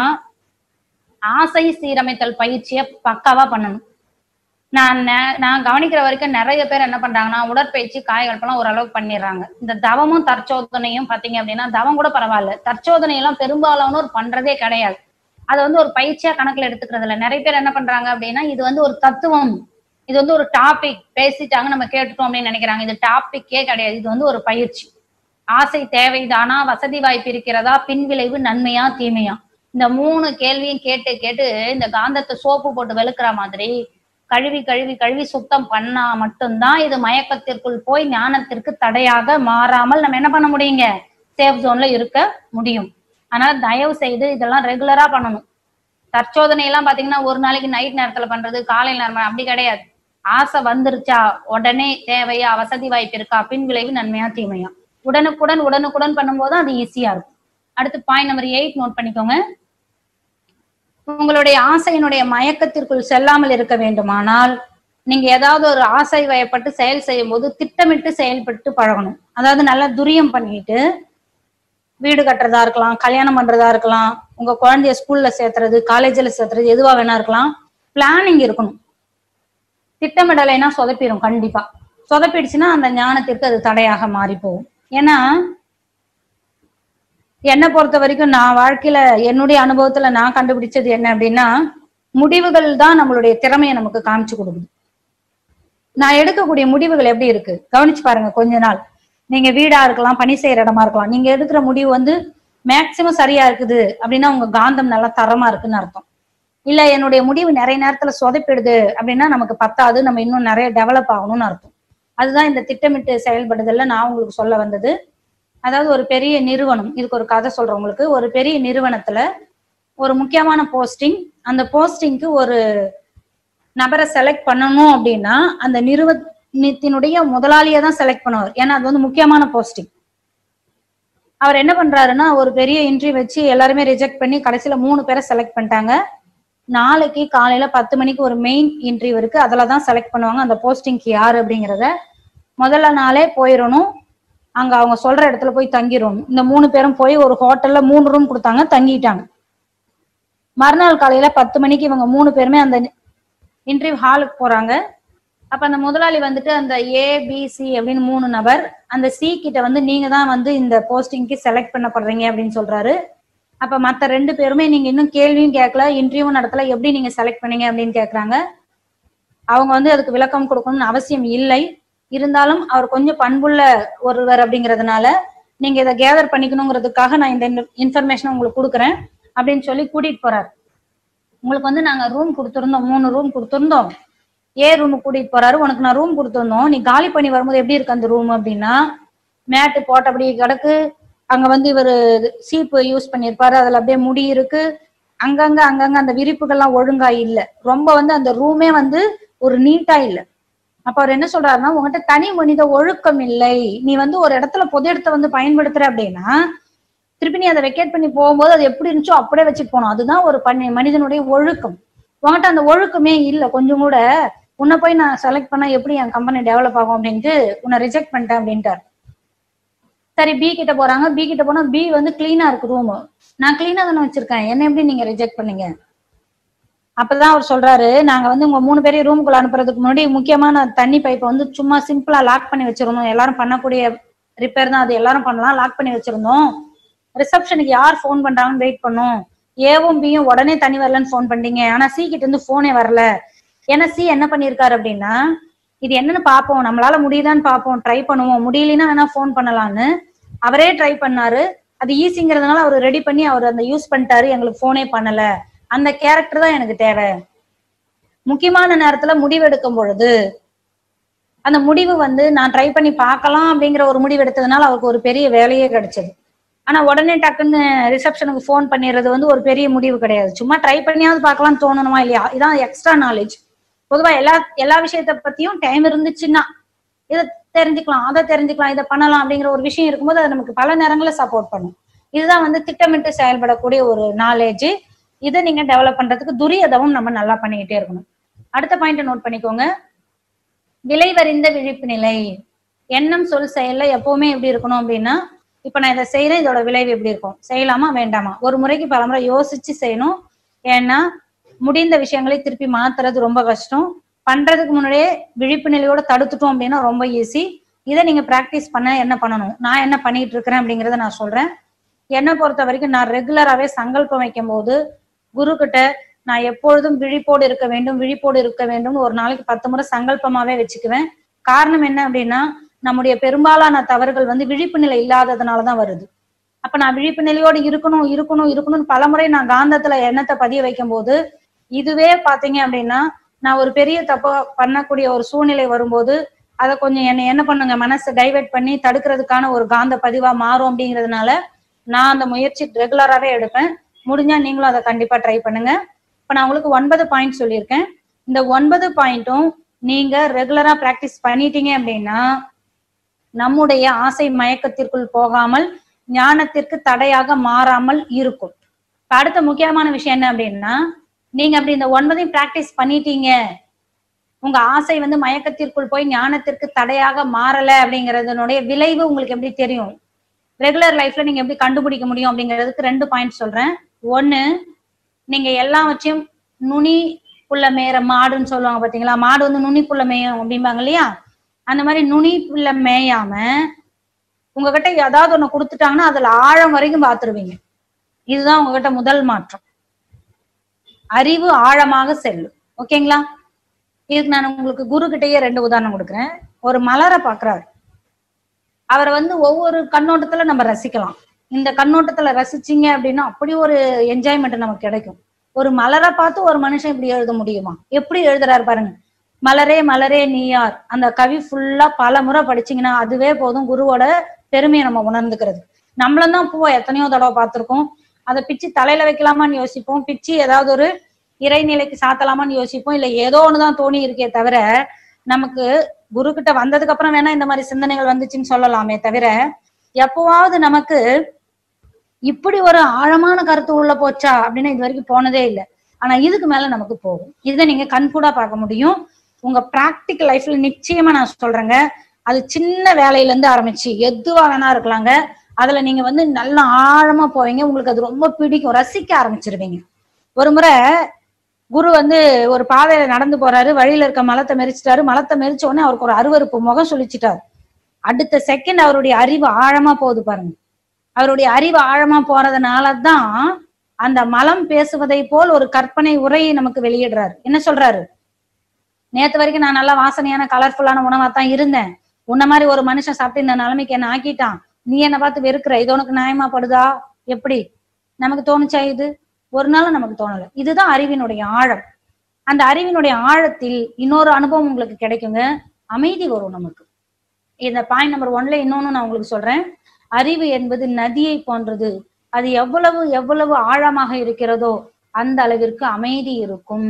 ஆசை சீரமைத்தல் பயிற்சியை பக்காவா பண்ணணும் நான் நெ- நான் கவனிக்கிற வரைக்கும் நிறைய பேர் என்ன பண்றாங்கன்னா உடற்பயிற்சி காயகல்பெல்லாம் ஓரளவுக்கு பண்ணிடுறாங்க இந்த தவமும் தற்சோதனையும் பாத்தீங்க அப்படின்னா தவம் கூட பரவாயில்ல தற்சோதனை எல்லாம் பெரும்பாலானோர் பண்றதே கிடையாது அதை வந்து ஒரு பயிற்சியா கணக்குல எடுத்துக்கிறது இல்ல நிறைய பேர் என்ன பண்றாங்க அப்படின்னா இது வந்து ஒரு தத்துவம் இது வந்து ஒரு டாபிக் பேசிட்டாங்க நம்ம கேட்டுட்டோம் அப்படின்னு நினைக்கிறாங்க இது டாபிக்கே கிடையாது இது வந்து ஒரு பயிற்சி ஆசை தேவைதானா வசதி வாய்ப்பு இருக்கிறதா பின்விளைவு நன்மையா தீமையா இந்த மூணு கேள்வியும் கேட்டு கேட்டு இந்த காந்தத்தை சோப்பு போட்டு வெளுக்கிற மாதிரி கழுவி கழுவி கழுவி சுத்தம் பண்ணா மட்டும்தான் இது மயக்கத்திற்குள் போய் ஞானத்திற்கு தடையாக மாறாமல் நம்ம என்ன பண்ண முடியுங்க சேஃப் ஜோன்ல இருக்க முடியும் அதனால தயவு செய்து இதெல்லாம் ரெகுலரா பண்ணணும் தற்சோதனை எல்லாம் பாத்தீங்கன்னா ஒரு நாளைக்கு நைட் நேரத்துல பண்றது காலை நேரம் அப்படி கிடையாது ஆசை வந்துருச்சா உடனே தேவையா வசதி வாய்ப்பு இருக்கா பின் விளைவு நன்மையா தீமையா உடனுக்குடன் உடனுக்குடன் பண்ணும்போது அது ஈஸியா இருக்கும் அடுத்து பாயிண்ட் நம்பர் எயிட் நோட் பண்ணிக்கோங்க உங்களுடைய ஆசையினுடைய மயக்கத்திற்குள் செல்லாமல் இருக்க வேண்டுமானால் நீங்க ஏதாவது ஒரு ஆசை வயப்பட்டு செயல் செய்யும் போது திட்டமிட்டு செயல்பட்டு பழகணும் அதாவது நல்லா துரியம் பண்ணிட்டு வீடு கட்டுறதா இருக்கலாம் கல்யாணம் பண்றதா இருக்கலாம் உங்க குழந்தைய ஸ்கூல்ல சேர்த்துறது காலேஜ்ல சேர்த்துறது எதுவா வேணா இருக்கலாம் பிளானிங் இருக்கணும் திட்டமிடலைன்னா சொதப்பிடும் கண்டிப்பா சொதப்பிடுச்சுன்னா அந்த ஞானத்திற்கு அது தடையாக மாறி போகும் ஏன்னா என்னை பொறுத்த வரைக்கும் நான் வாழ்க்கையில என்னுடைய அனுபவத்துல நான் கண்டுபிடிச்சது என்ன அப்படின்னா முடிவுகள் தான் நம்மளுடைய திறமையை நமக்கு காமிச்சு கொடுக்குது நான் எடுக்கக்கூடிய முடிவுகள் எப்படி இருக்கு கவனிச்சு பாருங்க கொஞ்ச நாள் நீங்க வீடா இருக்கலாம் பணி செய்யற இடமா இருக்கலாம் நீங்க எடுக்கிற முடிவு வந்து மேக்சிமம் சரியா இருக்குது அப்படின்னா உங்க காந்தம் நல்லா தரமா இருக்குன்னு அர்த்தம் இல்ல என்னுடைய முடிவு நிறைய நேரத்துல சொதப்பிடுது அப்படின்னா நமக்கு பத்தாது நம்ம இன்னும் நிறைய டெவலப் ஆகணும்னு அர்த்தம் அதுதான் இந்த திட்டமிட்டு செயல்படுதல்ல நான் உங்களுக்கு சொல்ல வந்தது அதாவது ஒரு பெரிய நிறுவனம் இதுக்கு ஒரு கதை சொல்றேன் உங்களுக்கு ஒரு பெரிய நிறுவனத்துல ஒரு முக்கியமான போஸ்டிங் அந்த போஸ்டிங்க்கு ஒரு நபரை செலக்ட் பண்ணணும் அப்படின்னா அந்த நிறுவனத்தினுடைய முதலாளியை தான் செலக்ட் பண்ணுவார் ஏன்னா அது வந்து முக்கியமான போஸ்டிங் அவர் என்ன பண்றாருன்னா ஒரு பெரிய இன்டர்வியூ வச்சு எல்லாருமே ரிஜெக்ட் பண்ணி கடைசியில மூணு பேரை செலக்ட் பண்ணிட்டாங்க நாளைக்கு காலையில பத்து மணிக்கு ஒரு மெயின் இன்டர்வியூ இருக்கு அதுல தான் செலக்ட் பண்ணுவாங்க அந்த போஸ்டிங்க்கு யாரு அப்படிங்கிறத முதல்ல நாளே போயிடணும் அங்க அவங்க சொல்ற இடத்துல போய் தங்கிடணும் இந்த மூணு பேரும் போய் ஒரு ஹோட்டல்ல மூணு ரூம் கொடுத்தாங்க தங்கிட்டாங்க மறுநாள் காலையில பத்து மணிக்கு இவங்க மூணு பேருமே அந்த இன்டர்வியூ ஹாலுக்கு போறாங்க அப்ப அந்த முதலாளி வந்துட்டு அந்த ஏ பி சி அப்படின்னு மூணு நபர் அந்த சி கிட்ட வந்து நீங்க தான் வந்து இந்த போஸ்டிங்க்கு செலக்ட் பண்ணப்படுறீங்க அப்படின்னு சொல்றாரு அப்ப மத்த ரெண்டு பேருமே நீங்க இன்னும் கேள்வியும் கேட்கல இன்டர்வியூவும் நடத்தல எப்படி நீங்க செலக்ட் பண்ணீங்க அப்படின்னு கேக்குறாங்க அவங்க வந்து அதுக்கு விளக்கம் கொடுக்கணும்னு அவசியம் இல்லை இருந்தாலும் அவர் கொஞ்சம் பண்புள்ள ஒருவர் அப்படிங்கறதுனால நீங்க இதை கேதர் பண்ணிக்கணுங்கிறதுக்காக நான் இந்த இன்ஃபர்மேஷன் உங்களுக்கு கொடுக்குறேன் அப்படின்னு சொல்லி கூட்டிட்டு போறாரு உங்களுக்கு வந்து நாங்க ரூம் கொடுத்துருந்தோம் மூணு ரூம் கொடுத்துருந்தோம் ஏ ரூம் கூட்டிட்டு போறாரு உனக்கு நான் ரூம் கொடுத்துருந்தோம் நீ காலி பண்ணி வரும்போது எப்படி இருக்கு அந்த ரூம் அப்படின்னா மேட்டு போட்டபடி கிடக்கு அங்க வந்து இவர் சீப்பு யூஸ் பண்ணியிருப்பாரு அதுல அப்படியே முடி இருக்கு அங்கங்க அங்கங்க அந்த விரிப்புகள்லாம் ஒழுங்கா இல்ல ரொம்ப வந்து அந்த ரூமே வந்து ஒரு நீட்டா இல்ல அப்ப அவர் என்ன சொல்றாருன்னா உங்ககிட்ட தனி மனித ஒழுக்கம் இல்லை நீ வந்து ஒரு இடத்துல பொது இடத்த வந்து பயன்படுத்துற அப்படின்னா திருப்பி நீ அதை வெக்கேட் பண்ணி போகும்போது அது எப்படி இருந்துச்சோ அப்படியே வச்சுட்டு போகணும் அதுதான் ஒரு பண்ணி மனிதனுடைய ஒழுக்கம் உங்ககிட்ட அந்த ஒழுக்கமே இல்ல கொஞ்சம் கூட உன்னை போய் நான் செலக்ட் பண்ணா எப்படி என் கம்பெனி டெவலப் ஆகும் அப்படின்ட்டு உன்னை ரிஜெக்ட் பண்ணிட்டேன் அப்படின்ட்டார் சரி பி கிட்ட போறாங்க பி கிட்ட போனா பி வந்து கிளீனா இருக்கு ரூம் நான் கிளீனா தானே வச்சிருக்கேன் என்ன எப்படி நீங்க ரிஜெக்ட் பண்ணீங்க அப்பதான் அவர் சொல்றாரு நாங்க வந்து உங்க மூணு பேரையும் ரூமுக்குள்ள அனுப்புறதுக்கு முன்னாடி முக்கியமான தண்ணி பைப்பை வந்து சும்மா சிம்பிளா லாக் பண்ணி வச்சிருந்தோம் எல்லாரும் பண்ணக்கூடிய ரிப்பேர் தான் அது எல்லாரும் பண்ணலாம் லாக் பண்ணி வச்சிருந்தோம் ரிசப்ஷனுக்கு யார் ஃபோன் பண்றாங்கன்னு வெயிட் பண்ணோம் ஏவும் பியும் உடனே தண்ணி வரலன்னு ஃபோன் பண்ணீங்க ஆனா சி கிட்ட இருந்து போனே வரல ஏன்னா சி என்ன பண்ணிருக்காரு அப்படின்னா இது என்னன்னு பார்ப்போம் நம்மளால முடியுதான்னு பார்ப்போம் ட்ரை பண்ணுவோம் முடியலன்னா வேணா ஃபோன் பண்ணலான்னு அவரே ட்ரை பண்ணாரு அது ஈஸிங்கிறதுனால அவர் ரெடி பண்ணி அவர் அந்த யூஸ் பண்ணிட்டாரு எங்களுக்கு போனே பண்ணல அந்த கேரக்டர் தான் எனக்கு தேவை முக்கியமான நேரத்துல முடிவு எடுக்கும் பொழுது அந்த முடிவு வந்து நான் ட்ரை பண்ணி பார்க்கலாம் அப்படிங்கிற ஒரு முடிவு எடுத்ததுனால அவருக்கு ஒரு பெரிய வேலையே கிடைச்சது ஆனா உடனே டக்குன்னு ரிசப்ஷனுக்கு ஃபோன் பண்ணிடுறது வந்து ஒரு பெரிய முடிவு கிடையாது சும்மா ட்ரை பண்ணியாவது பார்க்கலாம்னு தோணணுமா இல்லையா இதான் எக்ஸ்ட்ரா நாலேஜ் பொதுவா எல்லா எல்லா விஷயத்த பத்தியும் டைம் இருந்துச்சுன்னா இதை தெரிஞ்சுக்கலாம் அதை தெரிஞ்சுக்கலாம் இதை பண்ணலாம் அப்படிங்கிற ஒரு விஷயம் இருக்கும்போது அது நமக்கு பல நேரங்களில் சப்போர்ட் பண்ணும் இதுதான் வந்து திட்டமிட்டு செயல்படக்கூடிய ஒரு நாலேஜ் இதை நீங்க டெவலப் பண்றதுக்கு துரியதவும் நம்ம நல்லா பண்ணிக்கிட்டே இருக்கணும் அடுத்த பாயிண்ட் நோட் பண்ணிக்கோங்க விளைவறிந்த விழிப்பு நிலை எண்ணம் சொல் செயல்ல எப்பவுமே எப்படி இருக்கணும் அப்படின்னா இப்ப நான் இதை செய்யறேன் இதோட விளைவு எப்படி இருக்கும் செய்யலாமா வேண்டாமா ஒரு முறைக்கு பல முறை யோசிச்சு செய்யணும் ஏன்னா முடிந்த விஷயங்களை திருப்பி மாத்துறது ரொம்ப கஷ்டம் பண்றதுக்கு முன்னாடியே விழிப்பு நிலையோட தடுத்துட்டோம் அப்படின்னா ரொம்ப ஈஸி இதை நீங்க பிராக்டிஸ் பண்ண என்ன பண்ணணும் நான் என்ன பண்ணிட்டு இருக்கிறேன் அப்படிங்கறத நான் சொல்றேன் என்னை பொறுத்த வரைக்கும் நான் ரெகுலராகவே சங்கல்பம் வைக்கும் போது குரு கிட்ட நான் எப்பொழுதும் விழிப்போடு இருக்க வேண்டும் விழிப்போடு இருக்க வேண்டும்னு ஒரு நாளைக்கு பத்து முறை சங்கல்பமாவே வச்சுக்குவேன் காரணம் என்ன அப்படின்னா நம்முடைய பெரும்பாலான தவறுகள் வந்து விழிப்பு நிலை இல்லாததுனாலதான் வருது அப்ப நான் விழிப்பு நிலையோடு இருக்கணும் இருக்கணும் இருக்கணும்னு பலமுறை நான் காந்தத்துல எண்ணத்தை பதிய வைக்கும் போது இதுவே பாத்தீங்க அப்படின்னா நான் ஒரு பெரிய தப்ப பண்ணக்கூடிய ஒரு சூழ்நிலை வரும்போது அதை கொஞ்சம் என்ன என்ன பண்ணுங்க மனசை டைவெர்ட் பண்ணி தடுக்கிறதுக்கான ஒரு காந்த பதிவா மாறும் அப்படிங்கிறதுனால நான் அந்த முயற்சி ரெகுலராகவே எடுப்பேன் முடிஞ்சா நீங்களும் அதை கண்டிப்பா ட்ரை பண்ணுங்க இப்ப நான் உங்களுக்கு ஒன்பது பாயிண்ட் சொல்லியிருக்கேன் இந்த ஒன்பது பாயிண்ட்டும் நீங்க ரெகுலரா பிராக்டிஸ் பண்ணிட்டீங்க அப்படின்னா நம்முடைய ஆசை மயக்கத்திற்குள் போகாமல் ஞானத்திற்கு தடையாக மாறாமல் இருக்கும் இப்ப அடுத்த முக்கியமான விஷயம் என்ன அப்படின்னா நீங்க அப்படி இந்த ஒன்பதையும் பிராக்டிஸ் பண்ணிட்டீங்க உங்க ஆசை வந்து மயக்கத்திற்குள் போய் ஞானத்திற்கு தடையாக மாறல அப்படிங்கறதனுடைய விளைவு உங்களுக்கு எப்படி தெரியும் ரெகுலர் லைஃப்ல நீங்க எப்படி கண்டுபிடிக்க முடியும் அப்படிங்கிறதுக்கு ரெண்டு பாயிண்ட் சொல்றேன் ஒண்ணு நீங்க எல்லாவற்றையும் நுனி புள்ள மேயற மாடுன்னு சொல்லுவாங்க பாத்தீங்களா மாடு வந்து நுனி புள்ள மேயும் அப்படிம்பாங்க இல்லையா அந்த மாதிரி நுனி புள்ள மேயாம உங்ககிட்ட ஏதாவது ஒண்ணு கொடுத்துட்டாங்கன்னா அதுல ஆழம் வரைக்கும் பாத்துருவீங்க இதுதான் உங்ககிட்ட முதல் மாற்றம் அறிவு ஆழமாக செல்லும் ஓகேங்களா இதுக்கு நான் உங்களுக்கு குரு கிட்டயே ரெண்டு உதாரணம் கொடுக்குறேன் ஒரு மலரை பாக்குறாரு அவரை வந்து ஒவ்வொரு கண்ணோட்டத்துல நம்ம ரசிக்கலாம் இந்த கண்ணோட்டத்துல ரசிச்சீங்க அப்படின்னா அப்படி ஒரு என்ஜாய்மெண்ட் நமக்கு கிடைக்கும் ஒரு மலரை பார்த்து ஒரு மனுஷன் இப்படி எழுத முடியுமா எப்படி எழுதுறாரு பாருங்க மலரே மலரே நீயார் அந்த கவி ஃபுல்லா பல முறை படிச்சீங்கன்னா அதுவே போதும் குருவோட பெருமையை நம்ம உணர்ந்துக்கிறது நம்மளும் தான் பூவை எத்தனையோ தடவை பார்த்திருக்கோம் அதை பிச்சு தலையில வைக்கலாமான்னு யோசிப்போம் பிச்சு ஏதாவது ஒரு இறைநிலைக்கு சாத்தலாமான்னு யோசிப்போம் இல்ல ஏதோ ஒண்ணுதான் தோணி இருக்கே தவிர நமக்கு குரு கிட்ட வந்ததுக்கு அப்புறம் வேணா இந்த மாதிரி சிந்தனைகள் வந்துச்சுன்னு சொல்லலாமே தவிர எப்பவாவது நமக்கு இப்படி ஒரு ஆழமான கருத்து உள்ள போச்சா அப்படின்னு இது வரைக்கும் போனதே இல்லை ஆனா இதுக்கு மேல நமக்கு போகும் இதை நீங்க கண்கூடா பார்க்க முடியும் உங்க பிராக்டிக்கல் லைஃப்ல நிச்சயமா நான் சொல்றேங்க அது சின்ன வேலையில இருந்து ஆரம்பிச்சு எதுவா வேணா இருக்கலாங்க அதுல நீங்க வந்து நல்லா ஆழமா போவீங்க உங்களுக்கு அது ரொம்ப பிடிக்கும் ரசிக்க ஆரம்பிச்சிருவீங்க ஒரு முறை குரு வந்து ஒரு பாதையில நடந்து போறாரு வழியில இருக்க மலத்தை மெரிச்சிட்டாரு மலத்தை மெரிச்ச உடனே அவருக்கு ஒரு அருவருப்பு முகம் சுழிச்சிட்டாரு அடுத்த செகண்ட் அவருடைய அறிவு ஆழமா போகுது பாருங்க அவருடைய அறிவு ஆழமா போறதுனாலதான் அந்த மலம் பேசுவதை போல் ஒரு கற்பனை உரையை நமக்கு வெளியிடுறாரு என்ன சொல்றாரு நேத்து வரைக்கும் நான் நல்லா வாசனையான கலர்ஃபுல்லான உணவா தான் இருந்தேன் உன்ன மாதிரி ஒரு மனுஷன் சாப்பிட்டு இந்த நிலைமைக்கு என்ன ஆக்கிட்டான் நீ என்ன பார்த்து வெறுக்கிற இது உனக்கு நியாயமா படுதா எப்படி நமக்கு தோணுச்சா இது ஒரு நாளும் நமக்கு தோணல இதுதான் அறிவினுடைய ஆழம் அந்த அறிவினுடைய ஆழத்தில் இன்னொரு அனுபவம் உங்களுக்கு கிடைக்குங்க அமைதி வரும் நமக்கு இந்த பாயிண்ட் நம்பர் ஒன்ல இன்னொன்னு நான் உங்களுக்கு சொல்றேன் அறிவு என்பது நதியை போன்றது அது எவ்வளவு எவ்வளவு ஆழமாக இருக்கிறதோ அந்த அளவிற்கு அமைதி இருக்கும்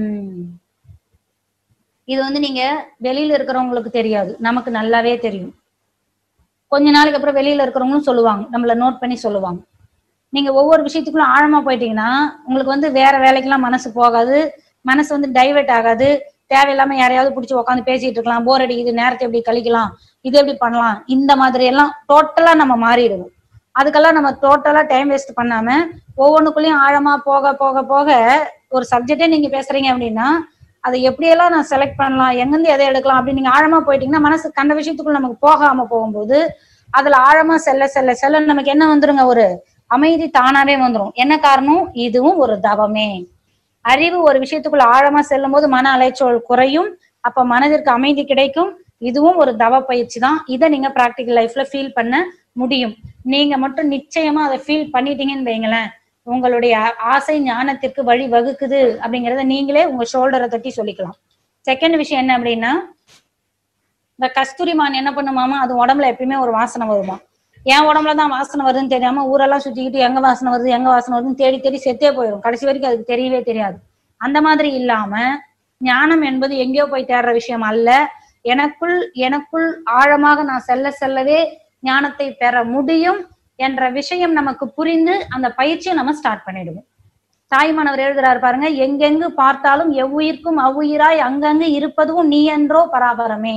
இது வந்து நீங்க வெளியில இருக்கிறவங்களுக்கு தெரியாது நமக்கு நல்லாவே தெரியும் கொஞ்ச நாளைக்கு அப்புறம் வெளியில இருக்கிறவங்களும் சொல்லுவாங்க நம்மள நோட் பண்ணி சொல்லுவாங்க நீங்க ஒவ்வொரு விஷயத்துக்குள்ள ஆழமா போயிட்டீங்கன்னா உங்களுக்கு வந்து வேற வேலைக்கெல்லாம் மனசு போகாது மனசு வந்து டைவர்ட் ஆகாது தேவையில்லாம யாரையாவது பிடிச்சி உட்காந்து பேசிட்டு இருக்கலாம் போர் அடிக்குது நேரத்தை எப்படி கழிக்கலாம் இது எப்படி பண்ணலாம் இந்த மாதிரி எல்லாம் டோட்டலா நம்ம மாறிடுவோம் அதுக்கெல்லாம் நம்ம டோட்டலா டைம் வேஸ்ட் பண்ணாம ஒவ்வொன்றுக்குள்ளேயும் ஆழமா போக போக போக ஒரு சப்ஜெக்டே நீங்க பேசுறீங்க அப்படின்னா அதை எப்படியெல்லாம் நான் செலக்ட் பண்ணலாம் எங்கிருந்து எதை எடுக்கலாம் அப்படின்னு நீங்க ஆழமா போயிட்டீங்கன்னா மனசு கண்ட விஷயத்துக்குள்ள நமக்கு போகாம போகும்போது அதுல ஆழமா செல்ல செல்ல செல்ல நமக்கு என்ன வந்துருங்க ஒரு அமைதி தானாவே வந்துரும் என்ன காரணம் இதுவும் ஒரு தவமே அறிவு ஒரு விஷயத்துக்குள்ள ஆழமா செல்லும் போது மன அலைச்சல் குறையும் அப்ப மனதிற்கு அமைதி கிடைக்கும் இதுவும் ஒரு தவ பயிற்சி தான் இதை நீங்க பிராக்டிக்கல் லைஃப்ல ஃபீல் பண்ண முடியும் நீங்க மட்டும் நிச்சயமா அதை ஃபீல் பண்ணிட்டீங்கன்னு வைங்களேன் உங்களுடைய ஆ- ஆசை ஞானத்திற்கு வழி வகுக்குது அப்படிங்கறத நீங்களே உங்க ஷோல்டரை தட்டி சொல்லிக்கலாம் செகண்ட் விஷயம் என்ன அப்படின்னா இந்த கஸ்தூரிமான் என்ன பண்ணுமாமா அது உடம்புல எப்பயுமே ஒரு வாசனை வருமா என் உடம்புல தான் வாசனை வருதுன்னு தெரியாம ஊரெல்லாம் சுத்திக்கிட்டு எங்க வாசனை வருது எங்க வாசனை வருதுன்னு தேடி தேடி செத்தே போயிடும் கடைசி வரைக்கும் அதுக்கு தெரியவே தெரியாது அந்த மாதிரி இல்லாம ஞானம் என்பது எங்கேயோ போய் தேடுற விஷயம் அல்ல எனக்குள் எனக்குள் ஆழமாக நான் செல்ல செல்லவே ஞானத்தை பெற முடியும் என்ற விஷயம் நமக்கு புரிந்து அந்த பயிற்சியை நம்ம ஸ்டார்ட் பண்ணிடுவோம் தாய்மானவர் எழுதுறாரு பாருங்க எங்கெங்கு பார்த்தாலும் எவ்வுயிர்க்கும் அவ்வுயிராய் அங்கங்கு இருப்பதும் நீ என்றோ பராபரமே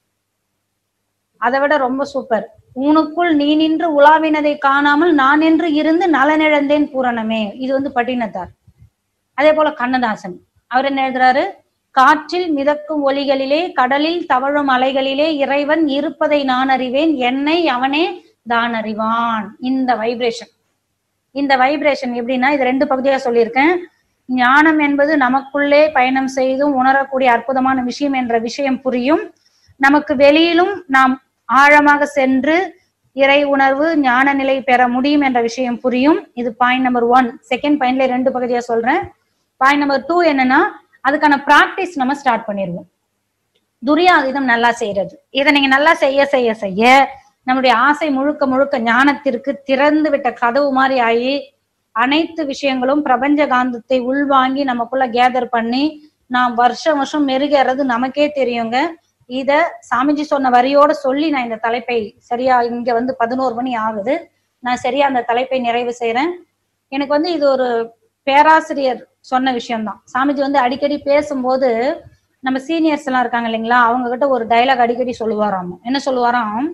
அதை விட ரொம்ப சூப்பர் உனக்குள் நீ நின்று உலாவினதை காணாமல் நான் என்று இருந்து நலனிழந்தேன் பூரணமே இது வந்து பட்டினத்தார் அதே போல கண்ணதாசன் அவர் என்ன எழுதுறாரு காற்றில் மிதக்கும் ஒலிகளிலே கடலில் தவழும் அலைகளிலே இறைவன் இருப்பதை நான் அறிவேன் என்னை அவனே தான் அறிவான் இந்த வைப்ரேஷன் இந்த வைப்ரேஷன் எப்படின்னா இது ரெண்டு பகுதியா சொல்லியிருக்கேன் ஞானம் என்பது நமக்குள்ளே பயணம் செய்தும் உணரக்கூடிய அற்புதமான விஷயம் என்ற விஷயம் புரியும் நமக்கு வெளியிலும் நாம் ஆழமாக சென்று இறை உணர்வு ஞான நிலை பெற முடியும் என்ற விஷயம் புரியும் இது பாயிண்ட் நம்பர் ஒன் செகண்ட் பாயிண்ட்ல ரெண்டு பகுதியா சொல்றேன் பாயிண்ட் நம்பர் டூ என்னன்னா அதுக்கான பிராக்டிஸ் நம்ம ஸ்டார்ட் பண்ணிடுவோம் துரியாதீதம் நல்லா செய்யறது இதை நீங்க நல்லா செய்ய செய்ய செய்ய நம்முடைய ஆசை முழுக்க முழுக்க ஞானத்திற்கு திறந்து விட்ட கதவு மாதிரி ஆகி அனைத்து விஷயங்களும் பிரபஞ்ச காந்தத்தை உள்வாங்கி நமக்குள்ள கேதர் பண்ணி நாம் வருஷம் வருஷம் மெருகேறது நமக்கே தெரியுங்க இத சாமிஜி சொன்ன வரியோட சொல்லி நான் இந்த தலைப்பை சரியா இங்க வந்து பதினோரு மணி ஆகுது நான் சரியா அந்த தலைப்பை நிறைவு செய்றேன் எனக்கு வந்து இது ஒரு பேராசிரியர் சொன்ன விஷயம்தான் சாமிஜி வந்து அடிக்கடி பேசும்போது நம்ம சீனியர்ஸ் எல்லாம் இருக்காங்க இல்லைங்களா அவங்க கிட்ட ஒரு டைலாக் அடிக்கடி சொல்லுவாராம் என்ன சொல்லுவாராம்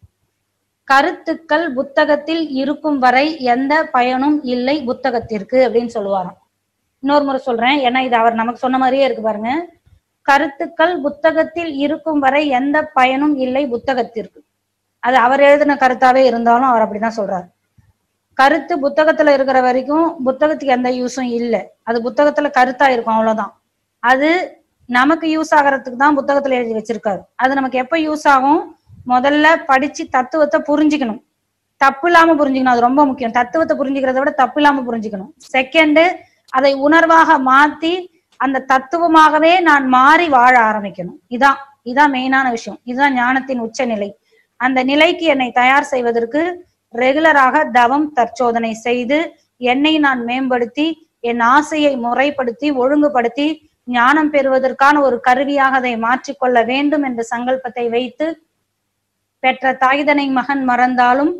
கருத்துக்கள் புத்தகத்தில் இருக்கும் வரை எந்த பயனும் இல்லை புத்தகத்திற்கு அப்படின்னு சொல்லுவாராம் இன்னொரு முறை சொல்றேன் ஏன்னா இது அவர் நமக்கு சொன்ன மாதிரியே இருக்கு பாருங்க கருத்துக்கள் புத்தகத்தில் இருக்கும் வரை எந்த பயனும் இல்லை புத்தகத்திற்கு அது அவர் எழுதின கருத்தாவே இருந்தாலும் அவர் அப்படிதான் சொல்றாரு கருத்து புத்தகத்துல இருக்கிற வரைக்கும் புத்தகத்துக்கு எந்த யூஸும் இல்லை அது புத்தகத்துல கருத்தா இருக்கும் அவ்வளவுதான் அது நமக்கு யூஸ் ஆகிறதுக்கு தான் புத்தகத்துல எழுதி வச்சிருக்காரு அது நமக்கு எப்ப யூஸ் ஆகும் முதல்ல படிச்சு தத்துவத்தை புரிஞ்சுக்கணும் தப்பு இல்லாம புரிஞ்சுக்கணும் அது ரொம்ப முக்கியம் தத்துவத்தை புரிஞ்சுக்கிறத விட தப்பு இல்லாம புரிஞ்சுக்கணும் செகண்ட் அதை உணர்வாக மாத்தி அந்த தத்துவமாகவே நான் மாறி வாழ ஆரம்பிக்கணும் இதான் இதான் மெயினான விஷயம் இதுதான் ஞானத்தின் உச்சநிலை அந்த நிலைக்கு என்னை தயார் செய்வதற்கு ரெகுலராக தவம் தற்சோதனை செய்து என்னை நான் மேம்படுத்தி என் ஆசையை முறைப்படுத்தி ஒழுங்குபடுத்தி ஞானம் பெறுவதற்கான ஒரு கருவியாக அதை மாற்றிக்கொள்ள வேண்டும் என்ற சங்கல்பத்தை வைத்து பெற்ற தாய்தனை மகன் மறந்தாலும்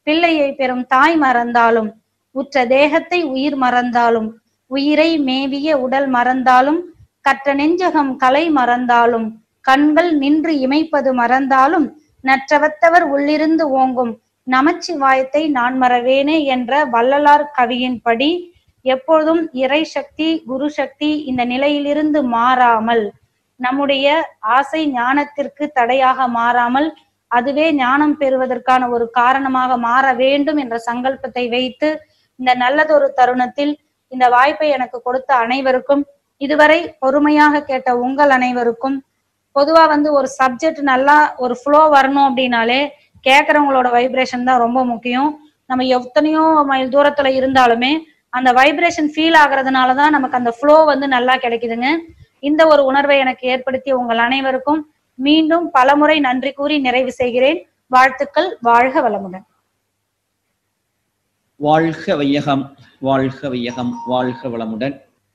பிள்ளையை பெறும் தாய் மறந்தாலும் உற்ற தேகத்தை உயிர் மறந்தாலும் உயிரை மேவிய உடல் மறந்தாலும் கற்ற நெஞ்சகம் கலை மறந்தாலும் கண்கள் நின்று இமைப்பது மறந்தாலும் நற்றவத்தவர் உள்ளிருந்து ஓங்கும் நமச்சிவாயத்தை நான் மறவேனே என்ற வள்ளலார் கவியின்படி எப்பொழுதும் இறை சக்தி குரு சக்தி இந்த நிலையிலிருந்து மாறாமல் நம்முடைய ஆசை ஞானத்திற்கு தடையாக மாறாமல் அதுவே ஞானம் பெறுவதற்கான ஒரு காரணமாக மாற வேண்டும் என்ற சங்கல்பத்தை வைத்து இந்த நல்லதொரு தருணத்தில் இந்த வாய்ப்பை எனக்கு கொடுத்த அனைவருக்கும் இதுவரை பொறுமையாக கேட்ட உங்கள் அனைவருக்கும் பொதுவா வந்து ஒரு சப்ஜெக்ட் நல்லா ஒரு ஃப்ளோ வரணும் அப்படின்னாலே கேட்கறவங்களோட வைப்ரேஷன் தான் ரொம்ப முக்கியம் நம்ம எத்தனையோ மைல் தூரத்துல இருந்தாலுமே அந்த வைப்ரேஷன் ஃபீல் ஆகுறதுனால தான் நமக்கு அந்த ஃப்ளோ வந்து நல்லா கிடைக்குதுங்க இந்த ஒரு உணர்வை எனக்கு ஏற்படுத்திய உங்கள் அனைவருக்கும் மீண்டும் பலமுறை நன்றி கூறி நிறைவு செய்கிறேன் வாழ்த்துக்கள் வாழ்க வளமுடன் வாழ்க வையகம் வாழ்க வையகம் வாழ்க வளமுடன்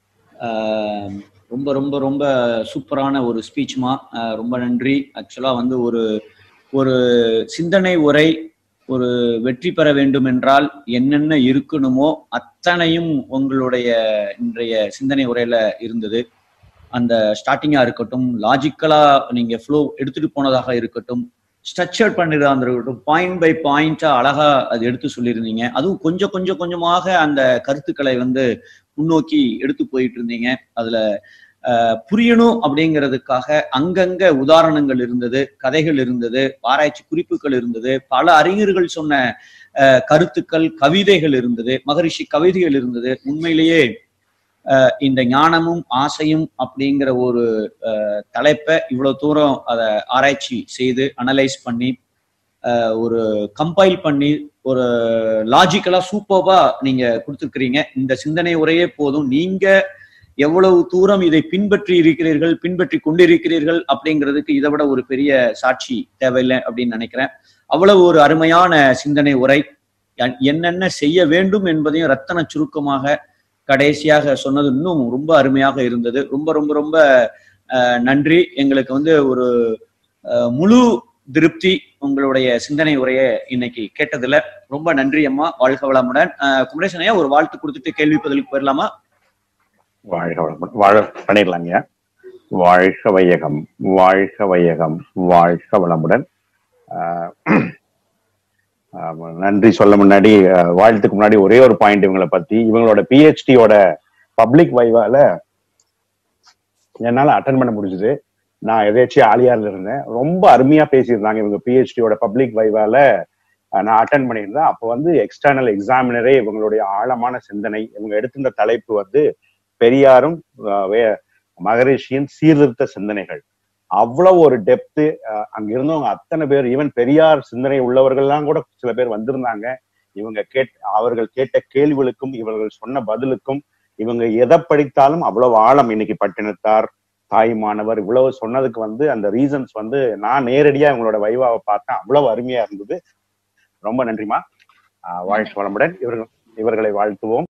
ஆஹ் ரொம்ப ரொம்ப ரொம்ப சூப்பரான ஒரு ஸ்பீச்மா ரொம்ப நன்றி ஆக்சுவலா வந்து ஒரு ஒரு சிந்தனை உரை ஒரு வெற்றி பெற வேண்டும் என்றால் என்னென்ன இருக்கணுமோ அத்தனையும் உங்களுடைய இன்றைய சிந்தனை உரையில இருந்தது அந்த ஸ்டார்டிங்கா இருக்கட்டும் லாஜிக்கலா நீங்க ஃப்ளோ எடுத்துட்டு போனதாக இருக்கட்டும் ஸ்ட்ரக்சர் பண்ணிருந்தா இருக்கட்டும் பாயிண்ட் பை பாயிண்டா அழகா அது எடுத்து சொல்லியிருந்தீங்க அதுவும் கொஞ்சம் கொஞ்சம் கொஞ்சமாக அந்த கருத்துக்களை வந்து முன்னோக்கி எடுத்து போயிட்டு இருந்தீங்க அதுல அஹ், புரியணும் அப்படிங்கிறதுக்காக அங்கங்க உதாரணங்கள் இருந்தது கதைகள் இருந்தது ஆராய்ச்சி குறிப்புகள் இருந்தது பல அறிஞர்கள் சொன்ன அஹ், கருத்துக்கள் கவிதைகள் இருந்தது மகரிஷி கவிதைகள் இருந்தது உண்மையிலேயே அஹ், இந்த ஞானமும் ஆசையும் அப்படிங்கிற ஒரு அஹ், தலைப்பை இவ்வளவு தூரம் அதை ஆராய்ச்சி செய்து அனலைஸ் பண்ணி அஹ், ஒரு கம்பைல் பண்ணி ஒரு லாஜிக்கலா சூப்பர்வா நீங்க கொடுத்துருக்கிறீங்க இந்த சிந்தனை உரையே போதும் நீங்க எவ்வளவு தூரம் இதை பின்பற்றி இருக்கிறீர்கள் பின்பற்றி கொண்டிருக்கிறீர்கள் அப்படிங்கிறதுக்கு இதை விட ஒரு பெரிய சாட்சி தேவையில்லை அப்படின்னு நினைக்கிறேன் அவ்வளவு ஒரு அருமையான சிந்தனை உரை என்- என்னென்ன செய்ய வேண்டும் என்பதையும் ரத்தன சுருக்கமாக கடைசியாக சொன்னது இன்னும் ரொம்ப அருமையாக இருந்தது ரொம்ப ரொம்ப ரொம்ப அஹ், நன்றி எங்களுக்கு வந்து ஒரு அஹ், முழு திருப்தி உங்களுடைய சிந்தனை உரையை இன்னைக்கு கேட்டதுல ரொம்ப நன்றி அம்மா வாழ்க வளமுடன் அஹ், குமரேசன் ஐயா ஒரு வாழ்த்து கொடுத்துட்டு கேள்வி பதிலுக்கு போயிடலாமா வாழ்க வளமுடன் வாழ பண்ணிடலாங்க வாழ்க வையகம் வாழ்க வையகம் வாழ்க வளமுடன் ஆஹ் ஆமா, நன்றி சொல்ல முன்னாடி ஆஹ் வாழ்த்துக்கு முன்னாடி ஒரே ஒரு பாயிண்ட் இவங்களை பத்தி இவங்களோட பிஹெச்டியோட பப்ளிக் வைவால என்னால அட்டன் பண்ண முடிஞ்சது நான் எதாச்சும் ஆலியார்ல இருந்தேன் ரொம்ப அருமையா பேசியிருந்தாங்க இவங்க பிஹெச்டியோட பப்ளிக் வைவால ஆஹ் நான் அட்டன் பண்ணியிருந்தேன் அப்போ வந்து எக்ஸ்டர்னல் எக்ஸாமினரே இவங்களுடைய ஆழமான சிந்தனை இவங்க எடுத்திருந்த தலைப்பு வந்து பெரியாரும் ஆஹ் வே- மகரிஷியின் சீர்திருத்த சிந்தனைகள் அவ்வளவு ஒரு டெப்த்து அங்க இருந்தவங்க அத்தனை பேர் ஈவன் பெரியார் சிந்தனை உள்ளவர்கள்லாம் கூட சில பேர் வந்திருந்தாங்க இவங்க கேட் அவர்கள் கேட்ட கேள்விகளுக்கும் இவர்கள் சொன்ன பதிலுக்கும் இவங்க எதை படித்தாலும் அவ்வளவு ஆழம் இன்னைக்கு பட்டினத்தார் தாய்மானவர் இவ்வளவு சொன்னதுக்கு வந்து அந்த ரீசன்ஸ் வந்து நான் நேரடியா இவங்களோட வைவாவை பார்த்தேன் அவ்வளவு அருமையா இருந்தது ரொம்ப நன்றிமா ஆஹ் வாழ்க்கை வளமுடன் இவர்கள் இவர்களை வாழ்த்துவோம்